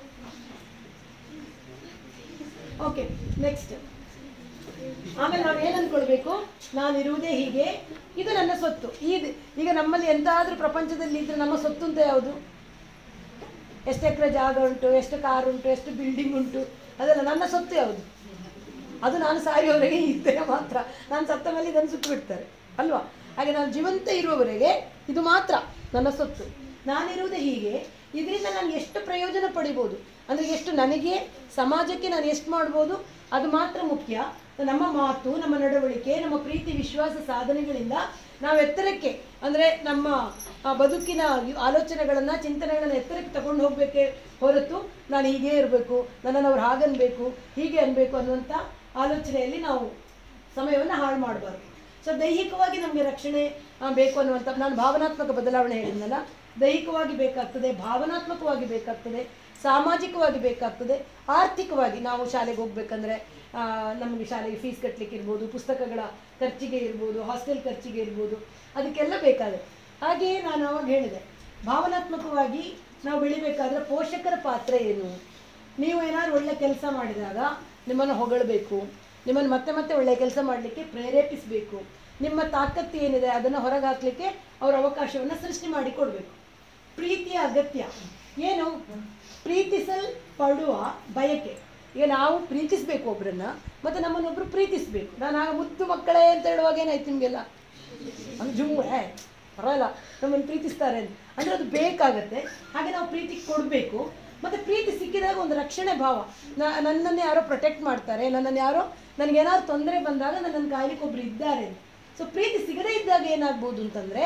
ಓಕೆ ನೆಕ್ಸ್ಟ್ ಆಮೇಲೆ ನಾವು ಏನು ಅನ್ಕೊಳ್ಬೇಕು ನಾನು ಇರುವುದೇ ಹೀಗೆ ಇದು ನನ್ನ ಸ್ವತ್ತು ಇದು ಈಗ ನಮ್ಮಲ್ಲಿ ಎಂತಾದ್ರೂ ಪ್ರಪಂಚದಲ್ಲಿ ಇದ್ರೆ ನಮ್ಮ ಸ್ವತ್ತು ಅಂತ ಯಾವುದು ಎಷ್ಟು ಎಕರೆ ಜಾಗ ಉಂಟು ಎಷ್ಟು ಕಾರ್ ಉಂಟು ಎಷ್ಟು ಬಿಲ್ಡಿಂಗ್ ಉಂಟು ಅದೆಲ್ಲ ನನ್ನ ಸ್ವತ್ತು ಯಾವುದು ಅದು ನಾನು ಸಾಯುವವರೆಗೆ ಇದ್ದರೆ ಮಾತ್ರ ನಾನು ಸತ್ತ ಮೇಲೆ ಇದನ್ನು ಸುಟ್ಟು ಬಿಡ್ತಾರೆ ಅಲ್ವಾ ಹಾಗೆ ನಾನು ಜೀವಂತ ಇರುವವರೆಗೆ ಇದು ಮಾತ್ರ ನನ್ನ ಸ್ವತ್ತು ನಾನಿರುವುದೇ ಹೀಗೆ ಇದರಿಂದ ನಾನು ಎಷ್ಟು ಪ್ರಯೋಜನ ಪಡಿಬೋದು ಅಂದರೆ ಎಷ್ಟು ನನಗೆ ಸಮಾಜಕ್ಕೆ ನಾನು ಎಷ್ಟು ಮಾಡ್ಬೋದು ಅದು ಮಾತ್ರ ಮುಖ್ಯ ನಮ್ಮ ಮಾತು ನಮ್ಮ ನಡವಳಿಕೆ ನಮ್ಮ ಪ್ರೀತಿ ವಿಶ್ವಾಸ ಸಾಧನೆಗಳಿಂದ ನಾವು ಎತ್ತರಕ್ಕೆ ಅಂದರೆ ನಮ್ಮ ಆ, ಬದುಕಿನ ಆಲೋಚನೆಗಳನ್ನು ಚಿಂತನೆಗಳನ್ನು ಎತ್ತರಕ್ಕೆ ತಗೊಂಡು ಹೋಗಬೇಕೇ ಹೊರತು ನಾನು ಹೀಗೇ ಇರಬೇಕು ನನ್ನನ್ನು ಅವ್ರು ಹಾಗನ್ಬೇಕು ಹೀಗೆ ಅನ್ಬೇಕು ಅನ್ನುವಂಥ ಆಲೋಚನೆಯಲ್ಲಿ ನಾವು ಸಮಯವನ್ನು ಹಾಳು ಮಾಡಬಾರ್ದು ಸೊ ದೈಹಿಕವಾಗಿ ನಮಗೆ ರಕ್ಷಣೆ ಆ, ಬೇಕು ಅನ್ನುವಂಥ ನಾನು ಭಾವನಾತ್ಮಕ ಬದಲಾವಣೆ ಹೇಳಿದ್ನಲ್ಲ ದೈಹಿಕವಾಗಿ ಬೇಕಾಗ್ತದೆ ಭಾವನಾತ್ಮಕವಾಗಿ ಬೇಕಾಗ್ತದೆ ಸಾಮಾಜಿಕವಾಗಿ ಬೇಕಾಗ್ತದೆ ಆರ್ಥಿಕವಾಗಿ ನಾವು ಶಾಲೆಗೆ ಹೋಗ್ಬೇಕಂದ್ರೆ ಆ, ನಮಗೆ ಶಾಲೆಗೆ ಫೀಸ್ ಕಟ್ಟಲಿಕ್ಕೆ ಇರ್ಬೋದು ಪುಸ್ತಕಗಳ ಖರ್ಚಿಗೆ ಇರ್ಬೋದು ಹಾಸ್ಟೆಲ್ ಖರ್ಚಿಗೆ ಇರ್ಬೋದು ಅದಕ್ಕೆಲ್ಲ ಬೇಕಾಗುತ್ತೆ ಹಾಗೆಯೇ ನಾನು ಅವಾಗ ಹೇಳಿದೆ ಭಾವನಾತ್ಮಕವಾಗಿ ನಾವು ಬೆಳಿಬೇಕಾದ್ರೆ ಪೋಷಕರ ಪಾತ್ರ ಏನು ನೀವು ಏನಾದ್ರು ಒಳ್ಳೆ ಕೆಲಸ ಮಾಡಿದಾಗ ನಿಮ್ಮನ್ನು ಹೊಗಳಬೇಕು ನಿಮ್ಮನ್ನು ಮತ್ತೆ ಮತ್ತೆ ಒಳ್ಳೆ ಕೆಲಸ ಮಾಡಲಿಕ್ಕೆ ಪ್ರೇರೇಪಿಸಬೇಕು ನಿಮ್ಮ ತಾಕತ್ತು ಏನಿದೆ ಅದನ್ನು ಹೊರಗೆ ಹಾಕ್ಲಿಕ್ಕೆ ಅವ್ರ ಅವಕಾಶವನ್ನು ಸೃಷ್ಟಿ ಮಾಡಿ ಕೊಡಬೇಕು ಪ್ರೀತಿಯ ಅಗತ್ಯ ಏನು ಪ್ರೀತಿಸಲ್ಪಡುವ ಬಯಕೆ ಈಗ ನಾವು ಪ್ರೀತಿಸ್ಬೇಕು ಒಬ್ರನ್ನ ಮತ್ತೆ ನಮ್ಮನ್ನೊಬ್ರು ಪ್ರೀತಿಸ್ಬೇಕು ನಾನು ಆಗ ಮುತ್ತು ಮಕ್ಕಳೇ ಅಂತ ಹೇಳುವಾಗ ಏನಾಯ್ತು ನಿಮಗೆಲ್ಲ ಅದು ಜುಮ್ಮು ಏ ಪರವಾಗಿಲ್ಲ ನಮ್ಮನ್ನು ಪ್ರೀತಿಸ್ತಾರೆ ಅಂತ ಅಂದರೆ ಅದು ಬೇಕಾಗತ್ತೆ ಹಾಗೆ ನಾವು ಪ್ರೀತಿ ಕೊಡಬೇಕು ಮತ್ತು ಪ್ರೀತಿ ಸಿಕ್ಕಿದಾಗ ಒಂದು ರಕ್ಷಣೆ ಭಾವ ನ- ನನ್ನನ್ನು ಯಾರೋ ಪ್ರೊಟೆಕ್ಟ್ ಮಾಡ್ತಾರೆ ನನ್ನನ್ನು ಯಾರೋ ನನಗೇನಾದ್ರು ತೊಂದರೆ ಬಂದಾಗ ನನ್ನನ್ನು ಕಾಯ್ಲಿಕ್ಕೆ ಒಬ್ರು ಇದ್ದಾರೆ ಅಂತ ಸೊ ಪ್ರೀತಿ ಸಿಗದೇ ಇದ್ದಾಗ ಏನಾಗ್ಬೋದು ಅಂತಂದರೆ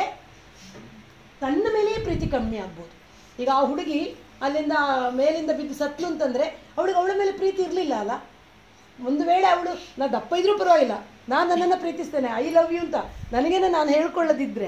ತನ್ನ ಮೇಲೆಯೇ ಪ್ರೀತಿ ಕಮ್ಮಿ ಆಗ್ಬೋದು ಈಗ ಆ ಹುಡುಗಿ ಅಲ್ಲಿಂದ ಮೇಲಿಂದ ಬಿದ್ದು ಸತ್ಲು ಅಂತಂದರೆ ಅವಳಿಗೆ ಅವಳ ಮೇಲೆ ಪ್ರೀತಿ ಇರಲಿಲ್ಲ ಅಲ್ಲ ಒಂದು ವೇಳೆ ಅವಳು ನಾ ದಪ್ಪ ಇದ್ರೂ ಪರವಾಗಿಲ್ಲ ನಾನು ನನ್ನನ್ನು ಪ್ರೀತಿಸ್ತೇನೆ ಐ ಲವ್ ಯು ಅಂತ ನನಗೇನೆ ನಾನು ಹೇಳ್ಕೊಳ್ಳೋದಿದ್ರೆ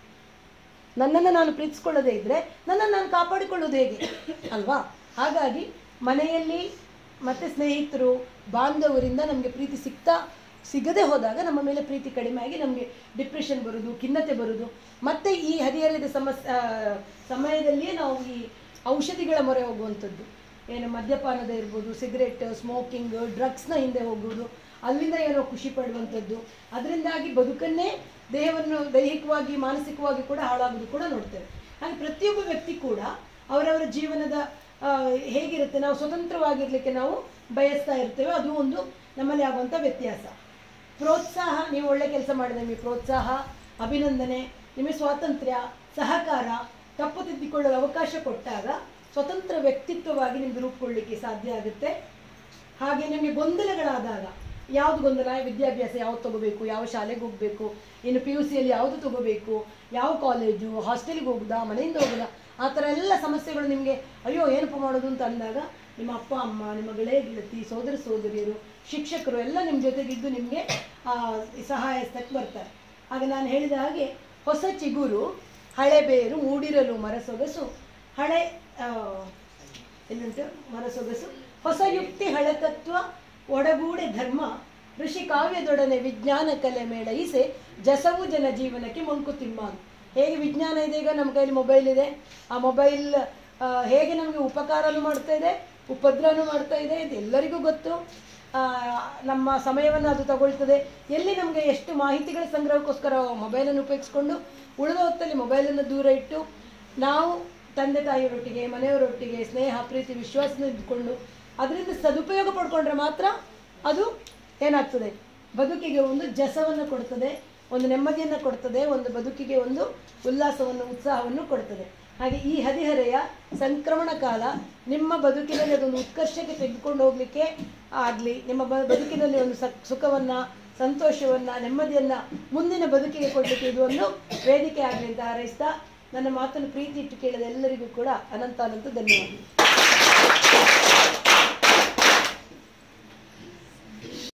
ನನ್ನನ್ನು ನಾನು ಪ್ರೀತಿಸ್ಕೊಳ್ಳೋದೇ ಇದ್ದರೆ ನನ್ನನ್ನು ನಾನು ಕಾಪಾಡಿಕೊಳ್ಳೋದು ಹೇಗೆ ಅಲ್ವಾ ಹಾಗಾಗಿ ಮನೆಯಲ್ಲಿ ಮತ್ತು ಸ್ನೇಹಿತರು ಬಾಂಧವರಿಂದ ನಮಗೆ ಪ್ರೀತಿ ಸಿಗ್ತಾ ಸಿಗದೆ ಹೋದಾಗ ನಮ್ಮ ಮೇಲೆ ಪ್ರೀತಿ ಕಡಿಮೆ ಆಗಿ ನಮಗೆ ಡಿಪ್ರೆಷನ್ ಬರೋದು ಖಿನ್ನತೆ ಬರೋದು ಮತ್ತು ಈ ಹದಿಹರೆಯದ ಸಮಸ್ ಆ, ಸಮಯದಲ್ಲಿಯೇ ನಾವು ಈ ಔಷಧಿಗಳ ಮೊರೆ ಹೋಗುವಂಥದ್ದು ಏನು ಮದ್ಯಪಾನದ ಇರ್ಬೋದು ಸಿಗರೆಟ್ ಸ್ಮೋಕಿಂಗ್ ಡ್ರಗ್ಸ್ನ ಹಿಂದೆ ಹೋಗುವುದು ಅಲ್ಲಿಂದ ಏನೋ ಖುಷಿ ಪಡುವಂಥದ್ದು ಅದರಿಂದಾಗಿ ಬದುಕನ್ನೇ ದೇಹವನ್ನು ದೈಹಿಕವಾಗಿ ಮಾನಸಿಕವಾಗಿ ಕೂಡ ಹಾಳಾಗೋದು ಕೂಡ ನೋಡ್ತೇವೆ ಹಾಗೆ ಪ್ರತಿಯೊಬ್ಬ ವ್ಯಕ್ತಿ ಕೂಡ ಅವರವರ ಜೀವನದ ಆ, ಹೇಗಿರುತ್ತೆ ನಾವು ಸ್ವತಂತ್ರವಾಗಿರಲಿಕ್ಕೆ ನಾವು ಬಯಸ್ತಾ ಇರ್ತೇವೆ ಅದು ಒಂದು ನಮ್ಮಲ್ಲಿ ಆಗುವಂಥ ವ್ಯತ್ಯಾಸ ಪ್ರೋತ್ಸಾಹ ನೀವು ಒಳ್ಳೆ ಕೆಲಸ ಮಾಡಿದ ನಿಮಗೆ ಪ್ರೋತ್ಸಾಹ ಅಭಿನಂದನೆ ನಿಮಗೆ ಸ್ವಾತಂತ್ರ್ಯ ಸಹಕಾರ ತಪ್ಪು ತಿದ್ದಿಕೊಳ್ಳಲು ಅವಕಾಶ ಕೊಟ್ಟಾಗ ಸ್ವತಂತ್ರ ವ್ಯಕ್ತಿತ್ವವಾಗಿ ನಿಮ್ಗೆ ರೂಪುಗೊಳ್ಳಿಕ್ಕೆ ಸಾಧ್ಯ ಆಗುತ್ತೆ ಹಾಗೆ ನಿಮಗೆ ಗೊಂದಲಗಳಾದಾಗ ಯಾವುದು ಗೊಂದಲ ವಿದ್ಯಾಭ್ಯಾಸ ಯಾವ್ದು ತಗೋಬೇಕು ಯಾವ ಶಾಲೆಗೆ ಹೋಗಬೇಕು ಇನ್ನು ಪಿ ಯು ಸಿಯಲ್ಲಿ ಯಾವುದು ತಗೋಬೇಕು ಯಾವ ಕಾಲೇಜು ಹಾಸ್ಟೆಲ್ಗೆ ಹೋಗುದಾ ಮನೆಯಿಂದ ಹೋಗುದಾ ಆ ಥರ ಎಲ್ಲ ಸಮಸ್ಯೆಗಳು ನಿಮಗೆ ಅಯ್ಯೋ ಏನಪ್ಪ ಮಾಡೋದು ಅಂತ ಅಂದಾಗ ನಿಮ್ಮ ಅಪ್ಪ ಅಮ್ಮ ನಿಮ್ಮ ಗೆಳೆಯ ಗೆಳತಿ ಸೋದರ ಸೋದರಿಯರು ಶಿಕ್ಷಕರು ಎಲ್ಲ ನಿಮ್ಮ ಜೊತೆಗಿದ್ದು ನಿಮಗೆ ಸಹಾಯ ಹಸ್ತಕ್ಕೆ ಬರ್ತಾರೆ ಆಗ ನಾನು ಹೇಳಿದ ಹಾಗೆ ಹೊಸ ಚಿಗುರು ಹಳೆ ಬೇರು ಮೂಡಿರಲು ಮರಸೊಗಸು ಹಳೆ ಆ, ಎನ್ನುಂಟು ಮನಸೊಗಸು ಹೊಸ ಯುಕ್ತಿ ಹಳತತ್ವ ಒಡಗೂಡೆ ಧರ್ಮ ಋಷಿ ಕಾವ್ಯದೊಡನೆ ವಿಜ್ಞಾನ ಕಲೆ ಮೇಳೈಸೆ ಜಸವು ಜನ ಜೀವನಕ್ಕೆ ಮಂಕುತಿಮ್ಮ ಅಂತ. ಹೇಗೆ ವಿಜ್ಞಾನ ಇದೆ ಈಗ ನಮ್ಮ ಕೈಲಿ ಮೊಬೈಲ್ ಇದೆ ಆ ಮೊಬೈಲ್ ಆ, ಹೇಗೆ ನಮಗೆ ಉಪಕಾರನೂ ಮಾಡ್ತಾ ಇದೆ ಉಪದ್ರವನೂ ಮಾಡ್ತಾ ಇದೆ ಇದು ಎಲ್ಲರಿಗೂ ಗೊತ್ತು ಆ, ನಮ್ಮ ಸಮಯವನ್ನು ಅದು ತಗೊಳ್ತದೆ ಎಲ್ಲಿ ನಮಗೆ ಎಷ್ಟು ಮಾಹಿತಿಗಳ ಸಂಗ್ರಹಕ್ಕೋಸ್ಕರ ಮೊಬೈಲನ್ನು ಉಪಯೋಗಿಸ್ಕೊಂಡು ಉಳಿದ ಹೊತ್ತಲ್ಲಿ ಮೊಬೈಲನ್ನು ದೂರ ಇಟ್ಟು ನಾವು ತಂದೆ ತಾಯಿಯರೊಟ್ಟಿಗೆ ಮನೆಯವರೊಟ್ಟಿಗೆ ಸ್ನೇಹ ಪ್ರೀತಿ ವಿಶ್ವಾಸನ ಇದ್ಕೊಂಡು ಅದರಿಂದ ಸದುಪಯೋಗ ಪಡ್ಕೊಂಡ್ರೆ ಮಾತ್ರ ಅದು ಏನಾಗ್ತದೆ ಬದುಕಿಗೆ ಒಂದು ಜಸವನ್ನು ಕೊಡ್ತದೆ ಒಂದು ನೆಮ್ಮದಿಯನ್ನು ಕೊಡ್ತದೆ ಒಂದು ಬದುಕಿಗೆ ಒಂದು ಉಲ್ಲಾಸವನ್ನು ಉತ್ಸಾಹವನ್ನು ಕೊಡ್ತದೆ ಹಾಗೆ ಈ ಹದಿಹರೆಯ ಸಂಕ್ರಮಣ ಕಾಲ ನಿಮ್ಮ ಬದುಕಿನಲ್ಲಿ ಅದೊಂದು ಉತ್ಕರ್ಷಕ್ಕೆ ತೆಗೆದುಕೊಂಡು ಹೋಗಲಿಕ್ಕೆ ಆಗಲಿ ನಿಮ್ಮ ಬ ಬದುಕಿನಲ್ಲಿ ಒಂದು ಸ ಸುಖವನ್ನು ಸಂತೋಷವನ್ನು ನೆಮ್ಮದಿಯನ್ನು ಮುಂದಿನ ಬದುಕಿಗೆ ಕೊಡಲಿಕ್ಕೆ ಇದು ಒಂದು ವೇದಿಕೆ ಆಗಲಿ ಅಂತ ಹಾರೈಸ್ತಾ ನನ್ನ ಮಾತನ್ನು ಪ್ರೀತಿ ಇಟ್ಟು ಕೇಳಿದ ಎಲ್ಲರಿಗೂ ಕೂಡ ಅನಂತ ಅನಂತ ಧನ್ಯವಾದ